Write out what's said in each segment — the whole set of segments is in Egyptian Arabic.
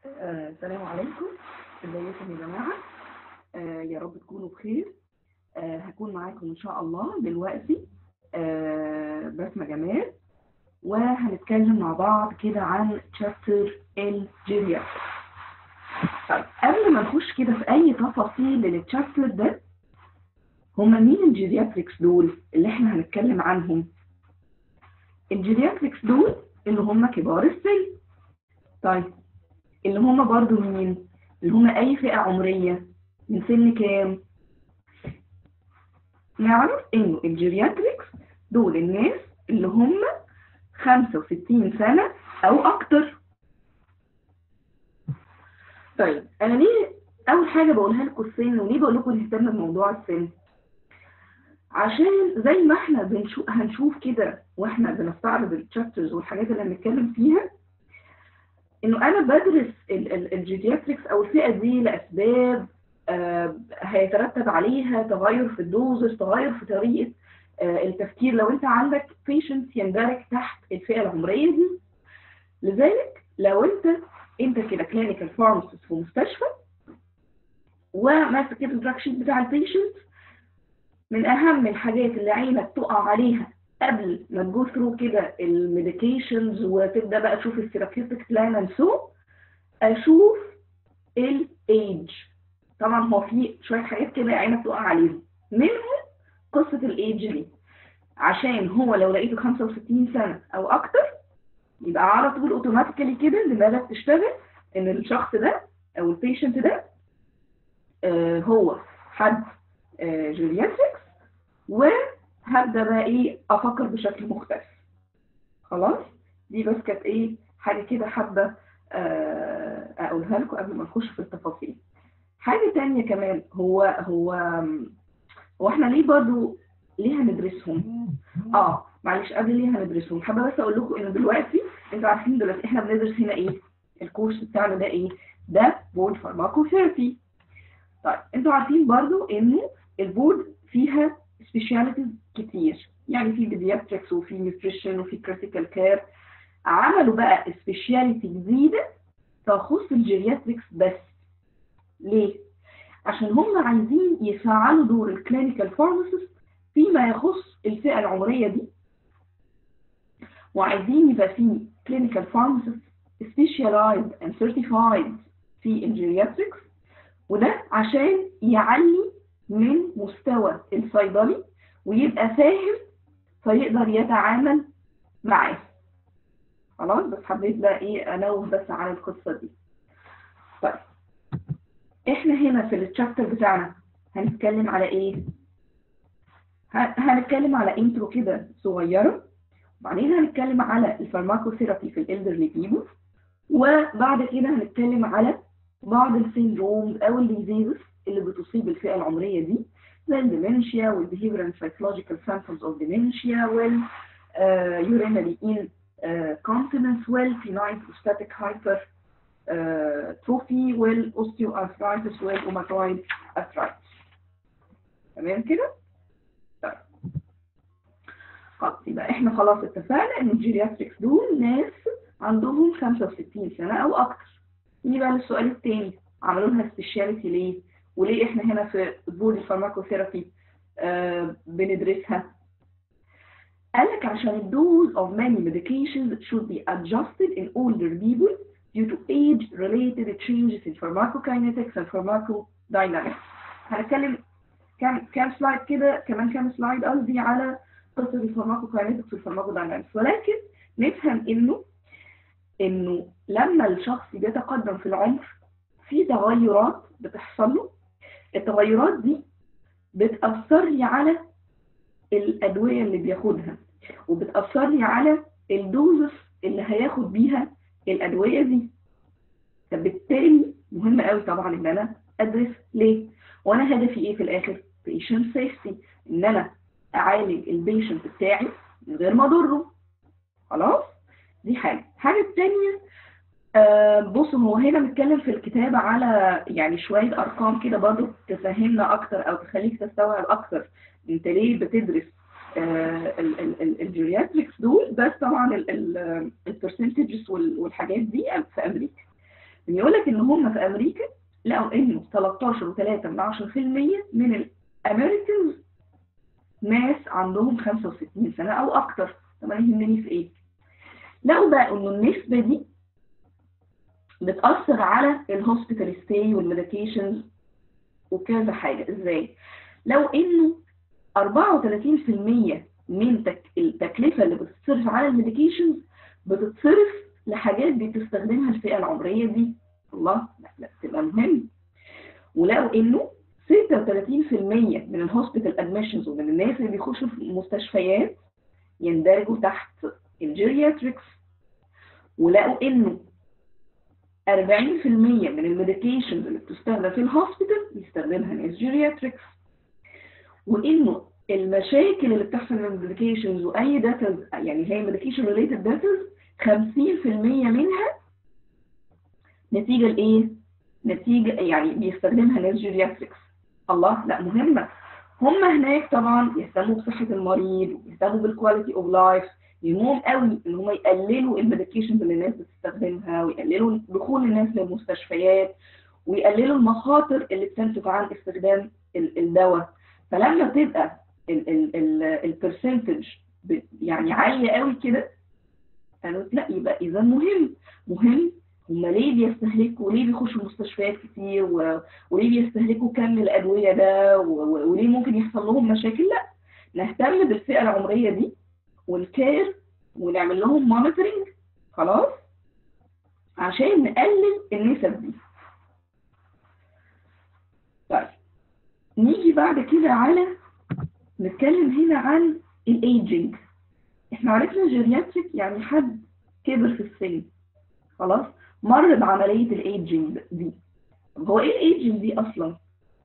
آه، السلام عليكم ازيكم يا جماعة آه، يا رب تكونوا بخير آه، هكون معاكم ان شاء الله دلوقتي آه، بسمة جمال وهنتكلم مع بعض كده عن chapter الجيرياتريك طيب قبل ما نخش كده في اي تفاصيل للتشابتر ده هما مين الجيرياتريكس دول اللي احنا هنتكلم عنهم الجيرياتريكس دول اللي هم كبار السن طيب اللي هم برضو مين اللي هم اي فئة عمرية من سن كام نعرف انه الجيرياتريكس دول الناس اللي هم 65 سنة او اكتر طيب انا ليه اول حاجة بقولها لكم السن وليه بقول لكم نهتم بموضوع السن عشان زي ما احنا بنشوف هنشوف كده واحنا بنستعرض التشابترز والحاجات اللي هنتكلم فيها انه انا بدرس الجيرياتريكس او الفئه دي لاسباب آه هيترتب عليها تغير في الدوزز تغير في طريقه آه التفكير لو انت عندك بيشنت يندرج تحت الفئه العمريه دي لذلك لو انت انت كده كلينيكال فارماسيست في مستشفى وماسك الدراج شيت بتاع البيشنت من اهم الحاجات اللي عينك تقع عليها قبل ما تجو ثرو كده الميديكيشنز وتبدا بقى تشوف الثيرابيوتيك بلان اند سو اشوف الايدج طبعا هو في شويه حاجات كده عينك تقع عليهم منهم قصه الايدج دي عشان هو لو لقيته 65 سنه او اكتر يبقى على طول اوتوماتيكالي كده دماغك تشتغل ان الشخص ده او البيشنت ده آه هو حد آه جيرياتريكس وهبدا بقى ايه افكر بشكل مختلف خلاص دي بس كانت ايه حاجه كده حابه آه اقولها لكم قبل ما نخش في التفاصيل حاجه تانية كمان هو هو هو احنا ليه برضو ليه هندرسهم اه معلش قبل ليه هندرسهم حابه بس اقول لكم ان دلوقتي انتوا عارفين دلوقتي احنا بندرس هنا ايه الكورس بتاعنا ده ايه ده بورد فارماكوثيرابي طيب انتوا عارفين برضو انه البورد فيها سبيشاليتيز كتير يعني في بيدياتريكس وفي نيوتريشن وفي كريتيكال كير عملوا بقى سبيشاليتي جديده تخص الجيرياتريكس بس ليه عشان هم عايزين يفعلوا دور الكلينيكال فارماسيست فيما يخص الفئه العمريه دي وعايزين يبقى في كلينيكال فارماسيست specialized and certified في الجيرياتريكس وده عشان يعلي من مستوى الصيدلي ويبقى فاهم فيقدر يتعامل معاه خلاص بس حبيت بقى ايه انوه بس عن القصه دي طيب احنا هنا في التشابتر بتاعنا هنتكلم على ايه هنتكلم على انترو كده صغيره وبعدين هنتكلم على الفارماكوثيرابي في الالدرلي بيبل وبعد كده هنتكلم على بعض السيندرومز او الديزيزز اللي بتصيب الفئه العمريه دي زي الديمنشيا والبيهيفير اند سايكولوجيكال سيمبتومز اوف ديمنشيا وال urinary incontinence والفينايل بروستاتيك هايبر تروفي والاوستيوارثرايتس والاوماتويد ارثرايتس تمام كده؟ طيب خلاص يبقى احنا خلاص اتفقنا ان الجيرياتريكس دول ناس عندهم 65 سنه او اكتر نيجي بقى للسؤال التاني عملوا لها سبيشاليتي ليه؟ وليه احنا هنا في بورد الفارماكوثيرابي آه بندرسها؟ قال لك عشان الدوز of many medications should be adjusted in older people due to age-related changes in pharmacokinetics and pharmacodynamics. هنتكلم كام كام سلايد كده كمان كام سلايد قصدي على قصه الفارماكوكاينetics والفارماكوداينامكس ولكن نفهم انه انه لما الشخص بيتقدم في العمر في تغيرات بتحصل له التغيرات دي بتأثر لي على الأدوية اللي بياخدها وبتأثر لي على الدوزس اللي هياخد بيها الأدوية دي فبالتالي مهم قوي طبعا ان انا ادرس ليه وانا هدفي ايه في الاخر patient safety ان انا اعالج البيشنت بتاعي من غير ما اضره خلاص دي حاجه الحاجه الثانيه آه بصوا هو هنا بنتكلم في الكتاب على يعني شويه ارقام كده برضو تفهمنا اكتر او تخليك تستوعب اكتر انت ليه بتدرس آه الجيرياتريكس دول بس طبعا البرسنتجز والحاجات دي في امريكا بيقول لك ان هم في امريكا لقوا انه 13.3 من 10% من الامريكانز ناس عندهم 65 سنة او اكتر طب انا يهمني في ايه لقوا بقى انه النسبة دي بتأثر على الهوسبيتال ستاي والميديكيشنز وكذا حاجة ازاي لو انه 34% من تك... التكلفة اللي بتتصرف على الميديكيشنز بتتصرف لحاجات بتستخدمها الفئة العمرية دي الله لا لا تبقى مهم ولقوا انه 36% من الهوسبيتال ادميشنز ومن الناس اللي بيخشوا في المستشفيات يندرجوا تحت الجيرياتريكس ولقوا انه 40% من الميديكيشنز اللي بتستخدم في الهوسبيتال بيستخدمها ناس جيرياتريكس وانه المشاكل اللي بتحصل من الميديكيشنز واي داتا يعني هي ميديكيشن ريليتد داتا 50% منها نتيجه لايه؟ نتيجه يعني بيستخدمها ناس جيرياتريكس الله لا مهمه هم هناك طبعا يهتموا بصحه المريض ويهتموا بالكواليتي اوف لايف يهمهم قوي ان هم يقللوا الميديكيشنز اللي الناس بتستخدمها ويقللوا دخول الناس للمستشفيات ويقللوا المخاطر اللي بتنتج عن استخدام الدواء فلما تبقى البرسنتج يعني عاليه قوي كده قالوا لا يبقى اذا مهم مهم هم ليه بيستهلكوا وليه بيخشوا المستشفيات كتير و... وليه بيستهلكوا كم الادويه ده و... وليه ممكن يحصل لهم مشاكل لا نهتم بالفئه العمريه دي والكير ونعمل لهم مونيتورنج خلاص عشان نقلل النسب دي طيب نيجي بعد كده على نتكلم هنا عن الايجنج احنا عرفنا جيرياتريك يعني حد كبر في السن خلاص مر بعملية الايجنج دي طب هو ايه الايجنج دي اصلا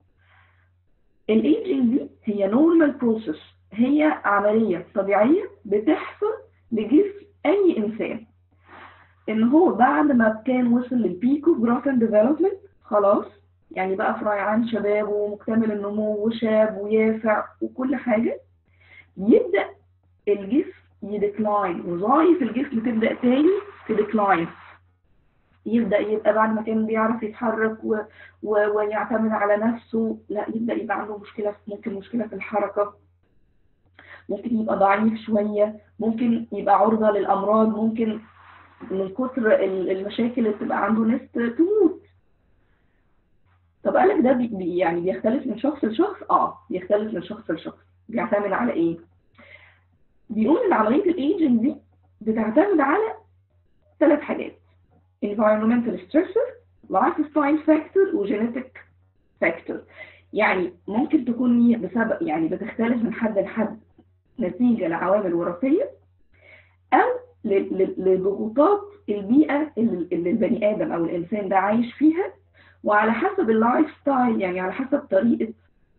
الايجنج دي هي نورمال بروسيس هي عملية طبيعية بتحصل لجسم اي انسان ان هو بعد ما كان وصل للبيك اوف جروث اند ديفلوبمنت خلاص يعني بقى في ريعان شبابه ومكتمل النمو وشاب ويافع وكل حاجة يبدأ الجسم يديكلاين وظائف الجسم تبدأ تاني تديكلاين يبدأ يبقى بعد ما كان بيعرف يتحرك و... و... ويعتمد على نفسه لا يبدأ يبقى عنده مشكلة ممكن مشكلة في الحركة ممكن يبقى ضعيف شوية ممكن يبقى عرضة للأمراض ممكن من كتر المشاكل اللي بتبقى عنده ناس تموت طب قالك ده بي يعني بيختلف من شخص لشخص اه بيختلف من شخص لشخص بيعتمد على ايه بيقول ان عمليه الايجنج دي بتعتمد على ثلاث حاجات environmental stressor lifestyle factor وجينيتك factor يعني ممكن تكون بسبب يعني بتختلف من حد لحد نتيجه لعوامل وراثيه او لضغوطات البيئه اللي البني ادم او الانسان ده عايش فيها وعلى حسب اللايف ستايل يعني على حسب طريقة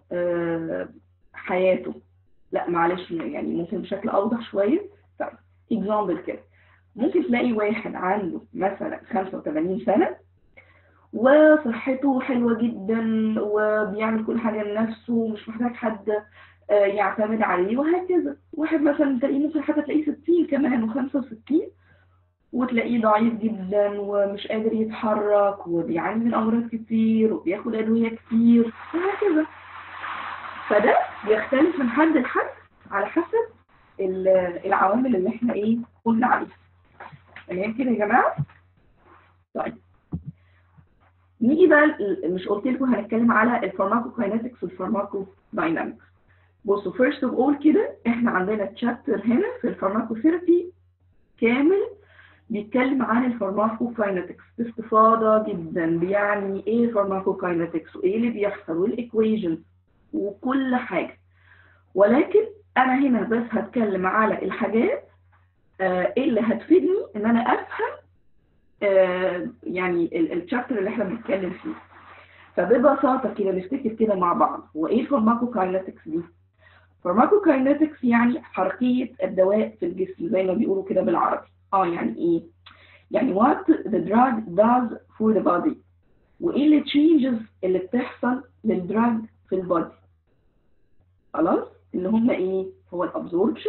حياته لا معلش يعني ممكن بشكل أوضح شوية طيب اكزامبل كده ممكن تلاقي واحد عنده مثلا 85 سنة وصحته حلوة جدا وبيعمل كل حاجة لنفسه ومش محتاج حد يعتمد عليه وهكذا واحد مثلا تلاقيه ممكن حتى تلاقيه 60 كمان و65 وتلاقيه ضعيف جدا ومش قادر يتحرك وبيعاني من امراض كتير وبياخد ادويه كتير وهكذا فده بيختلف من حد لحد على حسب العوامل اللي احنا ايه قلنا عليها تمام كده يا جماعه طيب نيجي بقى مش قلت لكم هنتكلم على الفارماكوكاينetics والفارماكو داينامكس بصوا فيرست اوف اول كده احنا عندنا تشابتر هنا في الفارماكوثيرابي كامل بيتكلم عن الفارماكوكاينetics باستفاضة جدا بيعني ايه فارماكوكاينetics وايه اللي بيحصل والايكويشنز وكل حاجة ولكن انا هنا بس هتكلم على الحاجات آه اللي هتفيدني ان انا افهم آه يعني الشابتر اللي احنا بنتكلم فيه فببساطة كده نفتكر كده مع بعض هو ايه الفارماكوكاينetics دي فارماكوكاينetics يعني حركية الدواء في الجسم زي ما بيقولوا كده بالعربي اه يعني ايه يعني what the drug does for the body وايه اللي changes اللي بتحصل للدراج في البادي خلاص اللي هم ايه هو الابزوربشن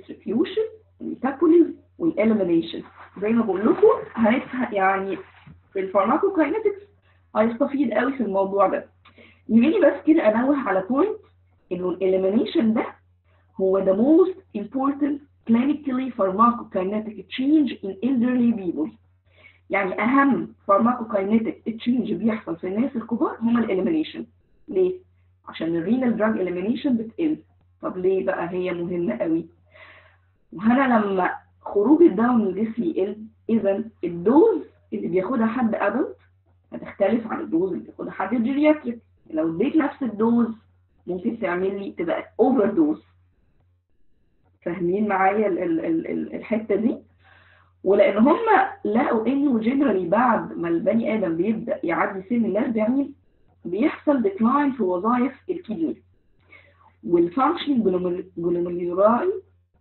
distribution الميتابوليزم والelimination زي ما بقول لكم هنفهم يعني في الفارماكوكاينetics هيستفيد قوي في الموضوع ده يجيني بس كده انوه على بوينت انه الاليمينيشن ده هو the most important clinically pharmacokinetic change in elderly people يعني اهم pharmacokinetic change بيحصل في الناس الكبار هما الاليمينيشن ليه؟ عشان الرينال دراج اليمينيشن بتقل طب ليه بقى هي مهمة قوي وهنا لما خروج الدواء من الجسم يقل اذا الدوز اللي بياخدها حد ادلت هتختلف عن الدوز اللي بياخدها حد جيرياتريك لو اديت نفس الدوز ممكن تعمل لي تبقى اوفر دوز فاهمين معايا ال ال ال ال الحته دي ولان هم لقوا انه جنرالي بعد ما البني ادم بيبدا يعدي سن ال 40 بيحصل ديكلاين في وظائف الكدني والفانكشن جلوميرولاي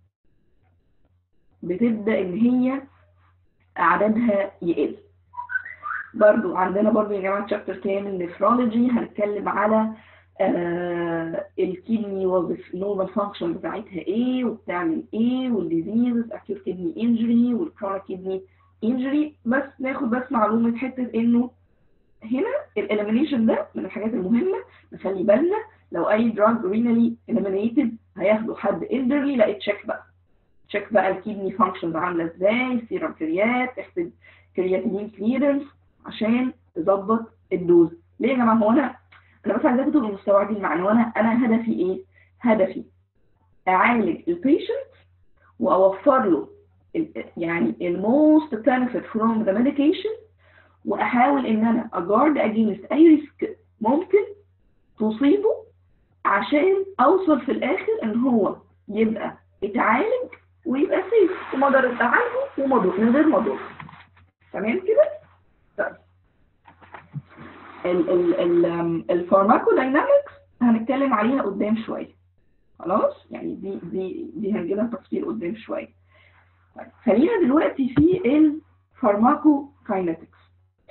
بتبدا ان هي عددها يقل برضو عندنا برضو يا جماعه شابتر كامل نفرولوجي هنتكلم على آه الكدني وظيفه النورمال فانكشن بتاعتها ايه وبتعمل ايه والديزيزز اكيوت كدني انجري والكرونيك كدني انجري بس ناخد بس معلومه حته انه هنا الاليمينيشن ده من الحاجات المهمه نخلي بالنا لو اي دراج رينالي اليمينيتد هياخدوا حد الدرلي لا تشيك بقى تشيك بقى الكدني فانكشنز عامله ازاي سيرم كريات تحسب كرياتينين كليرنس عشان تظبط الدوز ليه يا جماعه هو انا انا بس عايزاكم تبقوا مستوعبين المعنى وانا انا هدفي ايه هدفي اعالج البيشنت واوفر له يعني الموست benefit from the medication واحاول ان انا اجارد اجينست اي ريسك ممكن تصيبه عشان اوصل في الاخر ان هو يبقى اتعالج ويبقى سيف ومقدر اتعالجه ومضر من غير مضر تمام كده طيب ال ال ال الفارماكوداينامكس هنتكلم عليها قدام شويه خلاص يعني دي دي دي هنجي لها تفصيل قدام شويه طيب خلينا دلوقتي في الفارماكوكاينetics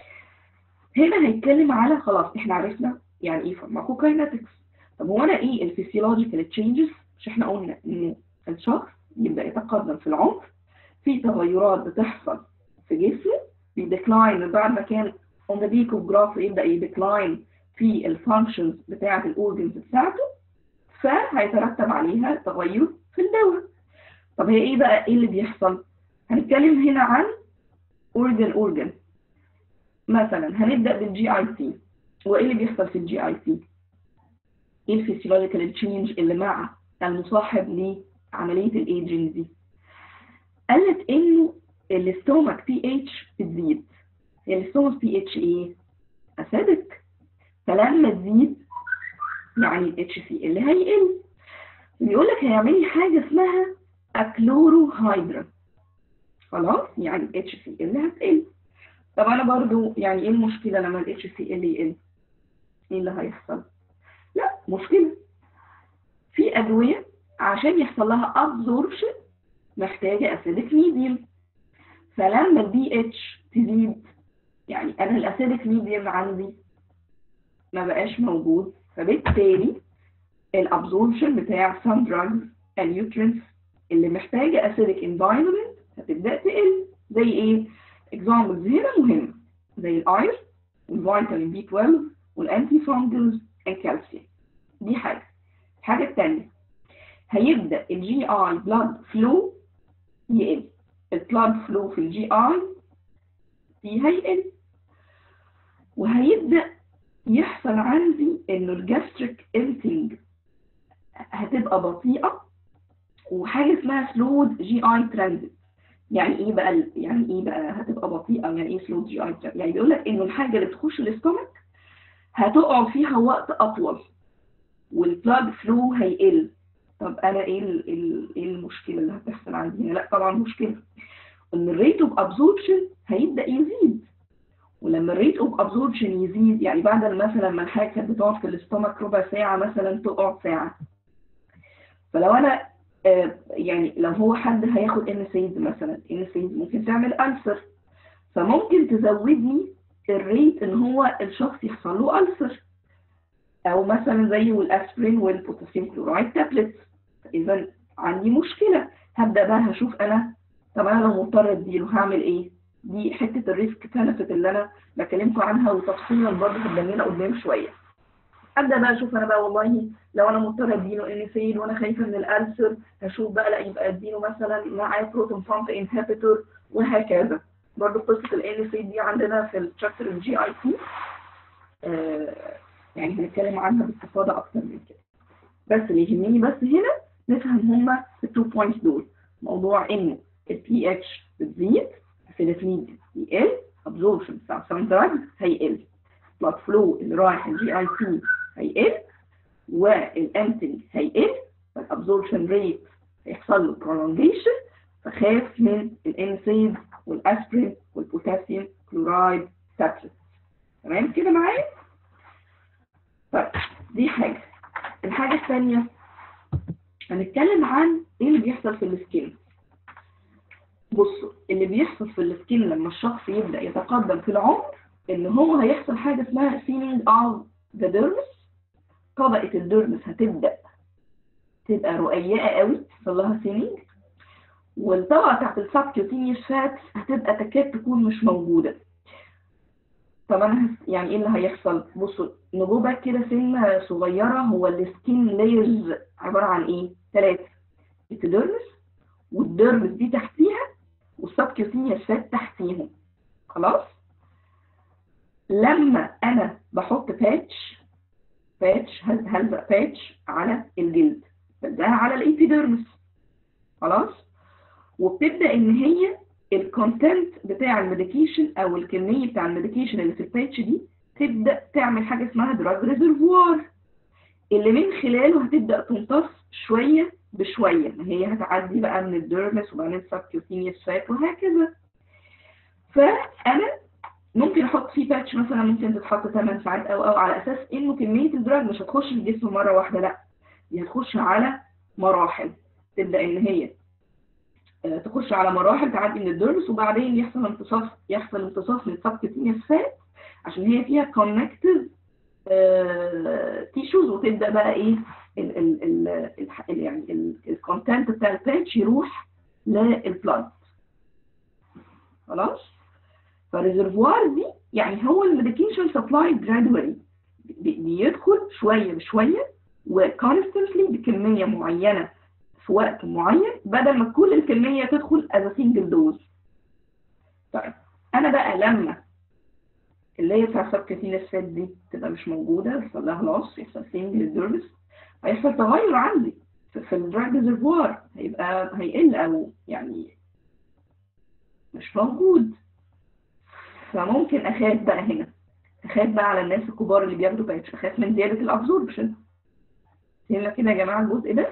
هنا هيتكلم على خلاص احنا عرفنا يعني ايه فارماكوكاينetics طب هو انا ايه الفسيولوجيكال تشينجز مش احنا قلنا ان الشخص يبدا يتقدم في العمر في تغيرات بتحصل في جسمه بيديكلاين بعد ما كان on the peak of growth يبدا يديكلاين في الفانكشنز بتاعه الاورجنز بتاعته فهيترتب عليها تغير في الدواء طب هي ايه بقى ايه اللي بيحصل هنتكلم هنا عن اورجن اورجن مثلا هنبدا بالجي اي سي وايه اللي بيحصل في الجي اي سي ايه الفسيولوجيكال تشينج اللي مع المصاحب لعمليه الايجنج دي قالت انه الاستومك بي اتش بتزيد هي الاستومك بي اتش ايه اسيدك فلما تزيد يعني الاتش سي اللي هيقل بيقول لك هيعمل لي حاجه اسمها اكلوروهيدرا خلاص يعني الاتش سي اللي هتقل طب انا برضو يعني ايه المشكله لما الاتش سي اللي يقل ايه اللي هيحصل لا مشكله في ادويه عشان يحصل لها ابزوربشن محتاجه اسيدك ميديم فلما البي اتش تزيد يعني انا الاسيدك ميديم عندي ما بقاش موجود فبالتالي الابزوربشن بتاع some drugs النيوترينز اللي محتاجه acidic environment هتبدا تقل زي ايه examples هنا مهم زي الاير والفيتامين بي 12 والانتي فانجلز الكالسيوم دي حاجه الحاجه الثانيه هيبدا الجي اي بلاد فلو يقل البلاد فلو في الجي اي دي هيقل وهيبدا يحصل عندي انه الجاستريك امتنج هتبقى بطيئه وحاجه اسمها سلود جي اي ترانزيت يعني ايه بقى يعني ايه بقى هتبقى بطيئه يعني ايه سلود جي اي ترانزيت يعني بيقول لك انه الحاجه اللي بتخش الاستومك هتقعد فيها وقت اطول والبلاد فلو هيقل طب انا ايه ايه المشكله اللي هتحصل عندي هنا لا طبعا مشكله ان الريت اوف ابزوربشن هيبدا يزيد ولما الريت اوف ابزوربشن يزيد يعني بعد مثلا ما الحاجه كانت بتقعد في الاستومك ربع ساعه مثلا تقعد ساعه فلو انا آه يعني لو هو حد هياخد ان سيد مثلا ان سيد ممكن تعمل ألسر فممكن تزودني الريت ان هو الشخص يحصل له ألسر او مثلا زي الاسبرين والبوتاسيوم كلورايد تابلتس اذا عندي مشكله هبدا بقى هشوف انا طب انا لو مضطر اديله هعمل ايه دي حته الريسك بنفيت اللي انا بكلمكم عنها وتفصيلا برضه هتبان قدام شويه ابدا بقى اشوف انا بقى والله لو انا مضطره اديله انيسيد وانا خايفه من الالسر هشوف بقى لا يبقى اديله مثلا معاه بروتون بامب انهبيتور وهكذا برضه قصه الانيسيد دي عندنا في الشابتر الجي اي تي يعني هنتكلم عنها باستفاضه اكتر من كده بس اللي يهمني بس هنا نفهم هما التو بوينتس دول موضوع انه البي اتش بتزيد الفلافلين يقل ابزوربشن بتاع سام دراجز هيقل بلاد فلو اللي رايح الجي اي تي هيقل والانتنج هيقل فالابزوربشن ريت هيحصل له برولونجيشن فخاف من الانسيد والاسبرين والبوتاسيوم كلورايد تابلت تمام كده معايا؟ طيب دي حاجة الحاجة الثانية هنتكلم عن ايه اللي بيحصل في السكين بصوا اللي بيحصل في السكين لما الشخص يبدأ يتقدم في العمر ان هو هيحصل حاجة اسمها thinning of the dermis طبقة الديرمس هتبدأ تبقى رقيقة قوي يحصل لها thinning والطبقة بتاعت السبكيوتينيوس فاتس هتبقى تكاد تكون مش موجودة طب انا يعني ايه اللي هيحصل بصوا نجوبة كده سنة صغيرة هو السكين لايرز عبارة عن ايه ثلاثة الديرمس والديرمس دي تحتيها والسبكيوتينيوس فات تحتيهم خلاص لما انا بحط باتش باتش هلزق باتش على الجلد بلزقها على الابيديرمس خلاص وبتبدا ان هي الكونتنت بتاع الميديكيشن او الكميه بتاع الميديكيشن اللي في الباتش دي تبدا تعمل حاجه اسمها دراج ريزرفوار اللي من خلاله هتبدا تمتص شويه بشويه ما هي هتعدي بقى من الديرمس وبعدين السبكيوتينيوس فات وهكذا فانا ممكن احط فيه باتش مثلا ممكن تتحط 8 ساعات او او على اساس انه كميه الدراج مش هتخش الجسم مره واحده لا دي هتخش على مراحل تبدا ان هي تخش على مراحل تعدي من الدرس وبعدين يحصل امتصاص يحصل امتصاص من السبكتينيوس فات عشان هي فيها كونكتيف تيشوز وتبدا بقى ايه ال ال ال ال يعني الكونتنت بتاع الباتش يروح للبلاد خلاص فالريزرفوار دي يعني هو الميديكيشن سبلاي جرادوالي بيدخل شويه بشويه وكونستنتلي بكميه معينه في وقت معين بدل ما كل الكمية تدخل as a single dose طيب أنا بقى لما اللي هي بتاع سبكتين الفات دي تبقى مش موجودة يحصل لها لوس يحصل single dose هيحصل تغير عندي في الدراج ريزرفوار هيبقى هيقل أو يعني مش موجود فممكن أخاف بقى هنا أخاف بقى على الناس الكبار اللي بياخدوا باتش أخاف من زيادة الأبزوربشن هنا كده يا جماعة الجزء ده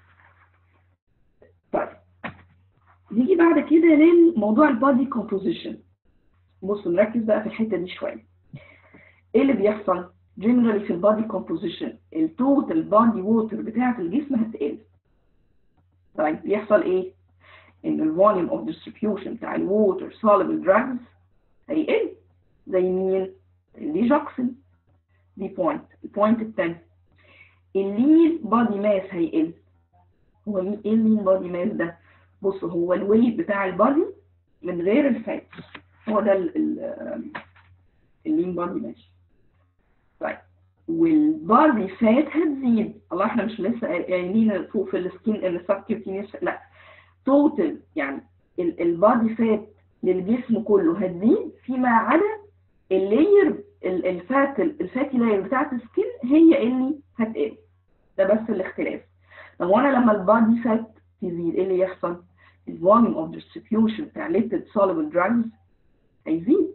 طيب نيجي بعد كده للموضوع البادي كومبوزيشن بصوا نركز بقى في الحته دي شويه ايه اللي بيحصل جنرالي في البادي كومبوزيشن التوتال بادي ووتر بتاعه الجسم هتقل طيب بيحصل ايه ان الفوليوم اوف ديستريبيوشن بتاع الووتر سوليبل دراجز هيقل زي مين الليجوكسين دي بوينت البوينت الثاني اللين بادي ماس هيقل هو ايه اللين بادي ماس ده بصوا هو الويت بتاع البادي من غير الفات هو ده اللين بادي ماس طيب والبادي فات هتزيد الله احنا مش لسه قايلين فوق في السكين ان السبكيوتينيوس لا توتال يعني البادي فات للجسم كله هتزيد فيما عدا اللاير الفات الفاتي لاير بتاعت السكين هي اللي هتقل ده بس الاختلاف طب وانا لما البادي فات تزيد ايه اللي يحصل الفوليوم اوف ديستريبيوشن بتاع ليبيد soluble drugs هيزيد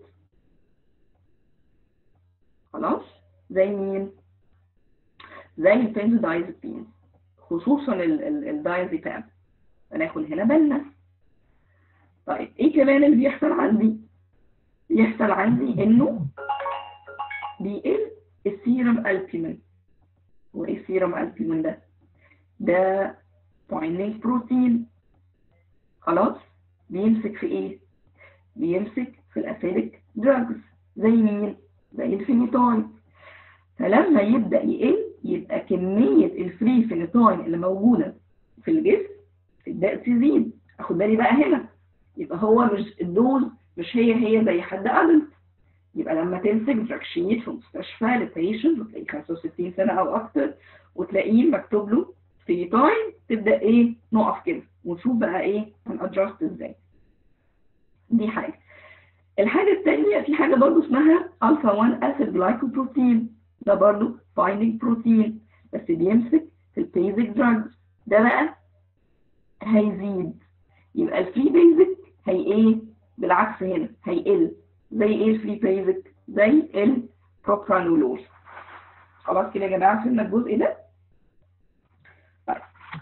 خلاص زي مين زي البنزودايزابين خصوصا الدايزيبام هناخد هنا بالنا طيب ايه كمان اللي بيحصل عندي يحصل عندي انه بيقل السيرم البيمين وايه السيرم البيمين ده ده بايندينج بروتين خلاص بيمسك في ايه بيمسك في الاسيدك دراجز زي مين زي الفينيتاين فلما يبدا يقل يبقى كميه الفري فينيتاين اللي موجوده في الجسم تبدا تزيد اخد بالي بقى هنا يبقى هو مش الدوز مش هي هي زي حد ادلت يبقى لما تمسك دراج شيت في مستشفى لبيشنت وتلاقيه 65 سنه او اكتر وتلاقيه مكتوب له في تايم تبدا ايه نقف كده ونشوف بقى ايه هنادجست ازاي دي حاجه الحاجه الثانيه في حاجه برضو اسمها الفا 1 اسيد جلايكوبروتين ده برضو بايندينج بروتين بس بيمسك في البيزك دراجز ده بقى هيزيد يبقى الفري بيزك هي ايه بالعكس هنا هيقل زي ايه الفري بيزك زي البروبرانولول خلاص كده يا جماعه فهمنا الجزء ده طيب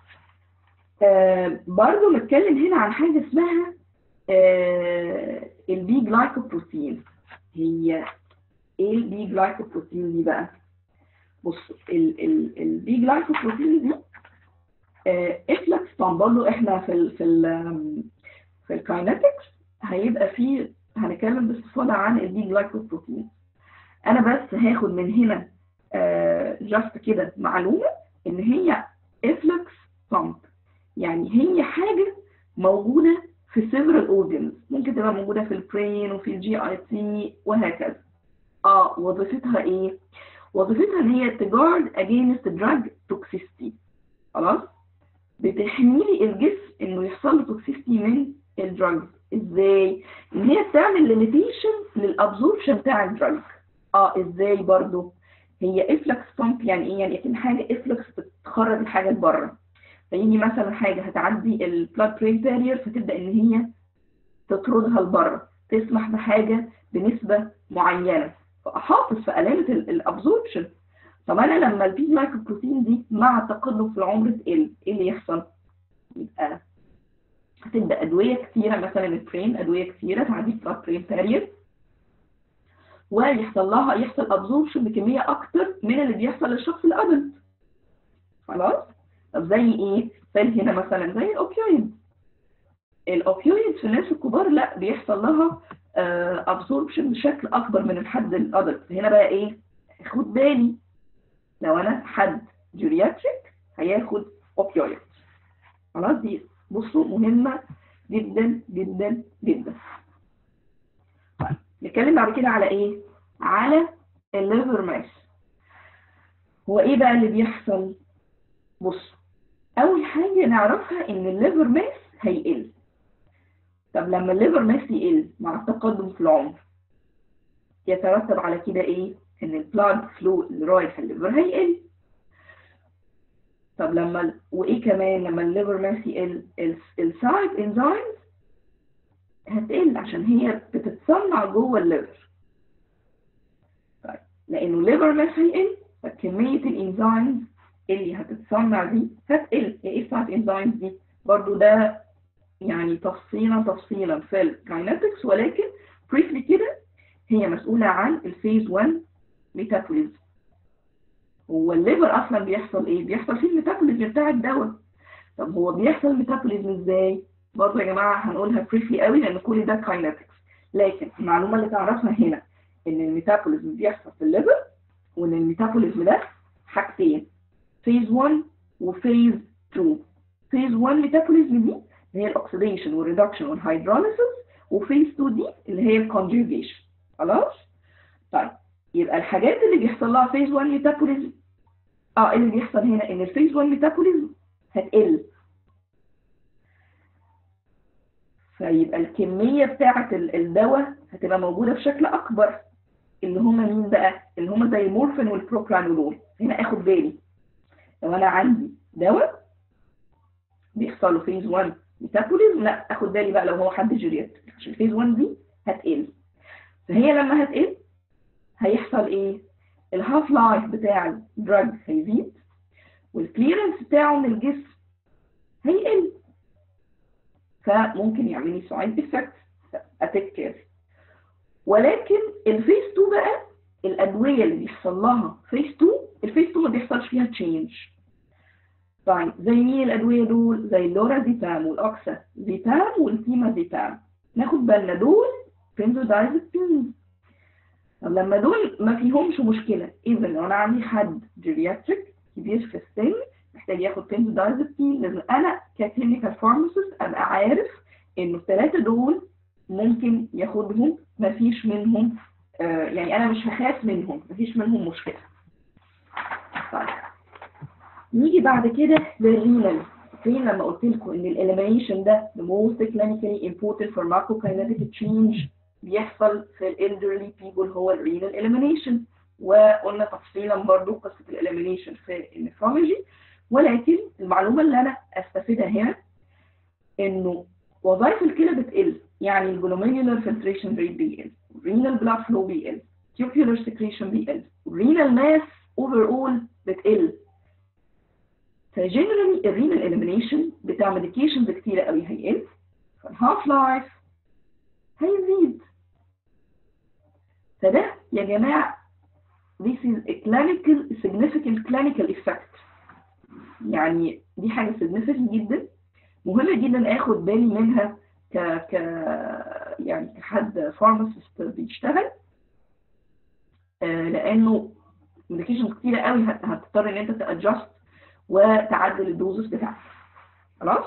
آه برضو نتكلم هنا عن حاجه اسمها آه البي جلايكوبروتين هي ايه البي جلايكوبروتين دي بقى بص البي جلايكوبروتين دي افلكس طبعا برضه احنا في ال في ال في الكاينetics هيبقى في هنتكلم باستفاضه عن البي جلايكوبروتين انا بس هاخد من هنا جاست كده معلومه ان هي افلكس بامب يعني هي حاجه موجوده في several organs ممكن تبقى موجوده في البرين وفي الجي اي تي وهكذا اه وظيفتها ايه وظيفتها ان هي تجارد against drug toxicity خلاص بتحميلي الجسم انه يحصل له توكسيستي من الدراجز ازاي ان هي بتعمل ليميتيشن للابزوربشن بتاع الدراج اه ازاي برضو هي افلكس بامب يعني ايه يعني اكن حاجه افلكس بتخرج الحاجه لبره فيجي مثلا حاجه هتعدي البلاد برين بارير فتبدا ان هي تطردها لبره تسمح بحاجه بنسبه معينه فاحافظ في علامه الابزوربشن طب انا لما البي جلايكوبروتين دي مع التقدم في العمر تقل ايه اللي يحصل؟ يبقى هتبدا ادويه كثيره مثلا البرين ادويه كثيره تعدي بلاد برين بارير ويحصل لها يحصل ابزوربشن بكميه اكتر من اللي بيحصل للشخص الادلت خلاص؟ طب زي ايه؟ زي هنا مثلا زي الاوبيويد الاوبيويد في الناس الكبار لا بيحصل لها ابزوربشن بشكل اكبر من الحد الادلت هنا بقى ايه؟ خد بالي لو انا حد جيرياتريك هياخد اوبيويد خلاص دي بصوا مهمة جدا جدا جدا طيب نتكلم بعد كده على ايه على الليفر ماس هو ايه بقى اللي بيحصل بص اول حاجة نعرفها ان الليفر ماس هيقل طب لما الليفر ماس يقل مع التقدم في العمر يترتب على كده ايه ان البلاد فلو اللي رايح الليفر هيقل طب لما وايه كمان لما الليفر ماس يقل السايد انزيمز هتقل عشان هي بتتصنع جوه الليفر طيب لانه الليفر ماس هيقل فكميه الانزيمز اللي هتتصنع دي هتقل ايه السايد انزيمز دي برضو ده يعني تفصيلا تفصيلا في الكاينetics ولكن بريفلي كده هي مسؤولة عن الفيز 1 ميتابوليزم هو الليفر اصلا بيحصل ايه بيحصل فيه الميتابوليزم بتاع الدواء طب هو بيحصل ميتابوليزم ازاي برضه يا جماعه هنقولها بريفلي قوي لان كل ده كاينetics لكن المعلومه اللي تعرفها هنا ان الميتابوليزم بيحصل في الليفر وان الميتابوليزم ده حاجتين فيز 1 وفيز 2 فيز 1 ميتابوليزم دي اللي هي الاكسيديشن والريدكشن والهيدروليسيس وفيز 2 دي اللي هي الكونجوجيشن خلاص طيب يبقى الحاجات اللي بيحصل لها فيز 1 ميتابوليزم اه اللي بيحصل هنا ان الفيز 1 ميتابوليزم هتقل فيبقى الكمية بتاعة الدواء هتبقى موجودة بشكل أكبر اللي هما مين بقى؟ اللي هما زي المورفين والبروبرانولول هنا آخد بالي لو أنا عندي دواء بيحصل له فيز 1 ميتابوليزم لا آخد بالي بقى لو هو حد جيرياتريك عشان فيز 1 دي هتقل فهي لما هتقل هيحصل ايه الهاف لايف بتاع الدراج هيزيد والكليرنس بتاعه من الجسم هيقل فممكن يعمل لي سايد افكت اتيك كير ولكن الفيس 2 بقى الادويه اللي بيحصل لها فيس 2 الفيس 2 ما بيحصلش فيها تشينج طيب زي مين الادويه دول زي اللورازيبام والاوكسا زيبام والتيمازيبام ناخد بالنا دول بنزودايزابين طب لما دول ما فيهمش مشكله اذا لو انا عندي حد جيرياتريك كبير في السن محتاج ياخد بنزودايزابين لازم انا ككلينيكال فارماسيست ابقى عارف انه الثلاثه دول ممكن ياخدهم مفيش منهم آه يعني انا مش هخاف منهم مفيش منهم مشكله طيب نيجي بعد كده للرينال فين لما قلت لكم ان الاليمينيشن ده the most clinically important pharmacokinetic change بيحصل في الالدرلي بيبول هو الرينال اليمينيشن وقلنا تفصيلا برضو قصه الاليمينيشن في النفرولوجي ولكن المعلومه اللي انا استفيدها هنا انه وظائف الكلى بتقل يعني الجلوميرولار فلتريشن ريت بيقل الرينال بلاد فلو بيقل tubular secretion بيقل الرينال ماس اوفر اول بتقل فجنرالي الرينال اليمينيشن بتاع ميديكيشنز كتيره قوي هيقل فالهاف لايف هيزيد فده يا جماعه this is a clinical significant clinical effect يعني دي حاجه significant جدا مهم جدا اخد بالي منها ك ك يعني كحد فارماسيست بيشتغل آه لانه ميديكيشنز كتيره قوي هتضطر ان انت تادجست وتعدل الدوزس بتاعتك خلاص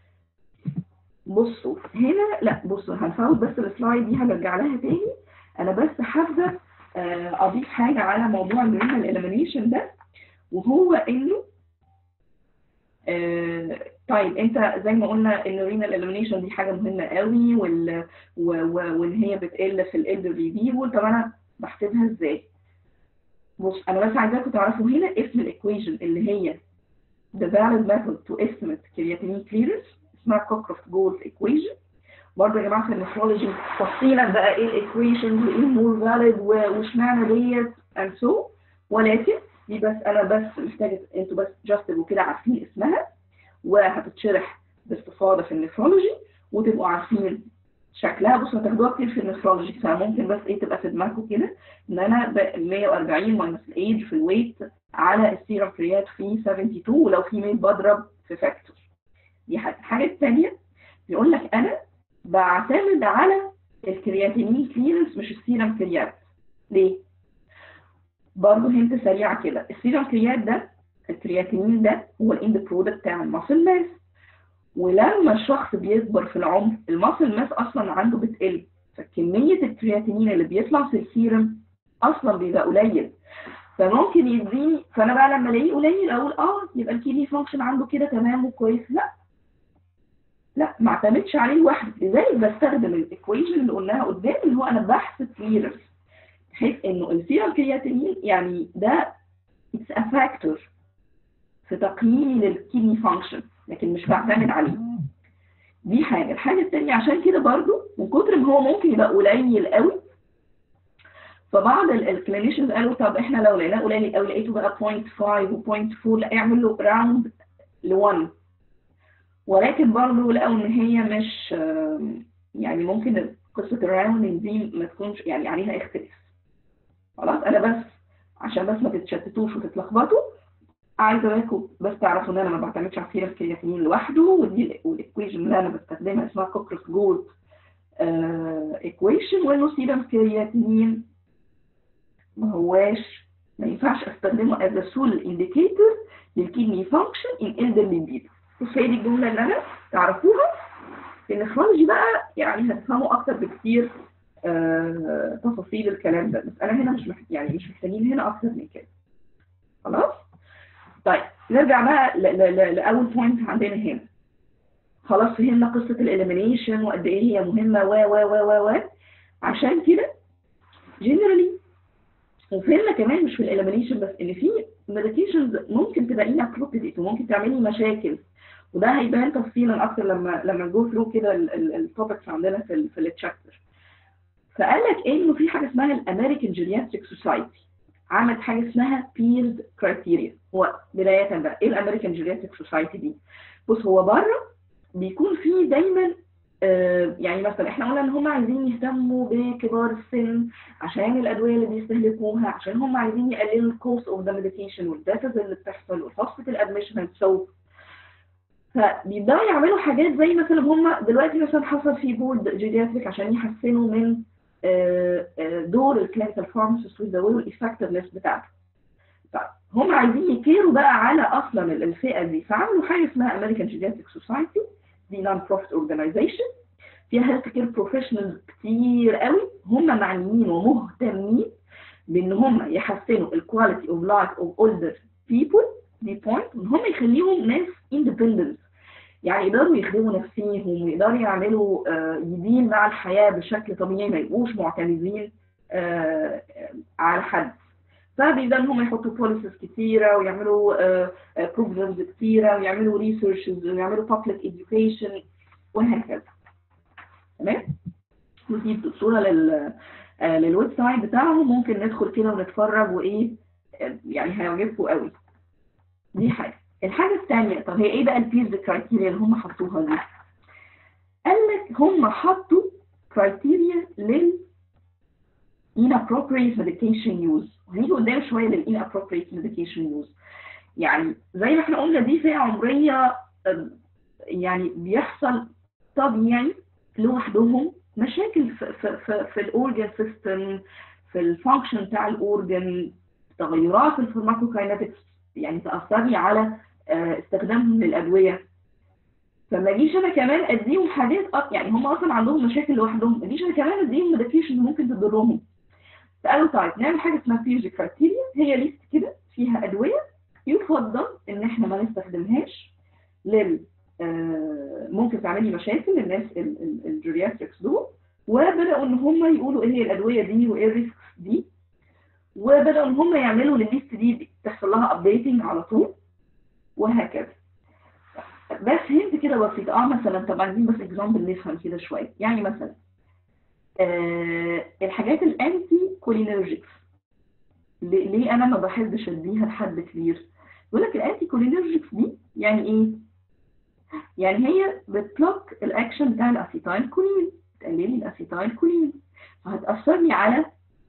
بصوا هنا لا بصوا هنفوت بس السلايد دي هرجع لها تاني انا بس حابه اضيف حاجه على موضوع الرينال اليمينيشن ده وهو انه آه طيب انت زي ما قلنا ان الرينال اليمينيشن دي حاجه مهمه قوي وال وان هي بتقل في الالدرلي بيبول طب انا بحسبها ازاي بص انا بس عايزاكم تعرفوا هنا اسم الايكويشن اللي هي the valid method to estimate creatinine clearance اسمها كوكروفت جولز equation برضه يا جماعه في النفرولوجي تفصيلا بقى ايه الايكويشن وايه المور فاليد واشمعنى ديت اند سو ولكن دي بس انا بس محتاجه انتوا بس جاست تبقوا كده عارفين اسمها وهتتشرح باستفاضه في النفرولوجي وتبقوا عارفين شكلها بصوا هتاخدوها كتير في النفرولوجي فممكن بس ايه تبقى في دماغكم كده ان انا 140 ماينس الايج في الويت على السيرم كريات في 72 ولو في 100 بضرب في فاكتور دي حاجه الحاجه الثانيه بيقول لك انا بعتمد على الكرياتينين كليرنس مش السيرم كريات ليه برضه هنت سريعه كده السيرم كريات ده الكرياتينين ده هو الاند برودكت بتاع الماسل ماس ولما الشخص بيكبر في العمر الماسل ماس اصلا عنده بتقل فكميه الكرياتينين اللي بيطلع في السيرم اصلا بيبقى قليل فممكن يديني فانا بقى لما الاقيه قليل اقول اه يبقى الكيدني فانكشن عنده كده تمام وكويس لا لا ما اعتمدش عليه لوحده لذلك بستخدم الايكويشن اللي قلناها قدام اللي هو انا بحسب كليرنس بحيث انه السيرم كرياتينين يعني ده اتس ا فاكتور في تقييمي للكيدني فانكشن لكن مش بعتمد عليه دي حاجه الحاجه الثانيه عشان كده برضو من كتر ما هو ممكن يبقى قليل قوي فبعض الكلينيشنز قالوا طب احنا لو لقيناه قليل قوي لقيته بقى 0.5 و0.4 لا اعمل له راوند ل 1 ولكن برضه لقوا ان هي مش يعني ممكن قصه الراوندنج دي ما تكونش يعني عليها اختلاف خلاص انا بس عشان بس ما تتشتتوش وتتلخبطوا عايزه اوريكم بس تعرفوا ان انا ما بعتمدش على السيرم كرياتينين لوحده ودي والايكويشن اللي انا بستخدمها اسمها كوكروس جولد ايكويشن وانه سيرم كرياتينين ما هواش ما ينفعش استخدمه as a sole indicator للكيدني function in elderly people بص هي دي الجمله اللي انا تعرفوها النفرولوجي بقى يعني هتفهموا اكتر بكتير آه تفاصيل الكلام ده بس انا هنا مش محت... يعني مش محتاجين هنا اكتر من كده خلاص طيب نرجع بقى ل... ل... ل... لاول بوينت عندنا هنا خلاص فهمنا قصه الاليمينيشن وقد ايه هي مهمه و و و و و عشان كده جنرالي وفهمنا كمان مش في الاليمينيشن بس ان في ميديكيشنز ممكن تبقى انابروبريت وممكن تعملي مشاكل وده هيبان تفصيلا اكتر لما لما نجو ثرو كده التوبكس عندنا في ال في التشابتر فقال لك انه في حاجه اسمها الامريكان جيرياتريك سوسايتي عملت حاجه اسمها بيرد كرايتيريا هو بدايه بقى ايه الامريكان جيرياتريك سوسايتي دي بص هو بره بيكون في دايما آه يعني مثلا احنا قلنا ان هم عايزين يهتموا بكبار السن عشان الادويه اللي بيستهلكوها عشان هم عايزين يقللوا الكوست اوف ذا ميديكيشن والداتاز اللي بتحصل والهوسبيتال ادميشن سو فبيبداوا يعملوا حاجات زي مثلا هم دلوقتي مثلا حصل في بورد جيرياتريك عشان يحسنوا من آه دور الكلينيكال فارماسيست ويزودوا الافكتفنس بتاعته فهم عايزين يكيروا بقى على اصلا الفئه دي فعملوا حاجه اسمها امريكان جيرياتريك سوسايتي دي نون بروفيت اورجانيزيشن فيها هيلث كير بروفيشنالز كتير قوي هم معنيين ومهتمين بان هم يحسنوا الكواليتي اوف لايف اوف اولدر بيبل دي بوينت وان هم يخليهم ناس اندبندنت يعني يقدروا يخدموا نفسيهم ويقدروا يعملوا آه، يدين مع الحياه بشكل طبيعي ما يبقوش معتمدين آه، على حد فبيبدأوا ان هم يحطوا بوليسز كتيرة ويعملوا بروجرامز كتيرة ويعملوا ريسيرشز ويعملوا بابليك education وهكذا تمام ودي صورة لل آه، للويب سايت بتاعهم ممكن ندخل كده ونتفرج وايه آه، يعني هيعجبكم قوي دي حاجة الحاجة الثانية طب هي ايه بقى البيرز كرايتيريا اللي هم حطوها دي قال لك هم حطوا كرايتيريا لل inappropriate medication use هنيجي قدام شويه لل inappropriate medication use يعني زي ما احنا قلنا دي فئه عمريه آه، يعني بيحصل طبيعي لوحدهم مشاكل في في في, في الاورجن سيستم في الفانكشن بتاع الاورجن تغيرات في الفارماكوكاينetics يعني تاثر لي على آه، استخدامهم للادويه فما اجيش انا كمان اديهم حاجات أ- يعني هم اصلا عندهم مشاكل لوحدهم ما اجيش انا كمان اديهم ميديكيشن ممكن تضرهم فقالوا طيب نعمل حاجه اسمها بيجي كرايتيريا هي ليست كده فيها ادويه يفضل ان احنا ما نستخدمهاش لل آه، ممكن تعمل لي مشاكل للناس الجيرياتريكس دول وبداوا ان هم يقولوا ايه هي الادويه دي وايه الريسكس دي وبداوا ان هم يعملوا للليست دي تحصل لها ابديتنج على طول وهكذا بس هنت كده بسيط اه مثلا طب عايزين بس اكزامبل نفهم كده شويه يعني مثلا آه الحاجات الانتي كولينرجيكس ليه انا ما بحبش اديها لحد كبير يقول لك الانتي كولينرجيكس دي يعني ايه يعني هي بتبلوك الاكشن بتاع الاسيتايل كولين تقللي الاسيتايل كولين فهتاثر لي على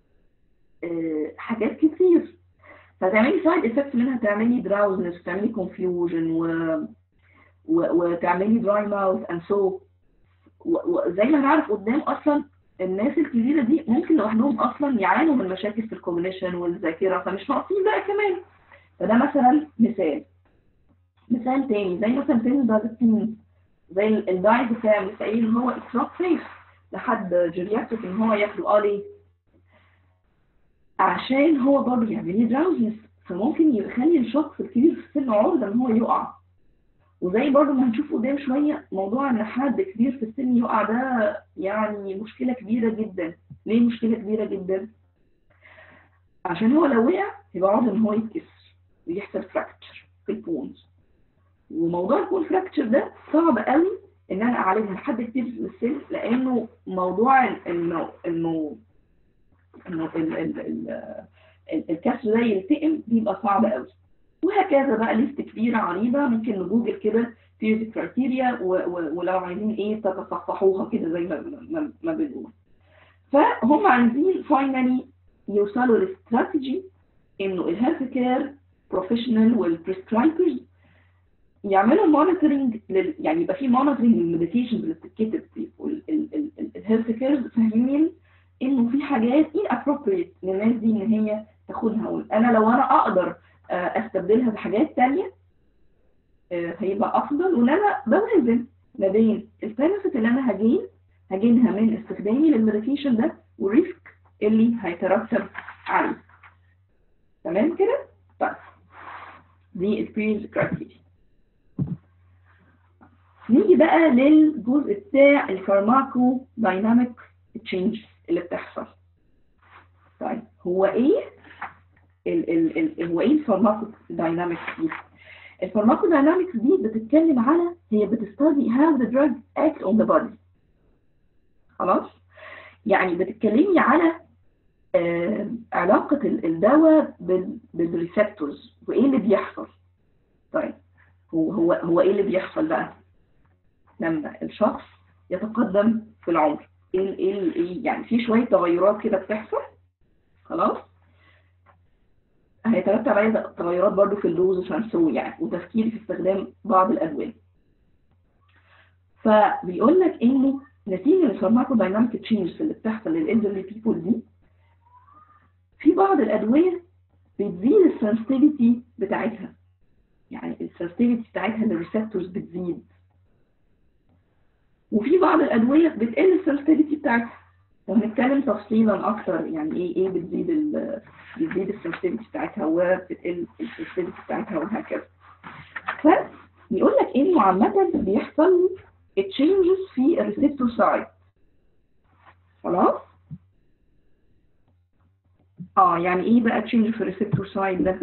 آه حاجات كتير فتعملي سايد افكت منها تعملي دراوزنس تعملي كونفيوجن و... و... وتعملي دراي ماوث اند سو وزي ما نعرف قدام اصلا الناس الكبيره دي ممكن لوحدهم اصلا يعانوا من مشاكل في الكوجنيشن والذاكره فمش ناقصين بقى كمان فده مثلا مثال مثال تاني زي مثلا بنزازابين زي الدايزوفام لسه قايل ان هو اتس نوت سيف لحد جيرياتريك ان هو ياخده اه ليه؟ عشان هو برضه يعمل لي دراوزنس فممكن يخلي الشخص الكبير في السن عرضه ان هو يقع وزي برضه ما هنشوف قدام شويه موضوع ان حد كبير في السن يقع ده يعني مشكله كبيره جدا ليه مشكله كبيره جدا عشان هو لو وقع يبقى عرضه ان هو يتكسر ويحصل فراكتشر في البونز وموضوع البون فراكتشر ده صعب قوي ان انا اعالجها لحد كتير في السن لانه موضوع انه انه انه ال- ال- ال- الكسر ده يلتئم بيبقى صعب قوي وهكذا بقى ليست كبيرة عريضة ممكن نجوجل كده في كرايتيريا ولو عايزين ايه تتصفحوها كده زي ما ما, ما بنقول فهم عايزين فاينالي يوصلوا لاستراتيجي انه الهيلث كير بروفيشنال والبريسكرايبرز يعملوا مونيتورنج يعني يبقى في مونيتورنج للميديكيشنز اللي بتتكتب الهيلث كيرز فاهمين انه في حاجات ان ابروبريت للناس دي ان هي تاخدها انا لو انا اقدر استبدلها بحاجات تانية هيبقى افضل وان انا بوازن ما بين البنفيت اللي انا هجين هجينها من استخدامي للميديكيشن ده والريسك اللي هيترتب عليه تمام كده بس دي البريز كرايتيريا نيجي بقى للجزء بتاع الفارماكو دايناميك تشينج اللي بتحصل طيب هو ايه ال ال ال هو ايه الفارماكو داينامكس دي الفارماكو داينامكس دي بتتكلم على هي بتستدي how the drug acts on the body خلاص يعني بتتكلمي على آه علاقة الدواء بالريسبتورز وايه اللي بيحصل طيب هو هو هو ايه اللي بيحصل بقى لما الشخص يتقدم في العمر ايه ايه ايه يعني في شويه تغيرات كده بتحصل خلاص هيترتب عليها تغيرات برضو في الدوز والسنسو يعني وتفكير في استخدام بعض الادويه فبيقول لك انه نتيجه الفارماكو دايناميك تشينجز اللي بتحصل للالدرلي بيبول دي في بعض الادويه بتزيد السنسيتيفيتي بتاعتها يعني السنسيتيفيتي بتاعتها للريسبتورز بتزيد وفي بعض الادويه بتقل السنسيتيفيتي بتاعتها وهنتكلم تفصيلا اكتر يعني ايه ايه بتزيد ال بتزيد السنسيتيفيتي بتاعتها وبتقل السنسيتيفيتي بتاعتها وهكذا فبيقول لك انه عامه بيحصل تشينجز في الريسبتور سايد خلاص اه يعني ايه بقى تشينج في الريسبتور سايد ده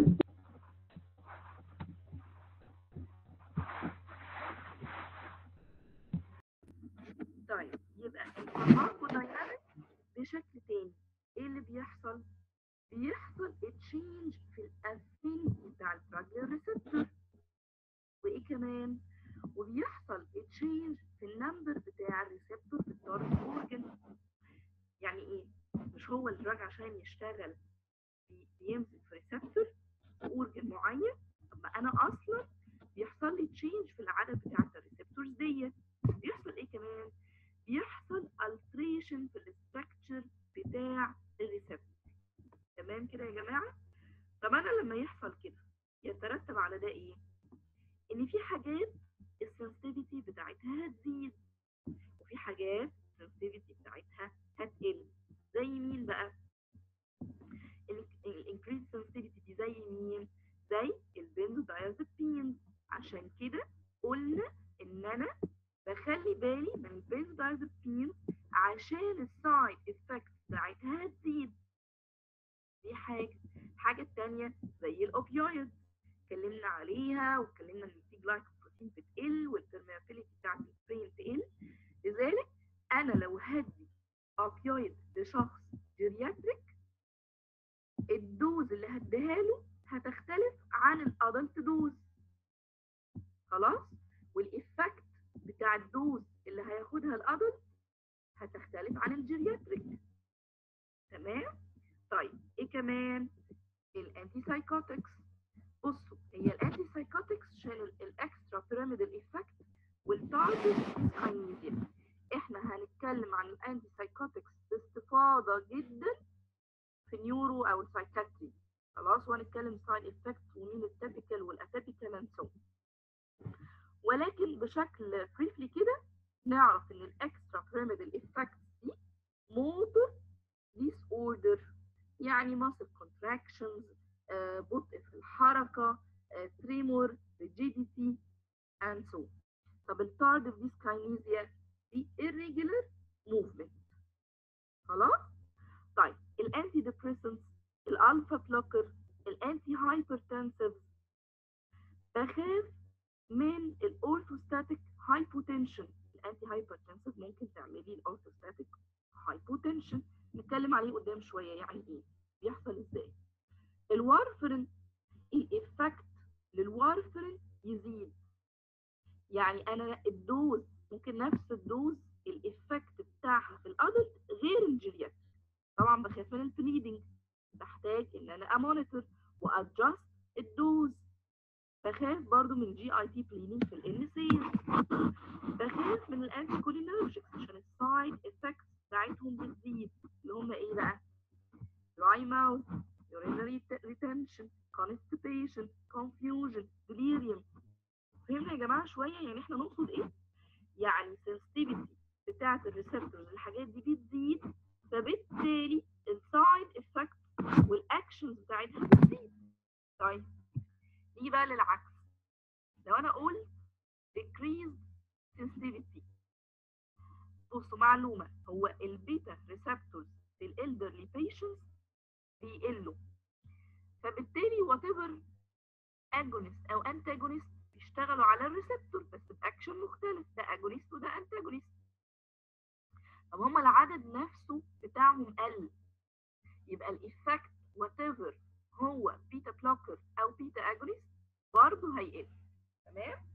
طيب يبقى الفارماكوداينامكس بشكل تاني ايه اللي بيحصل؟ بيحصل تشينج في الافينيتي بتاع الدراج للريسبتور وايه كمان؟ وبيحصل تشينج في النمبر بتاع الريسبتور في التارجت اورجن يعني ايه؟ مش هو الدراج عشان يشتغل بي- بيمسك في ريسبتور في اورجن معين طب ما انا اصلا بيحصل لي تشينج في العدد بتاعت الريسبتورز ديت بيحصل ايه كمان؟ بيحصل alteration في الاستراكشر بتاع الريسبتور تمام كده يا جماعه طب انا لما يحصل كده يترتب على ده ايه ان في حاجات السنسيتيفيتي بتاعتها هتزيد وفي حاجات السنسيتيفيتي بتاعتها هتقل زي مين بقى الانكريز سنسيتيفيتي دي زي مين زي البنزودايازابين عشان كده قلنا ان انا بخلي بالي من البنزودايازابين عشان السايد افكت بتاعتها هتزيد دي حاجه الحاجه الثانيه زي الاوبيويد اتكلمنا عليها واتكلمنا ان في جلايكوبروتين بتقل والبرميابيليتي بتاعت البرين تقل لذلك انا لو هدي اوبيويد لشخص جيرياتريك الدوز اللي هديها له هتختلف عن الادلت دوز خلاص والإفكت بتاع الدوز اللي هياخدها الادلت هتختلف عن الجيرياتريك تمام طيب ايه كمان الانتي سايكوتكس بصوا هي الانتي سايكوتكس عشان الاكسترا بيراميدال افكت والتارجت كاينيزيا احنا هنتكلم عن الانتي سايكوتكس باستفاضه جدا في نيورو او السايكاتري خلاص وهنتكلم سايد افكت ومين التيبيكال والاتيبيكال اند سو ولكن بشكل بريفلي كده نعرف ان الاكسترا بيراميدال افكت دي موتور ديس اوردر يعني muscle contractions آه، بطء في الحركه تريمور rigidity and so on. طب التارجت ديسكاينيزيا دي irregular movement خلاص طيب الانتي ديبريسنس الالفا بلوكر الانتي هايبرتنسيف بخاف من الاورثوستاتيك هايبوتنشن الانتي هايبرتنسيف ممكن تعملي الاورثوستاتيك هايبوتنشن نتكلم عليه قدام شويه يعني ايه بيحصل ازاي الوارفرين الافكت للوارفرين يزيد يعني انا الدوز ممكن نفس الدوز الافكت بتاعها في الادلت غير الجيرياتريك طبعا بخاف من البليدنج بحتاج ان انا امونيتور وادجست الدوز بخاف برضو من جي اي تي بليدنج في الان سي بخاف من الانتي كولينرجيكس عشان السايد افكتس بتاعتهم بتزيد اللي هم ايه بقى dry mouth urinary retention constipation confusion delirium فهمنا يا جماعه شويه يعني احنا نقصد ايه يعني sensitivity بتاعه الريسبتورز الحاجات دي بتزيد فبالتالي السايد افكت والاكشنز بتاعتها بتزيد طيب نيجي بقى للعكس لو انا قلت decreased sensitivity بصوا معلومه هو البيتا ريسبتورز في الالدرلي patients بيقلوا فبالتالي وات ايفر اجونست او انتاجونست بيشتغلوا على الريسبتور بس باكشن مختلف ده اجونست وده انتاجونست طب هما العدد نفسه بتاعهم قل يبقى الايفكت وات ايفر هو بيتا بلوكر او بيتا اجونست برضه هيقل تمام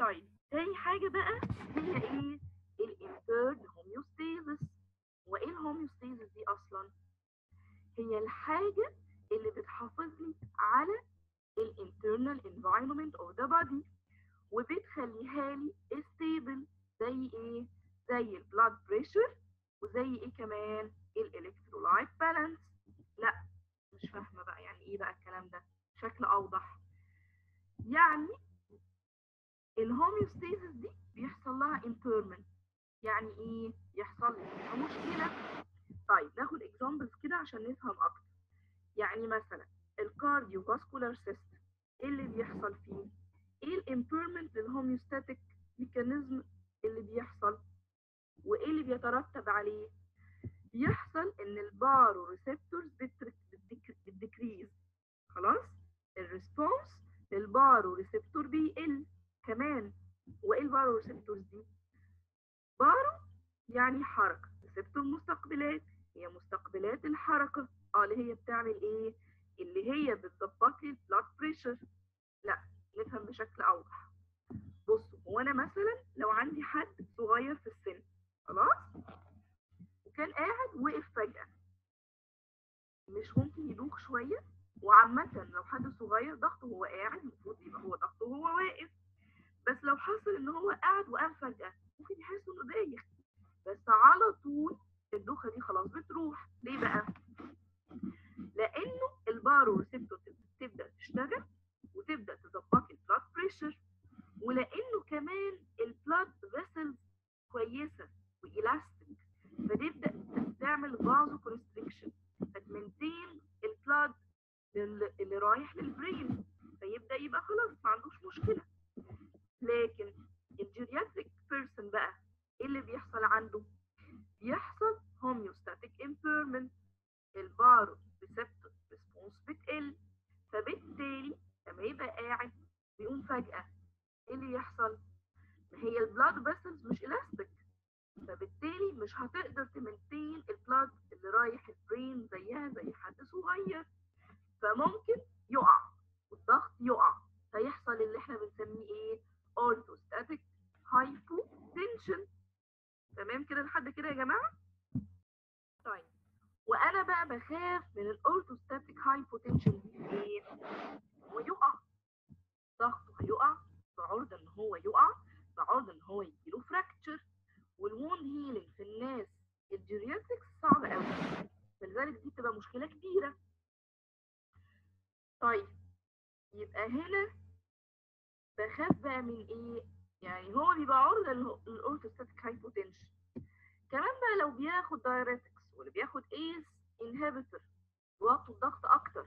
طيب تاني حاجة بقى هي ايه الانترد هوميوستيزس وايه الهوميوستيزس دي اصلا هي الحاجة اللي بتحافظ لي على الانترنال environment of the body وبتخليها لي stable زي ايه زي البلاد بريشر وزي ايه كمان الالكترولايت بالانس لا مش فاهمه بقى يعني ايه بقى الكلام ده بشكل اوضح يعني الهوميوستاسيس دي بيحصل لها impairment يعني ايه يحصل لها مشكله طيب ناخد اكزامبلز كده عشان نفهم اكتر يعني مثلا الكارديو فاسكولار سيستم ايه اللي بيحصل فيه ايه الامبيرمنت للهوميوستاتيك ميكانيزم اللي بيحصل وايه اللي بيترتب عليه بيحصل ان البارو ريسبتورز بتديكريز خلاص الريسبونس للبارو ريسبتور بيقل كمان وايه البارو ريسبتورز دي بارو يعني حركه ريسبتور مستقبلات هي مستقبلات الحركه اه اللي هي بتعمل ايه اللي هي بتظبط لي البلاد بريشر لا نفهم بشكل اوضح بصوا هو انا مثلا لو عندي حد صغير في السن خلاص وكان قاعد وقف فجأة مش ممكن يدوخ شوية وعامة لو حد صغير ضغطه هو قاعد المفروض يبقى هو ضغطه هو واقف بس لو حصل ان هو قاعد وقام فجأة ممكن يحس انه دايخ بس على طول الدوخة دي خلاص بتروح ليه بقى؟ لانه البارو ريسبتور تبدأ تشتغل وتبدأ تظبط البلاد بريشر ولانه كمان البلاد فيسلز كويسة وإلاستيك فتبدأ تعمل فازو كونستريكشن فتمنتين البلاد اللي رايح للبرين فيبدأ يبقى خلاص ما عندوش مشكلة لكن الجيرياتريك بيرسون بقى ايه اللي بيحصل عنده؟ بيحصل homeostatic impairment البارو ريسبتور ريسبونس بتقل فبالتالي لما يبقى قاعد بيقوم فجأة ايه اللي يحصل؟ ما هي البلاد فيسلز مش الاستيك فبالتالي مش هتقدر تمنتين البلاد اللي رايح البرين زيها زي حد صغير فممكن يقع والضغط يقع فيحصل اللي احنا بنسميه ايه orthostatic hypotension تمام كده لحد كده يا جماعه طيب وانا بقى بخاف من الاورثوستاتيك هايبوتنشن دي ايه هو يقع ضغطه هيقع بعرضه ان هو يقع بعرضه ان هو يجيله فراكتشر والوند هيلينج في الناس الجيرياتريكس صعب قوي فلذلك دي بتبقى مشكله كبيره طيب يبقى هنا بخاف بقى من ايه يعني هو بيبقى عرضه للاورثوستاتيك هايبوتنشن كمان بقى لو بياخد دايريتكس واللي بياخد ايس انهبيتور بيوطوا الضغط اكتر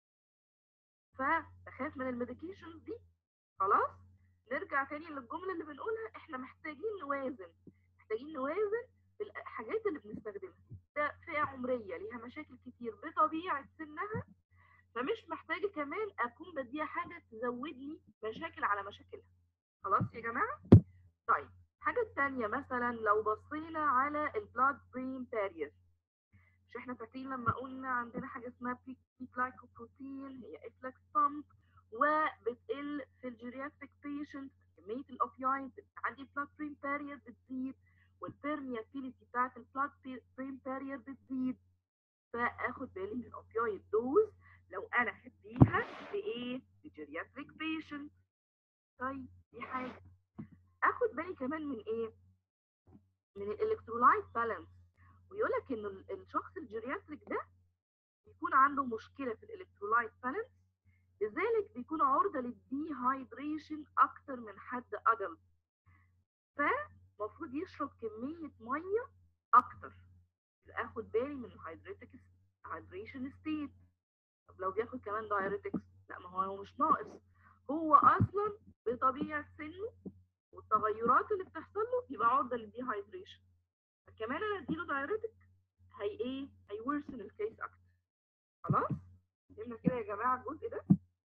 فبخاف من الميديكيشنز دي خلاص نرجع تاني للجمله اللي بنقولها احنا محتاجين نوازن محتاجين نوازن بالحاجات اللي بنستخدمها ده فئه عمريه ليها مشاكل كتير بطبيعه سنها فمش محتاجه كمان اكون بديها حاجه تزود لي مشاكل على مشاكلها خلاص يا جماعه طيب الحاجه الثانيه مثلا لو بصينا على البلاد برين بارير مش احنا فاكرين لما قلنا عندنا حاجه اسمها بي جلايكوبروتين هي افلكس بامب وبتقل في الجيرياتريك بيشنت كميه الاوبيويد عندي البلاد برين بارير بتزيد والبيرميابيليتي بتاعت البلاد برين بارير بتزيد فاخد بالي من الاوبيويد دوز لو انا هديها لايه؟ لجيرياتريك بيشنت طيب دي حاجه اخد بالي كمان من ايه؟ من الالكترولايت بالانس ويقول لك ان الشخص الجيرياتريك ده بيكون عنده مشكله في الالكترولايت بالانس لذلك بيكون عرضه للديهايدريشن اكتر من حد ادلت فالمفروض يشرب كميه ميه اكتر اخد بالي من الهايدريتك هايدريشن ستيت طب لو بياخد كمان دايريتكس لا ما هو مش ناقص هو اصلا بطبيعه سنه والتغيرات اللي بتحصل له يبقى عرضه للديهايدريشن فكمان انا اديله دايريتك هي ايه هيورسن الكيس اكتر خلاص فهمنا كده يا جماعه الجزء ده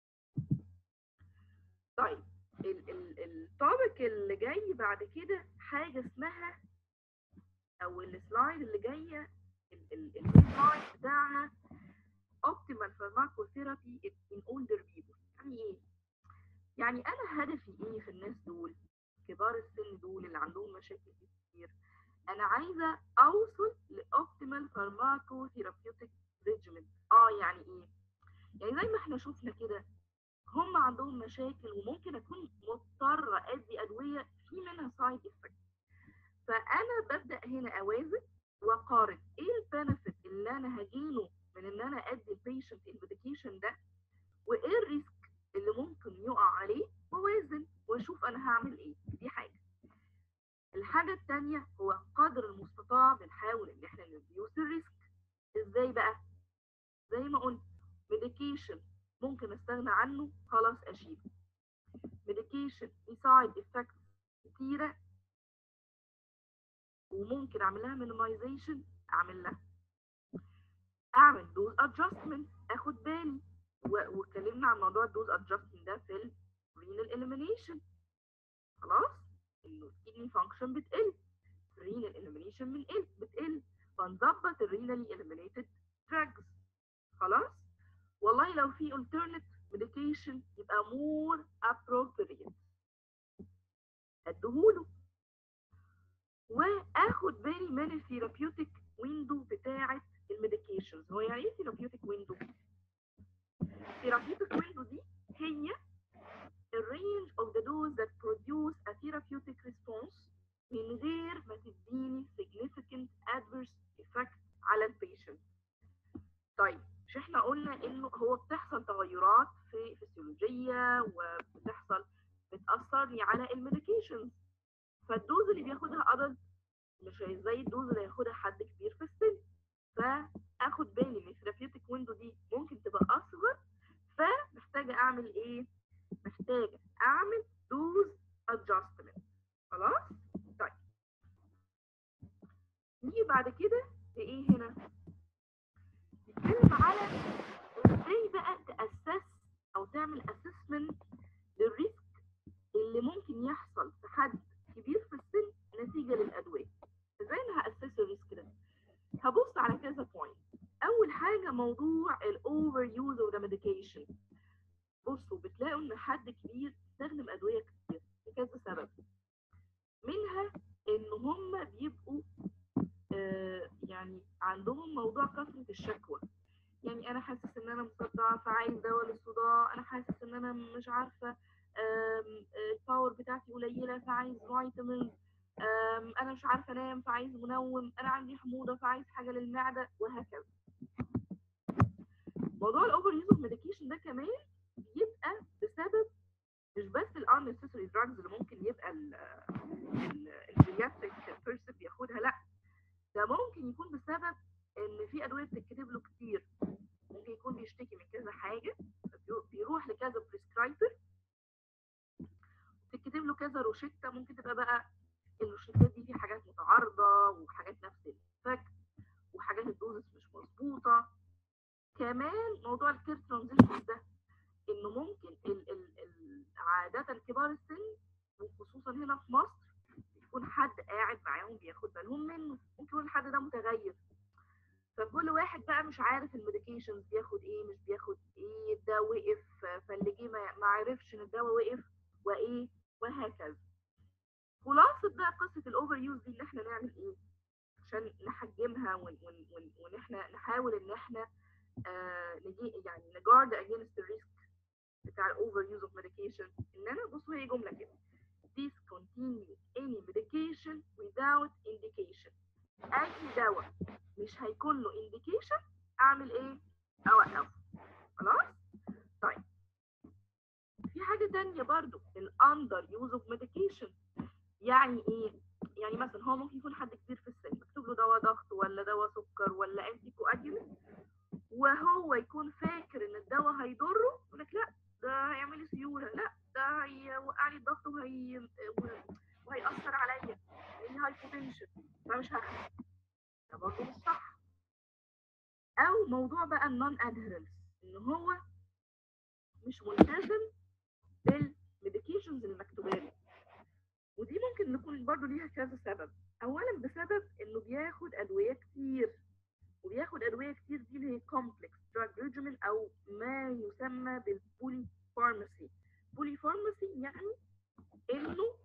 طيب التوبيك اللي جاي بعد كده حاجه اسمها او السلايد اللي جايه السلايد بتاعها optimal pharmacotherapy in older people يعني ايه؟ يعني انا هدفي ايه في الناس دول؟ كبار السن دول اللي عندهم مشاكل كتير انا عايزه اوصل لاوبتيمال فارماكو ثيرابيوتيك ريجيمنت اه يعني ايه يعني زي ما احنا شفنا كده هم عندهم مشاكل وممكن اكون مضطره ادي ادويه في منها سايد افكت فانا ببدا هنا اوازن واقارن ايه البنفيت اللي انا هجيله من ان انا ادي البيشنت الميديكيشن ده وايه الريسك اللي ممكن يقع عليه ووازن واشوف انا هعمل ايه دي حاجه الحاجه الثانيه هو قدر المستطاع بنحاول ان احنا نديوس الريسك ازاي بقى زي ما قلت ميديكيشن ممكن استغنى عنه خلاص اشيله ميديكيشن في سايد افكت كتيره وممكن اعمل لها مينيمايزيشن اعمل لها اعمل دوز ادجستمنت اخد بالي واتكلمنا عن موضوع الدوز ادجستمنت ده في الرينال اليمينيشن خلاص انه الكدني فانكشن بتقل الرينال اليمينيشن من قل بتقل فنظبط الرينالي اليمينيتد دراجز خلاص والله لو في alternate medication يبقى more appropriate اديهوله واخد بالي من الثيرابيوتيك ويندو بتاعه الميديكيشنز هو يعني ايه ثيرابيوتيك ويندو ثيرابيوتيك ويندو دي هي الرينج اوف ذا دوز that produce a therapeutic response من غير ما تديني significant adverse effect على البيشنت طيب مش احنا قلنا انه هو بتحصل تغيرات في فسيولوجيه وبتحصل بتاثر لي على الميديكيشنز فالدوز اللي بياخدها ادلت مش زي الدوز اللي هياخدها حد كبير في السن فاخد بالي ان الثيرابيوتيك ويندو دي ممكن تبقى اصغر فمحتاجه اعمل ايه محتاجه اعمل دوز ادجستمنت خلاص طيب نيجي بعد كده لايه هنا نتكلم على ازاي بقى تاسس او تعمل اسسمنت للريسك اللي ممكن يحصل في حد كبير في السن نتيجه للادويه ازاي انا هاسس الريسك ده هبص على كذا بوينت اول حاجه موضوع الاوفر يوز اوف ذا ميديكيشن بصوا بتلاقوا ان حد كبير بيستخدم ادويه كتير لكذا سبب منها ان هم بيبقوا آه يعني عندهم موضوع كثره الشكوى يعني انا حاسس ان انا مصدع فعايز دواء للصداع انا حاسس ان انا مش عارفه الباور بتاعتي قليله فعايز فيتامين انا مش عارفه انام فعايز منوم انا عندي حموضه فعايز حاجه للمعده وهكذا موضوع الاوفر يوز اوف ميديكيشن ده كمان بيبقى بسبب مش بس الانسيسري دراجز اللي ممكن يبقى البياتريك بيرسون بياخدها لا ده ممكن يكون بسبب ان في ادويه بتتكتب له كتير ممكن يكون بيشتكي من كذا حاجه بيروح لكذا بريسكرايبر تكتب له كذا روشته ممكن تبقى بقى الروشتات دي في حاجات متعارضه وحاجات نفس الفك وحاجات الدوزس مش مظبوطه كمان موضوع الكير ترانزيشن ده انه ممكن ال ال ال عاده كبار السن وخصوصا هنا في مصر يكون حد قاعد معاهم بياخد بالهم منه ممكن يكون الحد ده متغير فكل واحد بقى مش عارف الميديكيشنز بياخد ايه مش بياخد ايه ده وقف فاللي جه ما عرفش ان الدواء وقف وايه وهكذا خلاصة بقى قصة الاوفر يوز دي اللي احنا نعمل ايه عشان نحجمها ون ون ون وان احنا نحاول ان احنا آه نجي يعني نجارد اجينست الريسك بتاع الاوفر يوز اوف ميديكيشن ان انا بصوا هي جملة كده discontinue any medication without indication اي دواء مش هيكون له indication اعمل ايه اوقفه خلاص طيب في حاجة تانية برضو الاندر يوز اوف ميديكيشن يعني ايه؟ يعني مثلا هو ممكن يكون حد كبير في السن مكتوب له دواء ضغط ولا دواء سكر ولا انتي كواجولنت وهو يكون فاكر ان الدواء هيضره يقول لك لا ده هيعمل لي سيوله لا ده هيوقع لي الضغط وهي وهيأثر عليا لاني هايبوتنشن فمش هاخد ده برضه مش صح او موضوع بقى النون ادهرنس ان هو مش ملتزم بالميديكيشنز المكتوبه له ودي ممكن نكون برضه ليها كذا سبب اولا بسبب انه بياخد ادويه كتير وبياخد ادويه كتير دي اللي هي كومبلكس دراج ريجيمن او ما يسمى بالبولي فارماسي بولي فارماسي يعني انه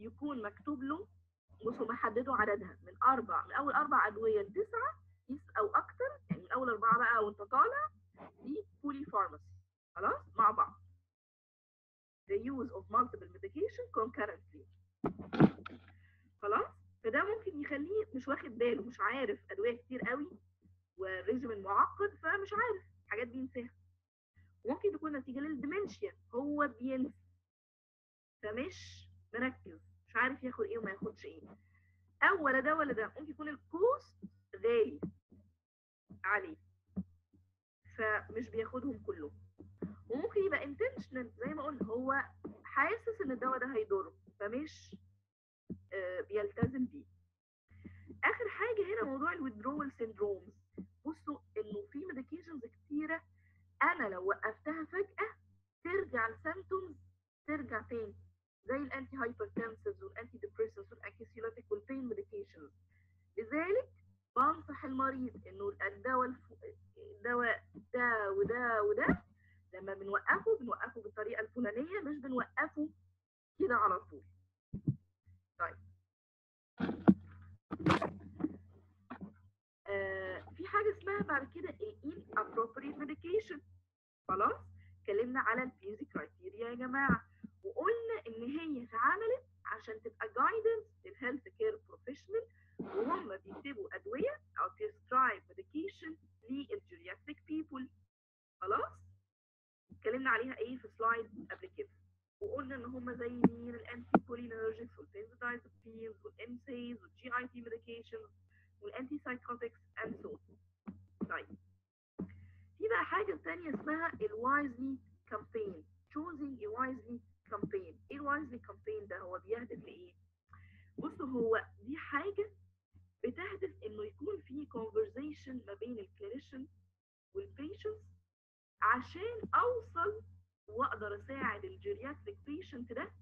يكون مكتوب له بصوا محددوا عددها من اربع من اول اربع ادويه لتسعه او اكتر يعني من اول اربعه بقى وانت طالع دي بولي فارماسي خلاص مع بعض the use of multiple medication concurrently خلاص فده ممكن يخليه مش واخد باله مش عارف ادويه كتير قوي وريجيمن معقد فمش عارف حاجات بينساها وممكن تكون نتيجه للديمنشيا هو بينسى فمش مركز مش عارف ياخد ايه وما ياخدش ايه او ولا ده ولا ده ممكن يكون الكوست غالي عليه فمش بياخدهم كلهم وممكن يبقى intentional زي ما قلنا هو حاسس ان الدواء ده هيضره فمش آه بيلتزم بيه اخر حاجه هنا موضوع الويدرول سيندرومز بصوا انه في ميديكيشنز كتيره انا لو وقفتها فجاه ترجع السيمتومز ترجع تاني زي الانتي هايبرتنسيفز والانتي ديبريسنس والانكسيولاتيك والبين ميديكيشنز لذلك بنصح المريض انه الدواء الف... الدواء ده وده وده لما بنوقفه بنوقفه بالطريقه الفلانيه مش بنوقفه كده على طول طيب آه في حاجه اسمها بعد كده ال inappropriate medication خلاص اتكلمنا على البيزي كرايتيريا يا جماعه وقلنا ان هي اتعملت عشان تبقى جايدنس للهيلث كير بروفيشنال وهم بيكتبوا ادويه او prescribe medication للجيرياتريك بيبول خلاص اتكلمنا عليها ايه في سلايد قبل كده وقلنا ان هم زي مين الانتي كولينرجيكس والبنزودايزابينز والامسيز والجي اي تي ميديكيشنز والانتي سايكوتكس اند سو طيب في بقى حاجه ثانيه اسمها الوايزلي كامبين choosing a wisely campaign ايه الوايزلي كامبين ده هو بيهدف لايه بصوا هو دي حاجه بتهدف انه يكون في conversation ما بين الكلينيشن والبيشنتس عشان اوصل واقدر اساعد الجيرياتريك بيشنت ده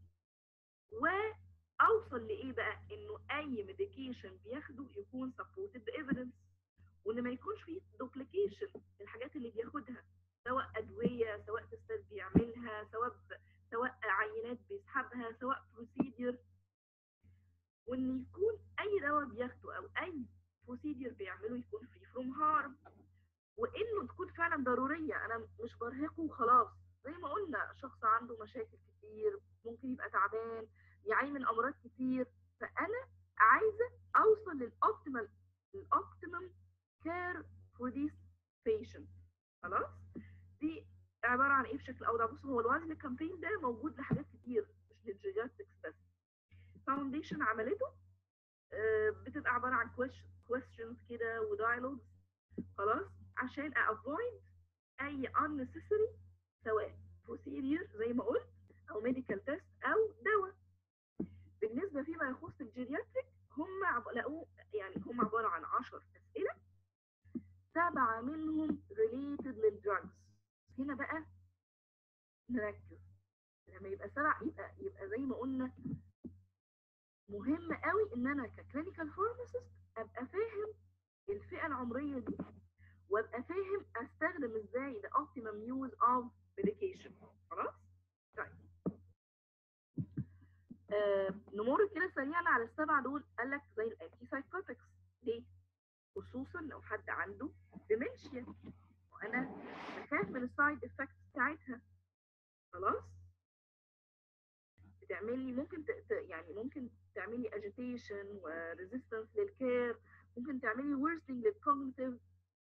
واوصل لايه بقى انه اي ميديكيشن بياخده يكون سبورتد بايفيدنس وان ما يكونش فيه دوبليكيشن الحاجات اللي بياخدها سواء ادويه سواء تستات بيعملها سواء سواء عينات بيسحبها سواء بروسيدير وان يكون اي دواء بياخده او اي بروسيدير بيعمله يكون فري فروم هارم وانه تكون فعلا ضروريه انا مش برهقه وخلاص زي ما قلنا شخص عنده مشاكل كتير ممكن يبقى تعبان يعاني من امراض كتير فانا عايزه اوصل للاوبتيمال الاوبتيمم كير فور ذيس بيشنت خلاص دي عباره عن ايه بشكل اوضح بص هو الوزن كامبين ده موجود لحاجات كتير مش للجيجاتكس بس فاونديشن عملته بتبقى عباره عن questions كده ودايلوجز خلاص عشان افويد اي unnecessary سواء procedure زي ما قلت او medical test او دواء بالنسبه فيما يخص الجيرياتريك هم لقوا يعني هم عباره عن 10 اسئله سبعه منهم related للدراجز هنا بقى نركز لما يبقى سبع يبقى يبقى زي ما قلنا مهم قوي ان انا ككلينيكال فارماسيست ابقى فاهم الفئه العمريه دي وابقى فاهم استخدم ازاي the optimum use of medication خلاص طيب آه نمر كده سريعا على السبعه دول قال لك زي الانتي سايكوتكس ليه خصوصا لو حد عنده ديمنشيا وانا بخاف من السايد افكتس بتاعتها خلاص بتعملي ممكن ت... يعني ممكن تعملي اجيتيشن وريزيستنس للكير ممكن تعملي worsening للكوجنيتيف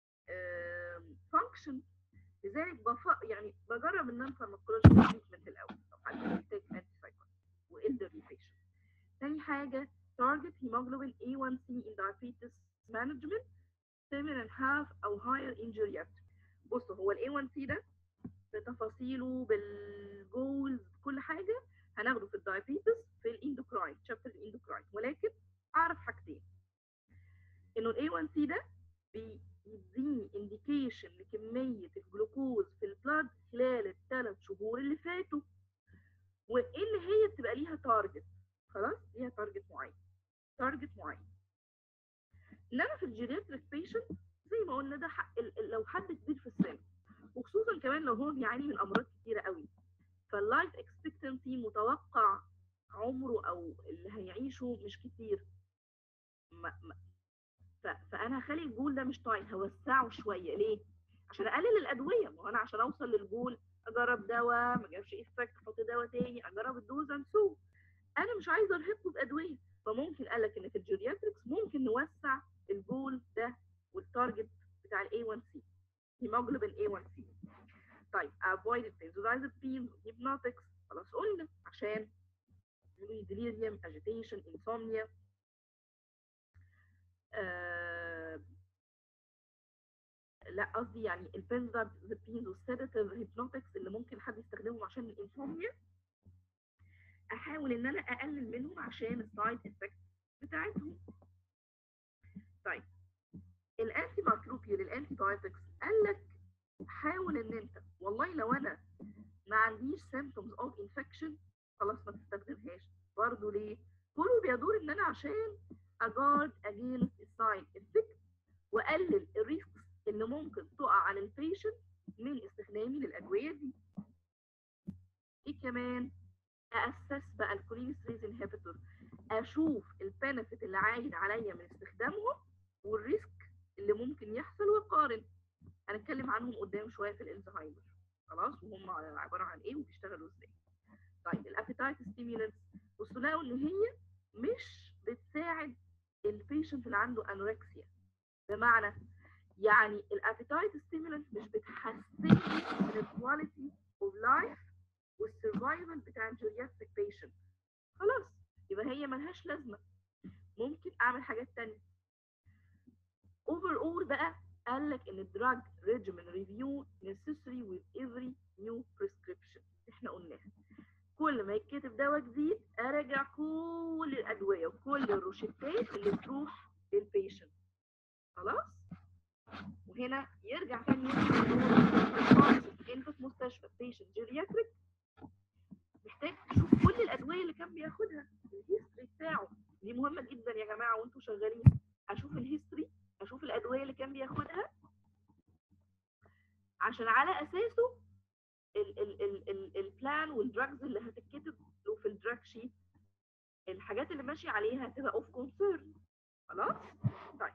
فانكشن لذلك بف... يعني بجرب النون فارماكولوجيكال تريتمنت الاول لو حد محتاج انتي سايكوتيك والدرلي بيشنت تاني حاجه target hemoglobin A1C in diabetes management 7 and half او higher in geriatric بصوا هو ال A1C ده بتفاصيله بالجولز بكل حاجه هناخده في الدايابيتس في الاندوكراين شابتر الاندوكراين ولكن اعرف حاجتين انه الاي 1 سي ده بيديني انديكيشن لكميه الجلوكوز في البلاد خلال الثلاث شهور اللي فاتوا وان هي بتبقى ليها تارجت خلاص ليها تارجت معين تارجت معين انما في الجيرياتريك بيشنت زي ما قلنا ده حق لو حد كبير في السن وخصوصا كمان لو هو بيعاني من امراض كتيره قوي فاللايف اكسبكتنسي متوقع عمره او اللي هيعيشه مش كتير ما ما ف- فانا هخلي الجول ده مش طايل هوسعه شويه ليه عشان اقلل الادويه ما هو انا عشان اوصل للجول اجرب دواء ما جابش افكت احط دواء تاني اجرب الدوز اند سو انا مش عايزه ارهقه بادويه فممكن قال لك ان في الجيرياتريكس ممكن نوسع الجول ده والتارجت بتاع الاي 1 سي هيموجلوبين اي 1 سي طيب avoid benzodiazepines hypnotics خلاص قلنا عشان delirium agitation insomnia آه لا قصدي يعني البنزodiazepines والسيداتيف هيبنوتكس اللي ممكن حد يستخدمهم عشان الانسومنيا احاول ان انا اقلل منهم عشان السايد افكت بتاعتهم طيب الانتي مايكروبيال الانتي بايوتكس قال لك حاول ان انت والله لو انا ما عنديش symptoms of infection خلاص ما تستخدمهاش برضه ليه؟ كله بيدور ان انا عشان اجارد against السايد افكت واقلل الريسك اللي ممكن تقع على البيشنت من استخدامي للادويه دي. ايه كمان؟ اسس بقى الكولينستريز انهبيتور اشوف البنفيت اللي عايد عليا من استخدامهم والريسك اللي ممكن يحصل واقارن هنتكلم عنهم قدام شويه في الالزهايمر خلاص وهم عباره عن ايه وبيشتغلوا ازاي طيب الابيتايت ستيمولانتس بصوا لقوا ان هي مش بتساعد البيشنت اللي عنده انوركسيا بمعنى يعني الابيتايت ستيمولانت مش بتحسن من الكواليتي اوف لايف والسرفايفل بتاع الجيرياتريك بيشنت خلاص يبقى هي ملهاش لازمه ممكن اعمل حاجات تانية اوفر اول بقى قال لك ان الدراج ريجيمن ريفيو necessary with every new prescription احنا قلناها كل ما يتكتب دواء جديد اراجع كل الادويه وكل الروشتات اللي بتروح للبيشنت خلاص وهنا يرجع تاني انت في مستشفى بيشنت جيرياتريك محتاج تشوف كل الادويه اللي كان بياخدها الهيستوري بتاعه دي مهمه جدا يا جماعه وانتم شغالين اشوف الهيستوري اشوف الادويه اللي كان بياخدها عشان على اساسه ال ال ال ال البلان والدراجز اللي هتتكتب له في الدراج شيت الحاجات اللي ماشي عليها هتبقى اوف كونسيرن خلاص طيب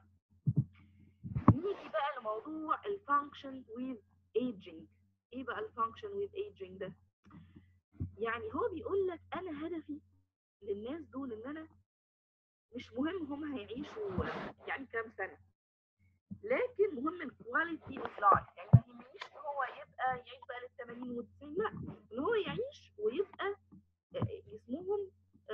نيجي بقى لموضوع الفانكشن ويز ايجينج ايه بقى الفانكشن ويز ايجينج ده يعني هو بيقول لك انا هدفي للناس دول ان انا مش مهم هم هيعيشوا يعني كام سنه لكن مهم الكواليتي اوف لايف يعني ما يهمنيش ان هو يبقى يعيش بقى لل 80 وال 90 لا ان هو يعيش ويبقى جسمهم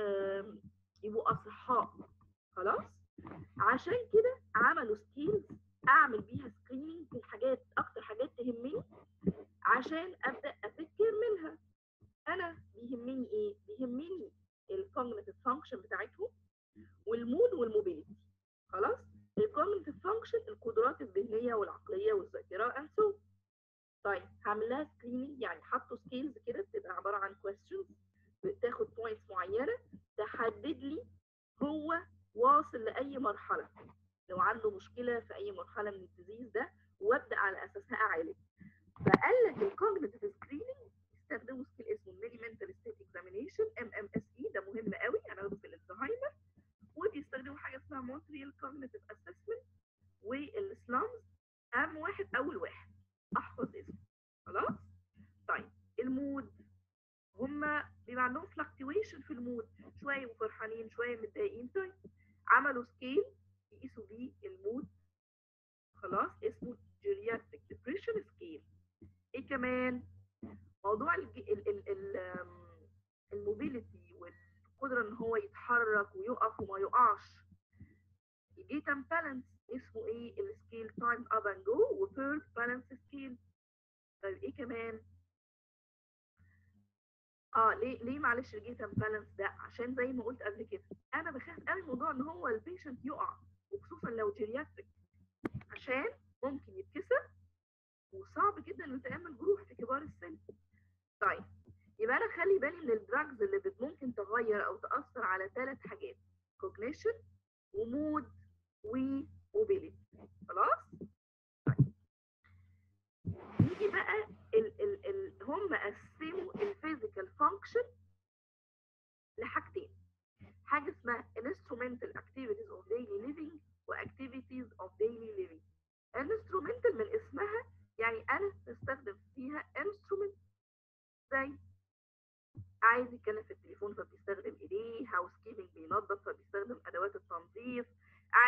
يبقوا اصحاء خلاص عشان كده عملوا سكيلز اعمل بيها سكريننج في الحاجات اكتر حاجات تهمني عشان ابدا افكر منها انا بيهمني ايه بيهمني الكوجنيتيف فانكشن بتاعتهم والمود والموبيليتي خلاص الكوجنيتيف فانكشن القدرات الذهنيه والعقليه والذاكره اند سو طيب هعمل لها سكريننج يعني حطوا سكيلز كده بتبقى عباره عن كويستشنز بتاخد بوينتس معينه تحدد لي هو واصل لاي مرحله لو عنده مشكله في اي مرحله من الديزيز ده وابدا على اساسها اعالج فقال لك الكوجنيتيف سكريننج استخدموا سكيل اسمه ميني منتال ستيت اكزامينيشن ام ام اس اي ده مهم قوي هناخده في الالزهايمر وبيستخدموا حاجه اسمها مونتريال كوجنيتيف اسسمنت والسلامز اهم واحد اول واحد احفظ اسمه خلاص طيب المود هما بيبقى عندهم فلكتويشن في المود شويه يبقوا فرحانين شويه متضايقين طيب عملوا سكيل يقيسوا بيه المود خلاص اسمه جيرياتريك ديبريشن سكيل ايه كمان موضوع الج... ال... ال... ال... الموبيليتي والقدره ان هو يتحرك ويقف وما يقعش الجيتام بالانس اسمه ايه السكيل تايم اب اند جو وثيرد بالانس سكيل طيب ايه كمان اه ليه ليه معلش الجيتام بالانس ده عشان زي ما قلت قبل كده انا بخاف قوي موضوع ان هو البيشنت يقع وخصوصا لو جيرياتريك عشان ممكن يتكسر وصعب جدا انه تعمل جروح في كبار السن طيب يبقى انا خلي بالي من الدراجز اللي بت ممكن تغير او تاثر على ثلاث حاجات كوجنيشن ومود وموبيليتي خلاص طيب نيجي بقى ال ال ال هم قسموا الفيزيكال فانكشن لحاجتين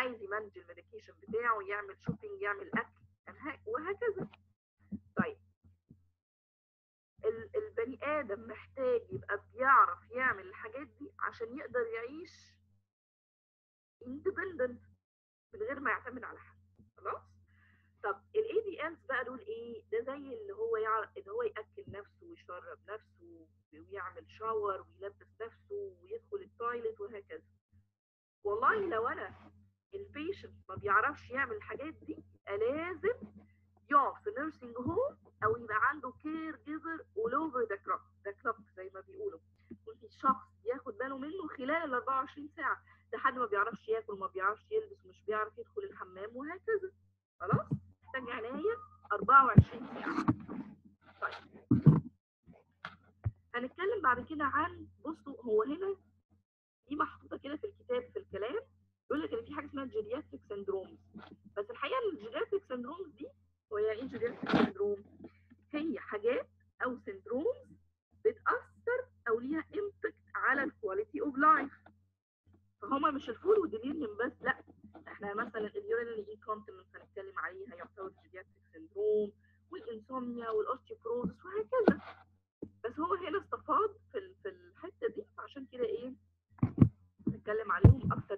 عايز يمانج الميديكيشن بتاعه يعمل شوبينج يعمل اكل وهكذا طيب البني ادم محتاج يبقى بيعرف يعمل الحاجات دي عشان يقدر يعيش independent من غير ما يعتمد على حد خلاص طب الاي دي امز بقى دول ايه ده زي اللي هو يعرف ان هو ياكل نفسه ويشرب نفسه ويعمل شاور ويلبس نفسه ويدخل التويلت وهكذا والله لو انا البيشنت ما بيعرفش يعمل الحاجات دي يبقى لازم يقف في نيرسينج هوم او يبقى عنده كير جيفر اول اوفر ذا كلوك ذا كلوك زي ما بيقولوا وفي شخص ياخد باله منه خلال ال 24 ساعه لحد ما بيعرفش ياكل ما بيعرفش يلبس ومش بيعرف يدخل الحمام وهكذا خلاص محتاج عنايه 24 ساعه طيب هنتكلم بعد كده عن بصوا هو هنا دي محطوطه كده في الكتاب في الكلام يقول لك ان في حاجه اسمها جيرياتريك سندرومز بس الحقيقه الجيرياتريك سندرومز دي وهي ايه جيرياتريك سندروم هي حاجات او سندرومز بتاثر او ليها امباكت على الكواليتي اوف لايف فهما مش الفول والديليريوم بس لا احنا مثلا اليورينري انكونتيننس هنتكلم عليها يعتبر جيرياتريك سندروم والانسومنيا والاوستيوبروزس وهكذا بس هو هنا استفاض في في الحته دي فعشان كده ايه نتكلم عليهم اكتر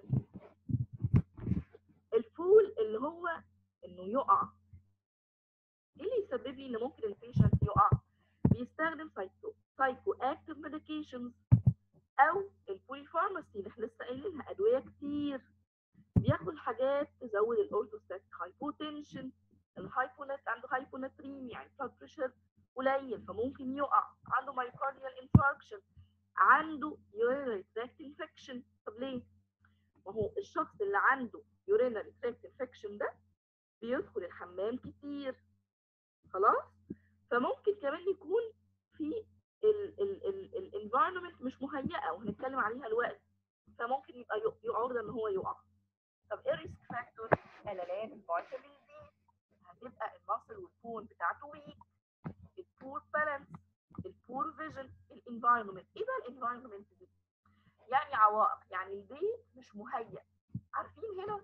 الفول اللي هو انه يقع ايه اللي يسبب لي ان ممكن البيشنت يقع بيستخدم سايكو سايكو اكتيف ميديكيشنز او البولي فارماسي اللي احنا لسه قايلينها ادويه كتير بياخد حاجات تزود الاورثوستاتيك هايبوتنشن الهايبونت عنده هايبوناتريم يعني بلاد بريشر قليل فممكن يقع عنده مايكارديال انفاركشن عنده urinary tract infection طب ليه؟ ما هو الشخص اللي عنده urinary tract infection ده بيدخل الحمام كتير خلاص فممكن كمان يكون في الانفايرمنت مش مهيئه وهنتكلم عليها الوقت فممكن يبقى يعرض ان هو يقع طب ايه الريسك فاكتور قللان الفيتامين دي هتبقى المصل والبون بتاعته ويك البور بالانس البور فيجن الانفايرمنت ايه بقى الانفايرمنت دي يعني عوائق يعني البيت مش مهيئ عارفين هنا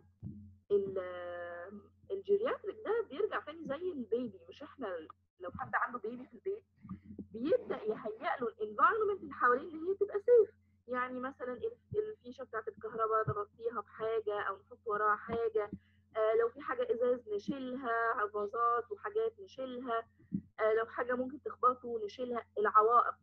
الجيرياتريك ده بيرجع تاني زي البيبي مش احنا لو حد عنده بيبي في البيت بيبدا يهيئ له الانفايرمنت اللي حواليه ان هي تبقى سيف يعني مثلا الفيشه بتاعت الكهرباء نغطيها بحاجه او نحط وراها حاجه آه لو في حاجه ازاز نشيلها فازات وحاجات نشيلها آه لو حاجه ممكن تخبطه نشيلها العوائق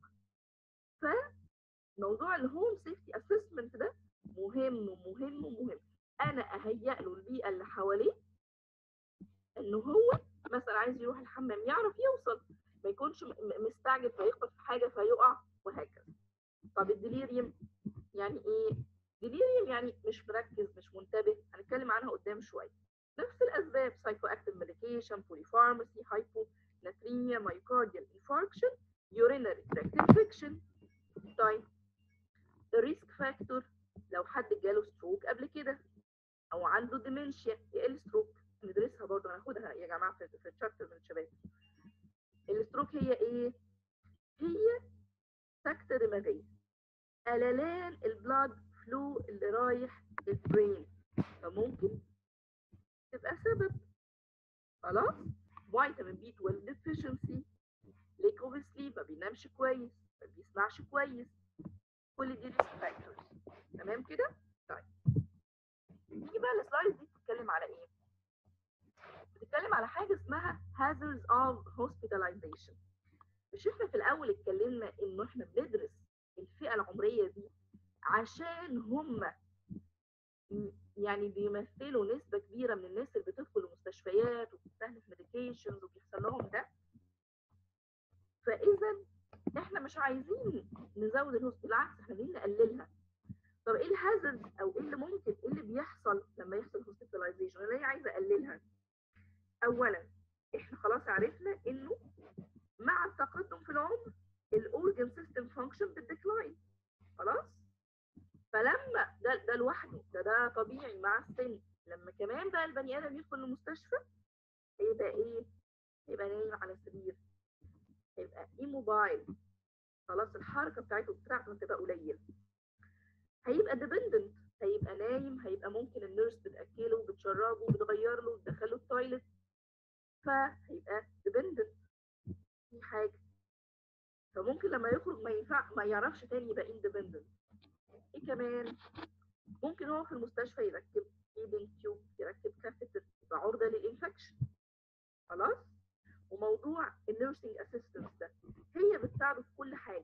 فموضوع الهوم سيفتي اسسمنت ده مهم ومهم ومهم انا اهيئ له البيئه اللي حواليه ان هو مثلا عايز يروح الحمام يعرف يوصل ما يكونش مستعجل فيخبط في حاجه فيقع وهكذا طب الديليريوم يعني ايه ديليريوم يعني مش مركز مش منتبه هنتكلم عنها قدام شويه نفس الاسباب سايكو اكتيف ميديكيشن بولي فارماسي هايبو ناتريميا مايوكارديال انفاركشن يورينري تراكت انفكشن طيب الريسك فاكتور لو حد جاله ستروك قبل كده او عنده ديمنشيا ايه الستروك ندرسها برضه هناخدها يا جماعه في في الشابتر من الشباب الستروك هي ايه هي سكتة دماغية قللان البلاد فلو اللي رايح للبرين فممكن تبقى سبب خلاص فيتامين بي 12 ديفيشنسي ليك اوف سليب ما بينامش كويس ما بيسمعش كويس كل دي ريسك فاكتورز تمام كده طيب نيجي بقى السلايد دي بتتكلم على ايه بتتكلم على حاجه اسمها hazards of hospitalization مش احنا في الاول اتكلمنا انه احنا بندرس الفئه العمريه دي عشان هم يعني بيمثلوا نسبه كبيره من الناس اللي بتدخل المستشفيات وبتستهلك ميديكيشنز وبيحصل لهم ده فاذا احنا مش عايزين نزود الهوست بالعكس احنا عايزين نقللها طب ايه الهازارد او ايه اللي ممكن ايه اللي بيحصل لما يحصل هوسبيتاليزيشن انا ليه عايزه اقللها اولا احنا خلاص عرفنا انه مع التقدم في العمر الاورجن سيستم فانكشن بتديكلاين خلاص فلما ده ده لوحده ده ده طبيعي مع السن لما كمان بقى البني ادم يدخل المستشفى هيبقى ايه؟ هيبقى نايم على سرير هيبقى ايموبايل خلاص الحركه بتاعته بتاعته تبقى قليل هيبقى ديبندنت هيبقى نايم هيبقى ممكن النيرس بتاكله بتشربه بتغير له بتدخله التويلت فهيبقى ديبندنت في حاجه فممكن لما يخرج ما ينفع ما يعرفش تاني يبقى اندبندنت ايه كمان ممكن هو في المستشفى يركب فيدنج تيوب يركب كاثيتر يبقى عرضه للانفكشن خلاص وموضوع النيرسينج اسيستنس ده هي بتساعده في كل حاجه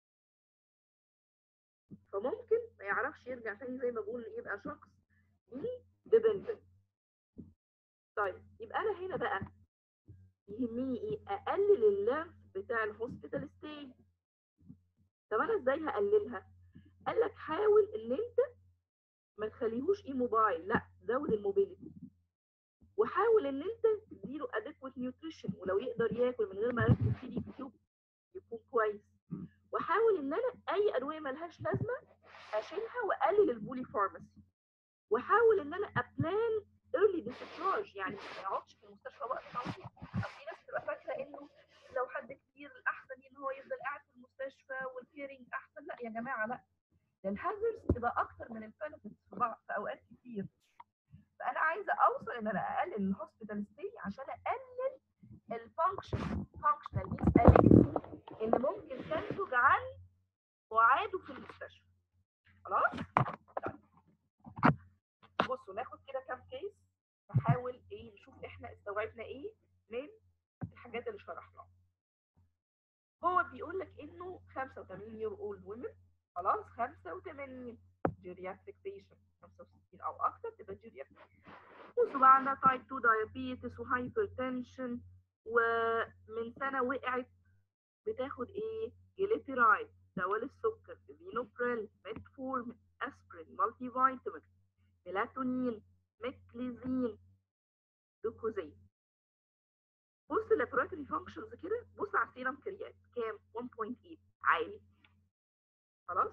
فممكن ما يعرفش يرجع تاني زي ما بقول يبقى شخص ديبندنت طيب يبقى انا هنا بقى يهمني ايه اقلل اللينث بتاع الهوسبيتال ستاي طب انا ازاي هقللها قال لك حاول ان انت ما تخليهوش ايه موبايل لا زود الموبيليتي وحاول ان انت تديله ادكوت نيوتريشن ولو يقدر ياكل من غير ما يركب فيه تيوب يكون كويس وحاول ان انا اي ادويه ملهاش لازمه اشيلها واقلل البولي فارماسي واحاول ان انا ابلان ايرلي ديسشارج يعني ما يقعدش في المستشفى وقت طويل أصل في ناس بتبقى فاكره انه لو حد كتير الاحسن ان هو يفضل قاعد في المستشفى والكيرنج احسن لا يا جماعه لا ده الهازردز تبقى اكتر من البنفيتس في بعض في اوقات كتير فانا عايزه اوصل ان انا اقلل الهوسبيتال ستي عشان اقلل الفانكشن فانكشنال ديسابيلتي اللي ممكن تنتج عن وعاده في المستشفى خلاص طيب. بصوا ناخد كده كام كيس نحاول ايه نشوف احنا استوعبنا ايه من الحاجات اللي شرحناها هو بيقول لك انه 85 year old women خلاص 85 geriatric patient 65 او اكتر تبقى geriatric بصوا بقى عندها تايب 2 diabetes وهايبرتنشن ومن سنه وقعت بتاخد ايه جليترايد دواء للسكر فينوبريل ميتفورمين اسبرين مالتي فيتامين ميلاتونين ميكليزين دوكوزين بص اللابوراتوري فانكشنز كده بص على السيرم كريات كام 1.8 عالي خلاص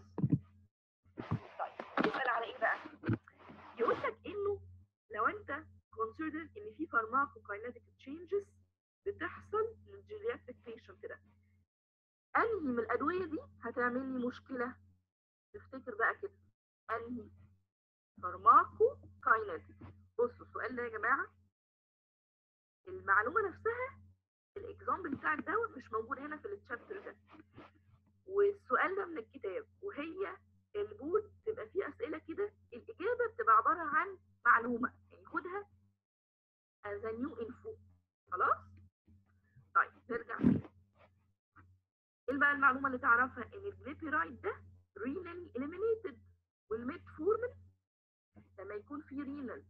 طيب يسأل على ايه بقى يقول لك انه لو انت consider ان في pharmacokinetic changes بتحصل للجيرياتريك بيشنت ده انهي من الادويه دي هتعمل لي مشكله تفتكر بقى كده انهي فارماكو كاينيتيك بصوا السؤال ده يا جماعه المعلومه نفسها الاكزامبل بتاع الدواء مش موجود هنا في التشابتر ده والسؤال ده من الكتاب وهي البورد تبقى فيه اسئله كده الاجابه بتبقى عباره عن معلومه يعني خدها as a new info خلاص طيب نرجع تاني ايه بقى المعلومه اللي تعرفها ان الجليبيرايد ده رينال eliminated والميتفورمين لما يكون في رينال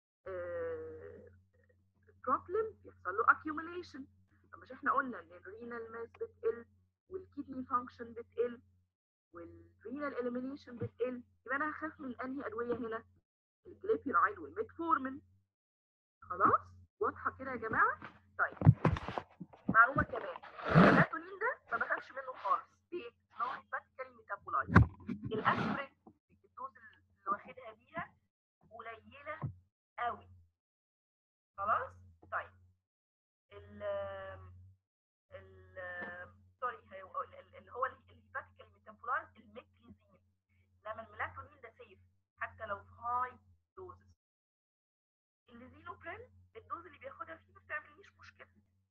بروبلم يحصل له accumulation طب مش احنا قلنا ان الرينال ماس بتقل والكيدني فانكشن بتقل والرينال elimination بتقل يبقى انا هخاف من انهي ادويه هنا الجليبيرايد والميتفورمين خلاص واضحه كده يا جماعه طيب معلومه كمان الميلاتونين ده ما بخافش منه خالص ليه؟ هو هيباتيكالي ميتابولايز الاسبرين الدوز اللي واخدها بيها قليله قوي خلاص طيب ال ال سوري اللي هو الهيباتيكالي ميتابولايز الميكليزين انما الميلاتونين ده سيف حتى لو في هاي دوزز الليزينوبرين الدوز اللي بياخدها فيه ما بتعمليش مشكله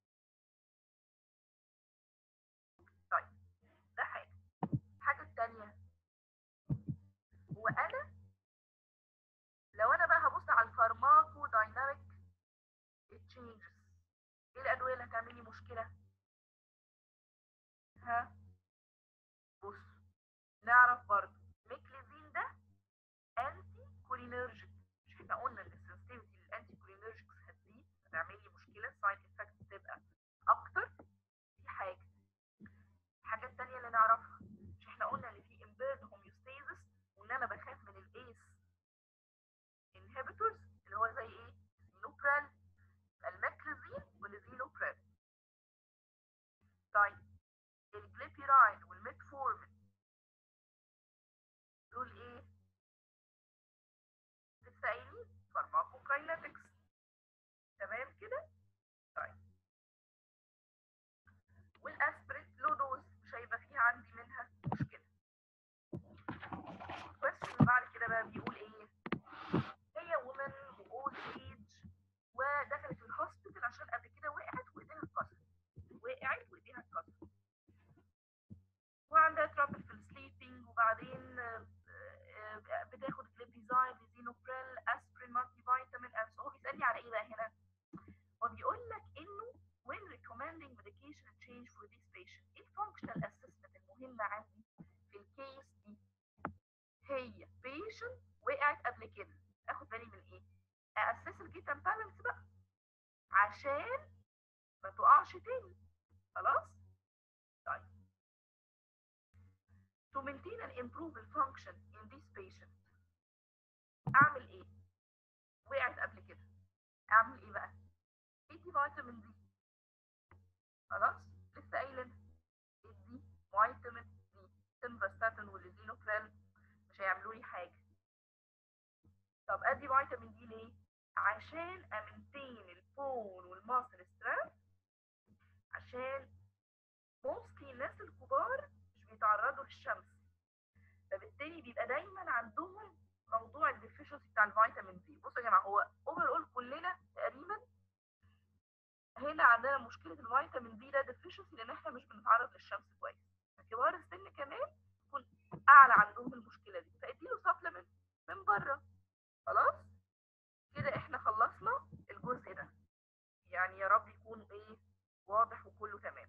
طيب ده حاجه الحاجه الثانيه هو انا لو انا بقى هبص على الفارماكو دايناميك تشينجز ايه الادويه اللي هتعمل لي مشكله ها بص نعرف برضه ميكليزين ده انتي كولينرجيك مش احنا قلنا ان السنسيتيفيتي للانتي كولينرجيكس هتزيد هتعمل لي مشكله السايد افكت تبقى اكتر في حاجه الحاجه الثانيه اللي نعرفها مش احنا قلنا ان في امبيرد هوميوستاسيس وان انا بخاف من الايس انهبيتورز اللي هو زي ايه؟ زينوبرال الميكليزين والزينوبرال ثيتا بالانس بقى عشان ما تقعش تاني خلاص طيب to maintain and improve the function in this patient اعمل ايه وقعت قبل كده اعمل ايه بقى ادي فيتامين دي خلاص لسه قايلين ادي فيتامين دي سمباستاتين والزينوفريل مش هيعملوا لي حاجه طب ادي فيتامين دي ليه عشان امنتين البون والماسل ستريس عشان موستلي الناس الكبار مش بيتعرضوا للشمس فبالتالي بيبقى دايما عندهم موضوع الديفيشنسي بتاع الفيتامين دي بصوا يا جماعه هو اوفر اول كلنا تقريبا هنا عندنا مشكله الفيتامين دي ده ديفيشنسي لان احنا مش بنتعرض للشمس كويس فكبار السن كمان يكون اعلى عندهم المشكله دي فاديله سبلمنت من بره خلاص كده احنا خلصنا الجزء ده يعني يا رب يكون ايه واضح وكله تمام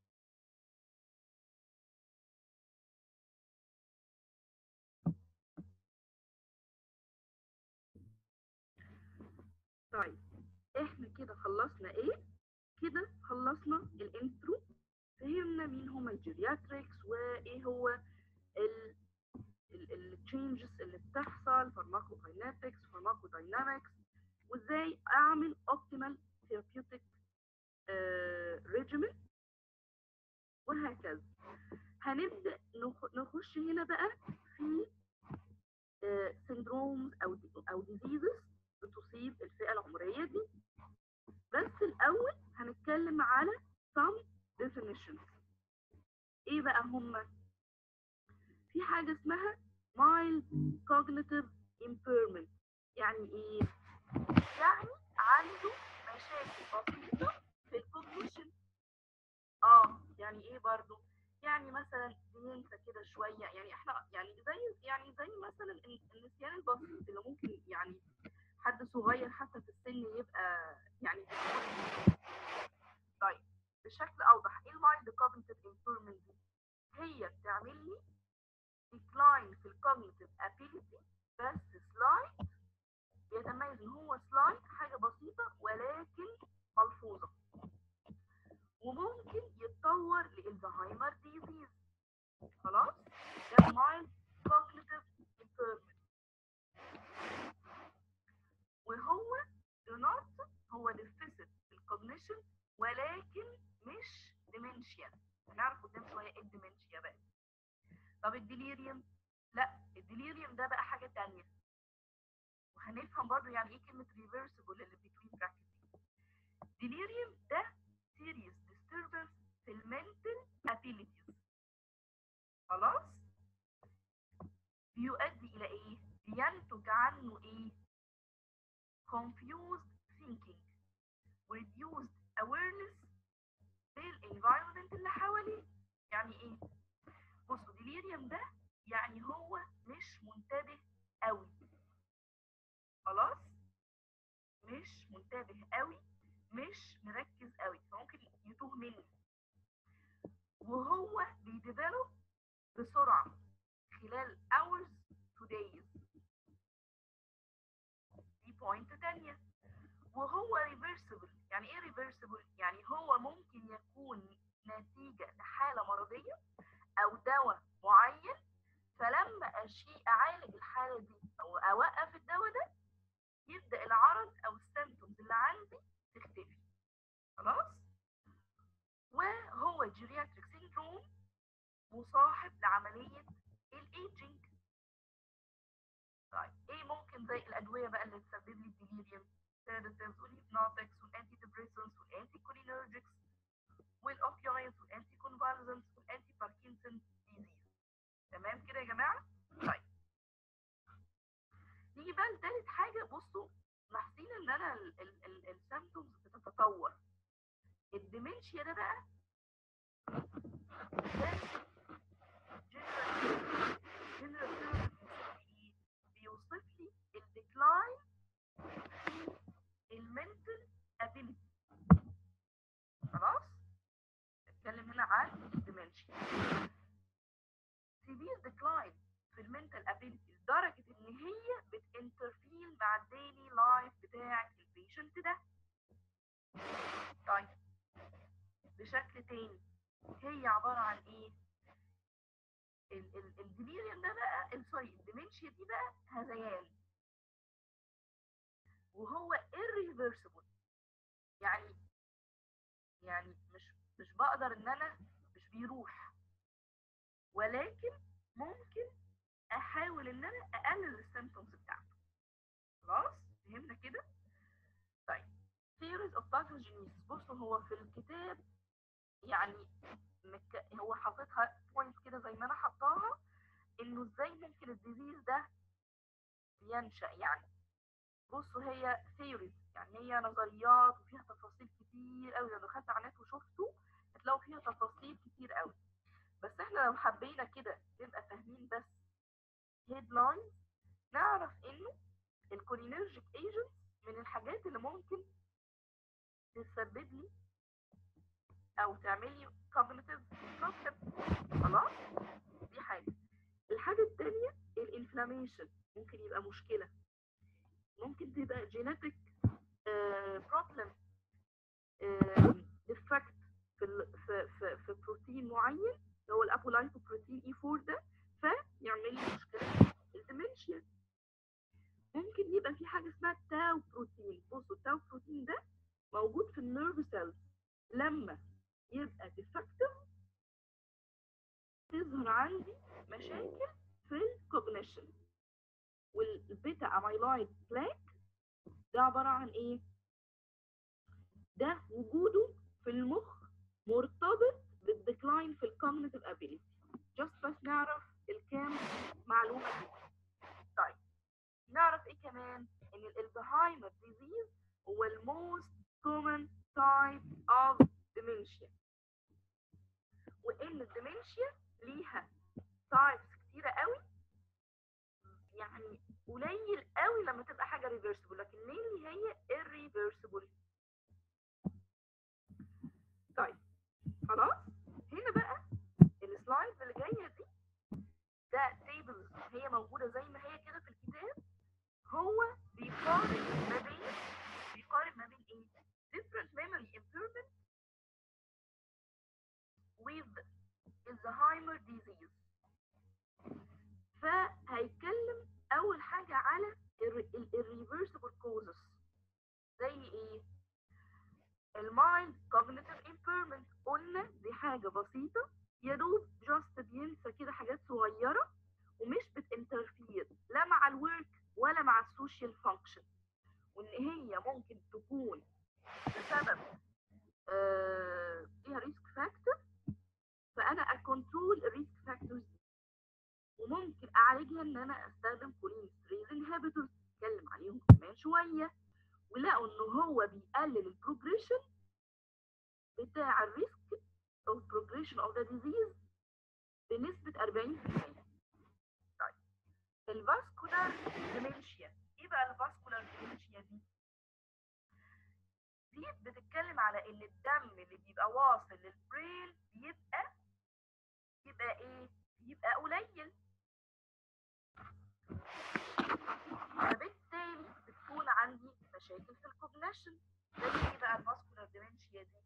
طيب احنا كده خلصنا ايه كده خلصنا الانترو فهمنا مين هما الجيرياتريكس وايه هو ال التشينجز اللي بتحصل فارماكوكاينetics فارماكوداينامكس وازاي اعمل اوبتيمال ثيرابيوتيك ريجيمن وهكذا هنبدا نخش هنا بقى في سندرومز او او ديزيزز بتصيب الفئه العمريه دي بس الاول هنتكلم على some definitions ايه بقى هما في حاجه اسمها mild cognitive impairment يعني ايه يعني عنده مشاكل بسيطه في الكوجنيشن اه يعني ايه برضو يعني مثلا بينسى كده شويه يعني احنا يعني زي يعني زي مثلا النسيان البسيط اللي ممكن يعني حد صغير حتى في السن يبقى يعني طيب بشكل اوضح ايه المايلد كوجنيتيف امبيرمنت دي هي بتعمل لي ديكلاين في الكوجنيتيف ابيليتي بس سلايد بيتميز ان هو سلايد حاجه بسيطه ولكن ملحوظه وممكن يتطور لالزهايمر ديزيز خلاص ده مايلد كوجنيتيف امبيرمنت وهو دونات هو ديفيسيت في الكوجنيشن ولكن مش ديمنشيا هنعرف قدام شويه ايه الديمنشيا بقى طب الديليريوم لا الديليريوم ده بقى حاجه تانية وهنفهم برضو يعني ايه كلمه ريفرسبل اللي بتوين براكتس ديليريوم ده سيريس disturbance في المنتل abilities خلاص بيؤدي الى ايه بينتج عنه ايه confused thinking reduced awareness للenvironment اللي حواليه يعني ايه بصوا delirium ده يعني هو مش منتبه قوي خلاص مش منتبه قوي مش مركز قوي فممكن يتوه مني وهو بيديفلوب بسرعة خلال hours to days دي بوينت تانية وهو reversible يعني ايه reversible يعني هو ممكن يكون نتيجة لحالة مرضية او دواء معين فلما اشيء اعالج الحالة دي او اوقف الدواء ده يبدأ العرض او السيمتومز اللي عندي تختفي خلاص وهو جيرياتريك سيندروم مصاحب لعملية الايجينج طيب ايه ممكن زي الادوية بقى اللي تسبب لي الديليريوم سيداتيفز والهيبنوتكس والانتي ديبريسنس والانتي كولينرجيكس والاوبيويدز والانتي كونفالسنس والانتي باركنسون ديزيز تمام كده يا جماعة طيب نيجي بقى لتالت حاجة بصوا لاحظين ان انا السيمتومز بتتطور الديمنشيا ده بقى جنرال بيوصف لي الديكلاين في المنتل ابيليتي خلاص نتكلم هنا عن الديمنشيا سيفير ديكلاين في المنتل ابيليتي لدرجه ان هي بتنترفيل مع الديلي لايف بتاع البيشنت البيشنت ده طيب بشكل تاني هي عبارة عن ايه الديليريوم ده بقى سوري الديمنشيا دي بقى هذيان وهو irreversible يعني يعني مش مش بقدر ان انا مش بيروح ولكن ممكن احاول ان انا اقلل السيمبتومز بتاعته خلاص فهمنا كده طيب theories of pathogenesis بصوا هو في الكتاب يعني مك... هو حاططها بوينت كده زي ما انا حطاها انه ازاي ممكن الديزيز ده ينشأ يعني بصوا هي theories يعني هي نظريات وفيها تفاصيل كتير قوي لو دخلت على النت وشفته هتلاقوا فيها تفاصيل كتير قوي بس احنا لو حبينا كده نبقى فاهمين بس هيدلاينز نعرف انه الكولينرجيك ايجنت من الحاجات اللي ممكن تسبب لي او تعمل لي cognitive problem خلاص دي حاجه الحاجه الثانيه الانفلاميشن ممكن يبقى مشكله ممكن تبقى genetic uh, problem uh, defect في ال في في, في بروتين معين اللي هو الابولايبوبروتين اي 4 ده فيعمل لي مشكله الديمنشيا ممكن يبقى في حاجه اسمها تاو بروتين بصوا التاو بروتين ده موجود في النيرف سيلز لما يبقى ديفكتيف تظهر عندي مشاكل في الكوجنيشن والبيتا اميلويد بلاك ده عباره عن ايه ده وجوده في المخ مرتبط بالديكلاين في الكوجنيتيف ابيليتي جاست بس نعرف الكام معلومه دي طيب نعرف ايه كمان ان الالزهايمر ديزيز هو الموست common type of dementia وان الديمنشيا ليها types كتيره قوي يعني قليل قوي لما تبقى حاجه ريفرسبل لكن mainly هي irreversible طيب خلاص هنا بقى السلايدز اللي جايه دي ده تيبلز هي موجوده زي ما هي كده في الكتاب هو بيقارن ما بين بيقارن ما بين ايه different memory impairment with Alzheimer disease فهيتكلم اول حاجه على irreversible causes زي ايه المايند cognitive impairment قلنا دي حاجه بسيطه يا دوب جاست بينسى كده حاجات صغيره ومش بتنترفير لا مع الورك ولا مع السوشيال فانكشن وان هي ممكن تكون بسبب آه فيها ريسك فاكتور فانا اكونترول الريسك فاكتورز دي وممكن اعالجها ان انا استخدم كولين ستريز انهبيتورز اتكلم عليهم كمان شويه ولقوا ان هو بيقلل البروجريشن بتاع الريسك of progression of the disease بنسبة 40% طيب الفاسكولار ديمنشيا ايه بقى الفاسكولار ديمنشيا دي؟ دي بتتكلم على ان الدم اللي بيبقى واصل للبرين بيبقى يبقى ايه؟ يبقى قليل فبالتالي بتكون عندي مشاكل في الكوجنيشن زي ايه بقى الفاسكولار ديمنشيا دي؟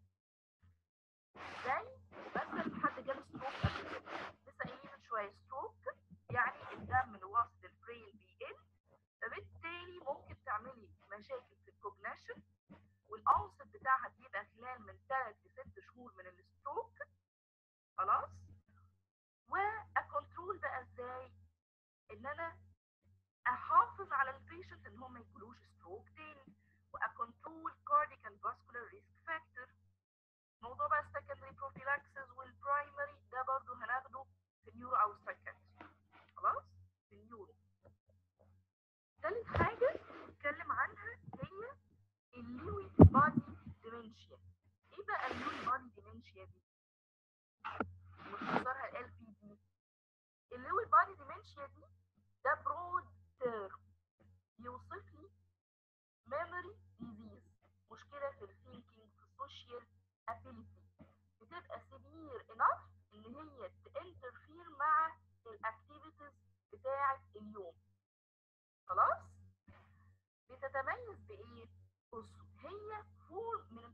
زي مثلا حد جاله ستروك قبل كده لسه قايلين من شويه ستروك يعني الدم اللي واصل للبرين بيقل فبالتالي ممكن تعملي مشاكل في الكوجنيشن والاوسط بتاعها بيبقى خلال من 3 ل 6 شهور من الستروك خلاص واكونترول بقى ازاي ان انا احافظ على البيشنت ان هم ما يجيلوش ستروك تاني واكونترول كارديك اند فاسكولار ريسك فاكتور موضوع بقى السكندري بروفيلاكسس والبرايمري ده برضو هناخده في النيورو او السايكاتري خلاص في النيورو تالت حاجة نتكلم عنها هي اللوي بادي ديمنشيا ايه بقى اللوي بادي ديمنشيا دي؟ مختصرها ال بي دي اللوي بادي ديمنشيا دي ده برود تيرم يوصف لي memory disease مشكلة في الثينكينج في السوشيال ability بتبقى severe enough ان هي تانترفير مع الاكتيفيتيز بتاعة اليوم خلاص بتتميز بايه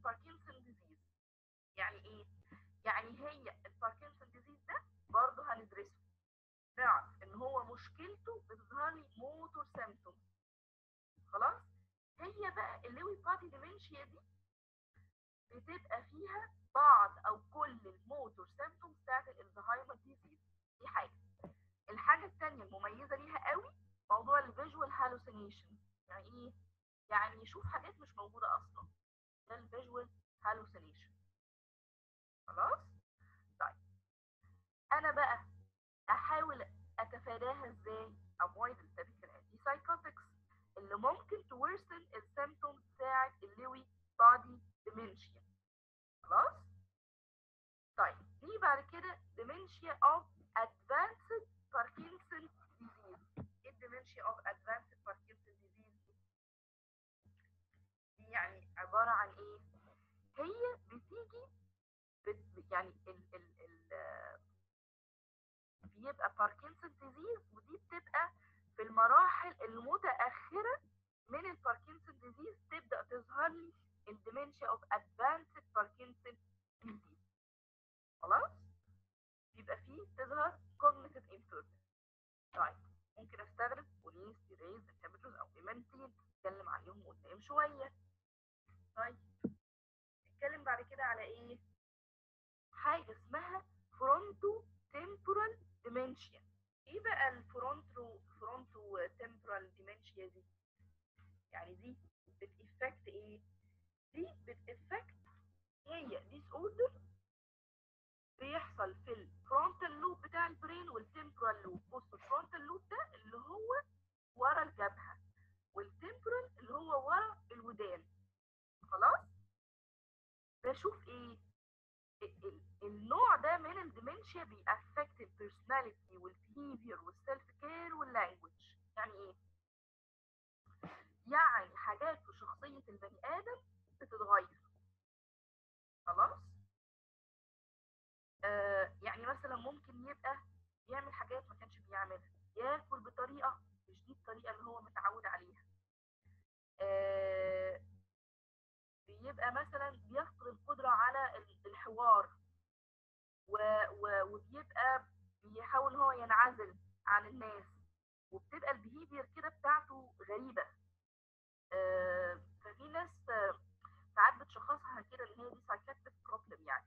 الباركنسون ديزيز يعني ايه يعني هي الباركنسون ديزيز ده برضه هندرسه نعرف ان هو مشكلته بتظهر لي موتور سيمبتومز خلاص هي بقى اللوي بادي ديمنشيا دي بتبقى فيها بعض او كل الموتور سيمبتومز بتاعت الالزهايمر ديزيز دي حاجه الحاجه الثانيه المميزه ليها قوي موضوع الفيجوال هالوسينيشن يعني ايه يعني يشوف حاجات مش موجوده اصلا ده الفيجوال هالوسينيشن خلاص طيب انا بقى احاول اتفاداها ازاي avoid التبكير دي psychotics اللي ممكن تورسن السيمبتومز بتاعت اللوي بادي dementia خلاص طيب دي بعد كده dementia of advanced Parkinson disease ايه dementia of advanced Parkinson disease دي دي يعني عبارة عن ايه هي بتيجي بت يعني ال ال ال بيبقى باركنسون ديزيز ودي بتبقى في المراحل المتأخرة من الباركنسون ديزيز تبدأ تظهر لي الديمنشيا اوف ادفانسد باركنسون ديزيز خلاص بيبقى فيه تظهر cognitive impairment طيب ممكن استخدم بوليس تيريز انهبيتورز او ايمانتين نتكلم عليهم قدام شويه طيب نتكلم بعد كده على ايه حاجه اسمها فرونتو تمبورال ديمنشيا ايه بقى الفرونتو فرونتو تمبورال ديمنشيا دي يعني دي بتافكت ايه دي بتافكت هي ديس اوردر بيحصل في الفرونتال لوب بتاع البرين والتمبورال لوب بص الفرونتال لوب ده اللي هو ورا الجبهه والتمبورال اللي هو ورا الودان خلاص بشوف ايه ال- ال- النوع ده من الديمنشيا بيأفكت البيرسوناليتي والبيهيفير والسيلف كير واللانجوج يعني ايه يعني حاجات في شخصية البني آدم بتتغير خلاص آه يعني مثلا ممكن يبقى يعمل حاجات ما كانش بيعملها ياكل بطريقة مش دي الطريقة اللي هو متعود عليها آه بيبقى مثلا بيفقد القدرة على ال- الحوار و... و... وبيبقى بيحاول هو ينعزل عن الناس وبتبقى البيهيفير كده بتاعته غريبة آه، ففي ناس آه، ساعات بتشخصها كده ان هي دي سايكاتريك بروبلم يعني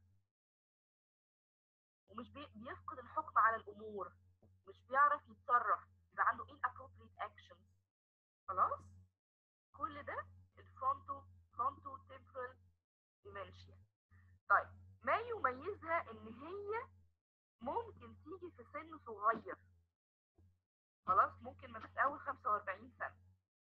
ومش بي... بيفقد الحكم على الامور مش بيعرف يتصرف يبقى عنده inappropriate actions خلاص كل ده الفرونتو فرونتو تمبرال ديمنشيا طيب ما يميزها ان هي ممكن تيجي في سن صغير خلاص ممكن من اول 45 سنه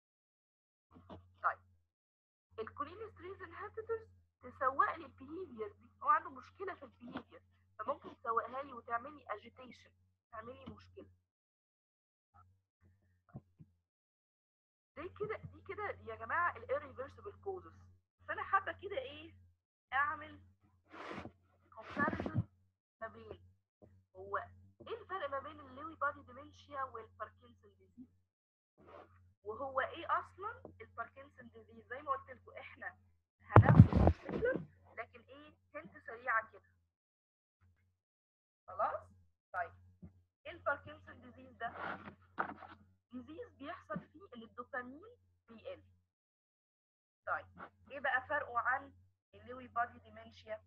طيب الكولينستريز انهبيتورز تسوق لي البيهيفير دي هو عنده مشكله في البيهيفير فممكن تسوقها لي وتعمل لي اجيتيشن تعمل لي مشكله دي كده دي كده يا جماعه الirreversible كوزز فانا حابه كده ايه اعمل comparison ما بين هو ايه الفرق ما بين اللوي بادي ديمنشيا والباركنسون ديزيز وهو ايه اصلا الباركنسون ديزيز زي ما قلت لكم احنا هناخد تفصيلا لكن ايه هنت سريعه كده خلاص طيب ايه الباركنسون ديزيز ده ديزيز بيحصل فيه ان الدوبامين بيقل طيب ايه بقى فرقه عن اللوي بادي ديمنشيا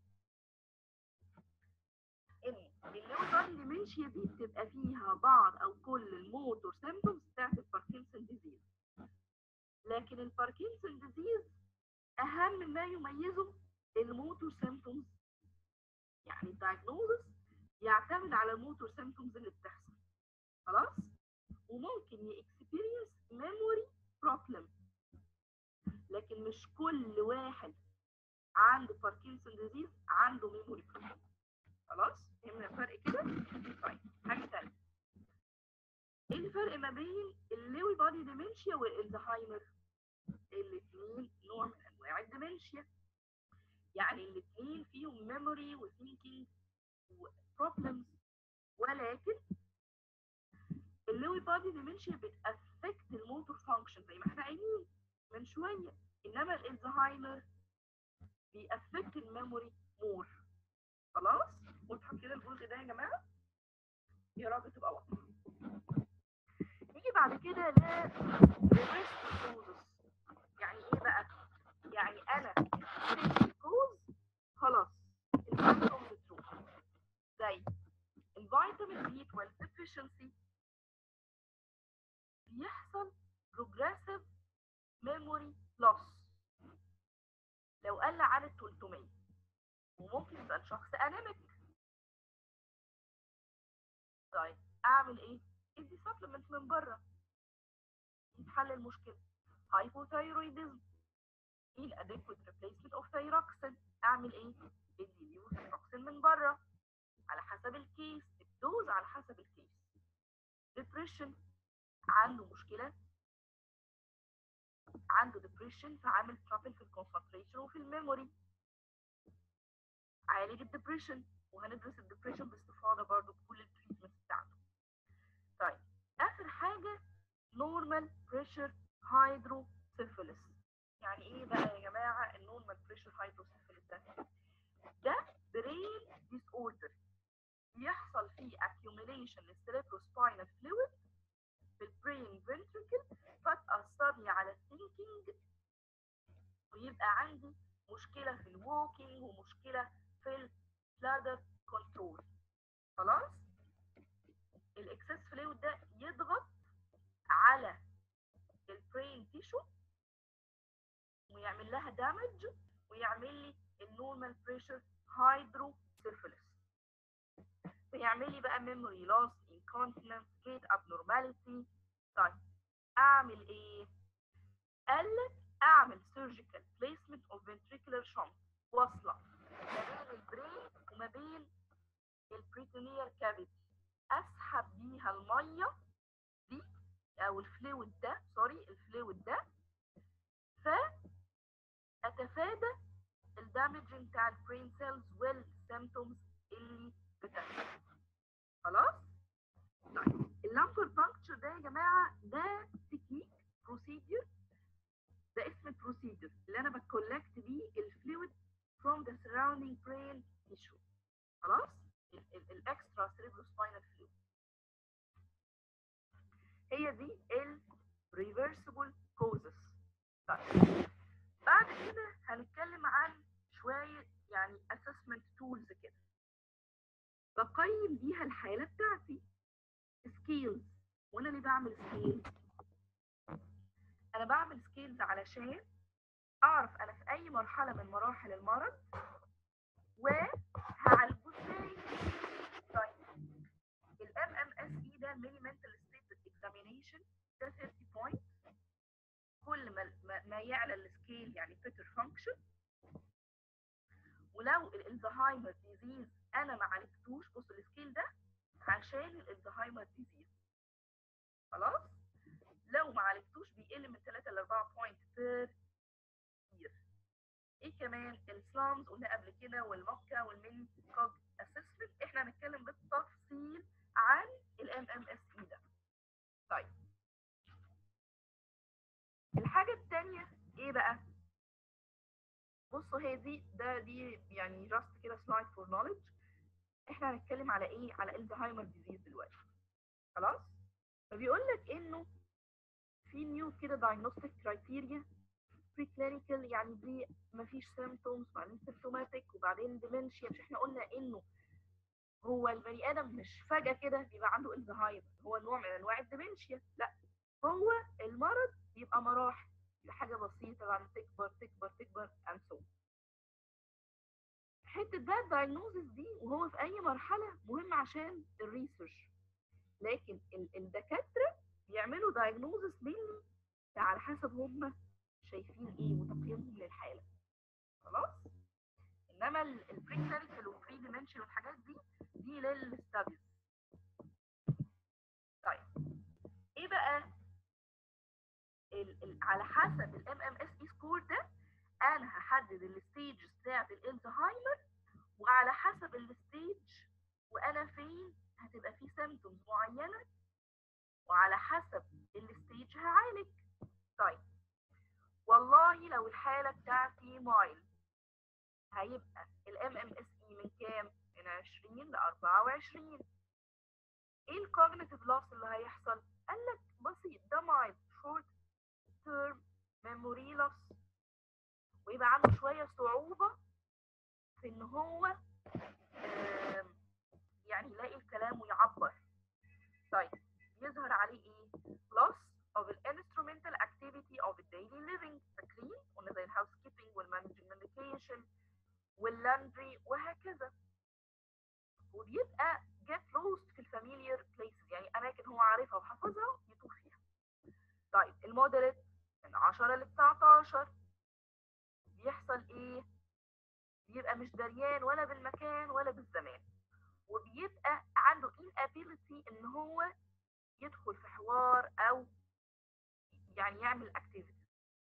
ان اللوي بادي ديمنشيا دي بتبقى فيها بعض او كل الموتور سيمبتومز بتاعت الباركنسون ديزيز لكن الباركنسون ديزيز اهم ما يميزه الموتور سيمبتومز يعني الدايجنوزس يعتمد على الموتور سيمبتومز اللي بتحصل خلاص وممكن يكسبيرينس ميموري بروبلم لكن مش كل واحد عنده باركنسون ديزيز عنده ميموري بروبلم خلاص فهمنا الفرق كده طيب حاجه ثانيه ايه الفرق ما بين اللوي بادي ديمنشيا والالزهايمر الاثنين نوع من انواع الديمنشيا يعني الاثنين فيهم ميموري وثينكينج وبروبلمز ولكن اللوي بادي ديمنشيا بتأفكت الموتور فانكشن زي ما احنا قايلين من شويه انما الالزهايمر بيأفكت الميموري مور خلاص واضحه كده الجزء ده يا جماعه يا رب تبقى واضحه نيجي بعد كده ل reverse causes يعني ايه بقى يعني انا كوز خلاص الفيتامين ترو زي الفيتامين بي 12 deficiency بيحصل progressive memory loss لو قل عن ال 300 وممكن يبقى الشخص انيميك طيب اعمل ايه؟ ادي سبلمنت من بره يتحل المشكله hypothyroidism inadequate replacement of thyroxine اعمل ايه؟ ادي ليو ثايروكسين من بره على حسب الكيس الدوز على حسب الكيس depression عنده مشكله عنده depression فعامل trouble في الكونسنتريشن وفي الميموري عالج الدبريشن وهندرس الدبريشن باستفاضه برضو بكل التريتمنت بتاعته طيب اخر حاجه نورمال بريشر هيدروسيفيلس يعني ايه بقى يا جماعه النورمال بريشر هيدروسيفيلس ده ده برين ديس اوردر بيحصل فيه accumulation للسيريبروسباينال فلويد في البرين فنتريكل فتأثر لي على الثينكينج ويبقى عندي مشكلة في الووكينج ومشكلة في البلادر كنترول خلاص الاكسس فلويد ده يضغط على البرين تيشو ويعمل لها دامج ويعمل لي النورمال بريشر هيدروسيفيلس ويعمل لي بقى memory loss incontinence gait abnormality طيب اعمل ايه قالك اعمل surgical placement of ventricular shunt واصله ما بين البرين وما بين البريتونيال كافيتي اسحب بيها الميه دي او الفلويد ده سوري الفلويد ده فاتفادى الدامجنج بتاع البرين سيلز والسيمتومز اللي بتحصل خلاص طيب اللامبر بانكتشر ده يا جماعه ده تكنيك بروسيدير ده اسم البروسيدير اللي انا بكولكت بيه الفلويد from the surrounding brain tissue خلاص الاكسترا cerebrospinal fluid هي دي ال reversible causes طيب بعد كده هنتكلم عن شويه يعني assessment tools كده بقيم بيها الحاله بتاعتي سكيلز وانا اللي بعمل سكيلز انا بعمل سكيلز علشان اعرف انا في اي مرحله من مراحل المرض وهعالجه ازاي طيب الام ام اس اي ده ميني منتال ستيت اكزامينيشن ده 30 بوينت كل ما ما- ما يعلى السكيل يعني بيتر فانكشن ولو الالزهايمر ديزيز انا ما عالجتوش بص السكيل ده عشان الالزهايمر ديزيز خلاص لو ما عالجتوش بيقل من 3 ل 4 بوينت بير يير ايه كمان السلامز قلنا قبل كده والمكه والميني كوج اسسمنت احنا هنتكلم بالتفصيل عن الام ام اس اي ده طيب الحاجه الثانيه ايه بقى بصوا هي دي ده دي يعني جاست كده سلايد فور نوليدج احنا هنتكلم على ايه على الزهايمر ديزيز دلوقتي خلاص فبيقول لك انه في نيو كده دايجنوستيك كرايتيريا بري كلينيكال يعني دي مفيش سيمتومز وبعدين سيمتوماتيك وبعدين ديمنشيا مش احنا قلنا انه هو البني ادم مش فجاه كده بيبقى عنده الزهايمر هو نوع من انواع الديمنشيا لا هو المرض بيبقى مراحل لحاجه بسيطه بعدين تكبر تكبر تكبر and so on. حته بقى الدايجنوزس دي وهو في اي مرحله مهم عشان الريسيرش لكن ال- الدكاتره بيعملوا دايجنوزس منه على حسب هم شايفين ايه وتقييمهم للحاله خلاص انما البري كلينيكال والبري ديمنشن والحاجات دي دي للستاديز طيب ايه بقى ال ال على حسب الام ام اس اي سكور ده انا هحدد الستيج بتاعت الالزهايمر وعلى حسب الستيج وانا فين هتبقى في سيمتومز معينه وعلى حسب الستيج هعالج طيب والله لو الحاله بتاعتي مايل هيبقى الام ام اس اي من كام من 20 ل 24 ايه الكوجنيتيف لوس اللي هيحصل قال لك بسيط ده مايند شورت تيرم ميموري لوس ويبقى عنده شويه صعوبه في ان هو آم، يعني يلاقي الكلام ويعبر طيب يظهر عليه ايه loss of the instrumental activity of the daily living فاكرين قلنا زي الهاوس كيبنج والمانجنج ميديكيشن واللاندري وهكذا وبيبقى get lost في الفاميليار places يعني اماكن هو عارفها وحافظها يتوه فيها طيب المودريت من 10 ل 19 بيحصل ايه بيبقى مش دريان ولا بالمكان ولا بالزمان وبيبقى عنده inability ان هو يدخل في حوار او يعني يعمل activity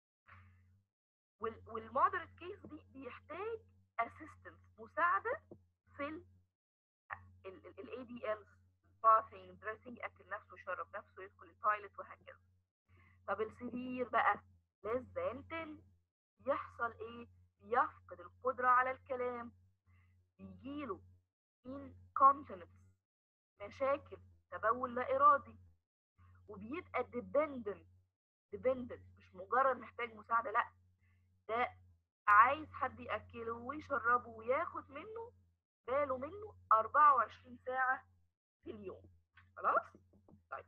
والمودريت كيس دي بيحتاج assistance مساعدة في ال الاي دي ال bathing dressing اكل نفسه يشرب نفسه يدخل التويلت وهكذا طب السرير بقى less than 10 يحصل ايه بيفقد القدرة على الكلام بيجيله incontinence مشاكل تبول لا إرادي وبيبقى dependent dependent مش مجرد محتاج مساعدة لا ده عايز حد يأكله ويشربه وياخد منه باله منه 24 ساعة في اليوم خلاص؟ طيب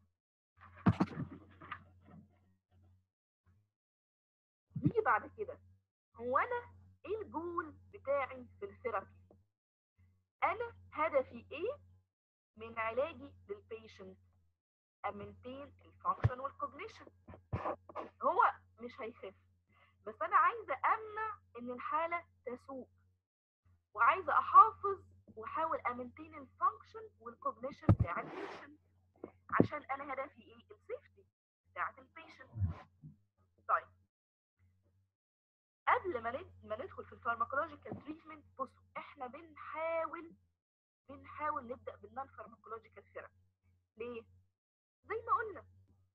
نيجي بعد كده هو أنا إيه الجول بتاعي في الثيرابي؟ أنا هدفي إيه من علاجي للبيشنت امنتين الفانكشن والكوجنيشن هو مش هيخف بس انا عايزه امنع ان الحاله تسوء وعايزه احافظ واحاول امنتين الفانكشن والكوجنيشن بتاع البيشنت عشان انا هدفي ايه السيفتي بتاعت البيشنت طيب قبل ما ند- ما ندخل في الفارماكولوجيكال تريتمنت بصوا احنا بنحاول بنحاول نبدا بالنون فارماكولوجيكال ثيرابي ليه زي ما قلنا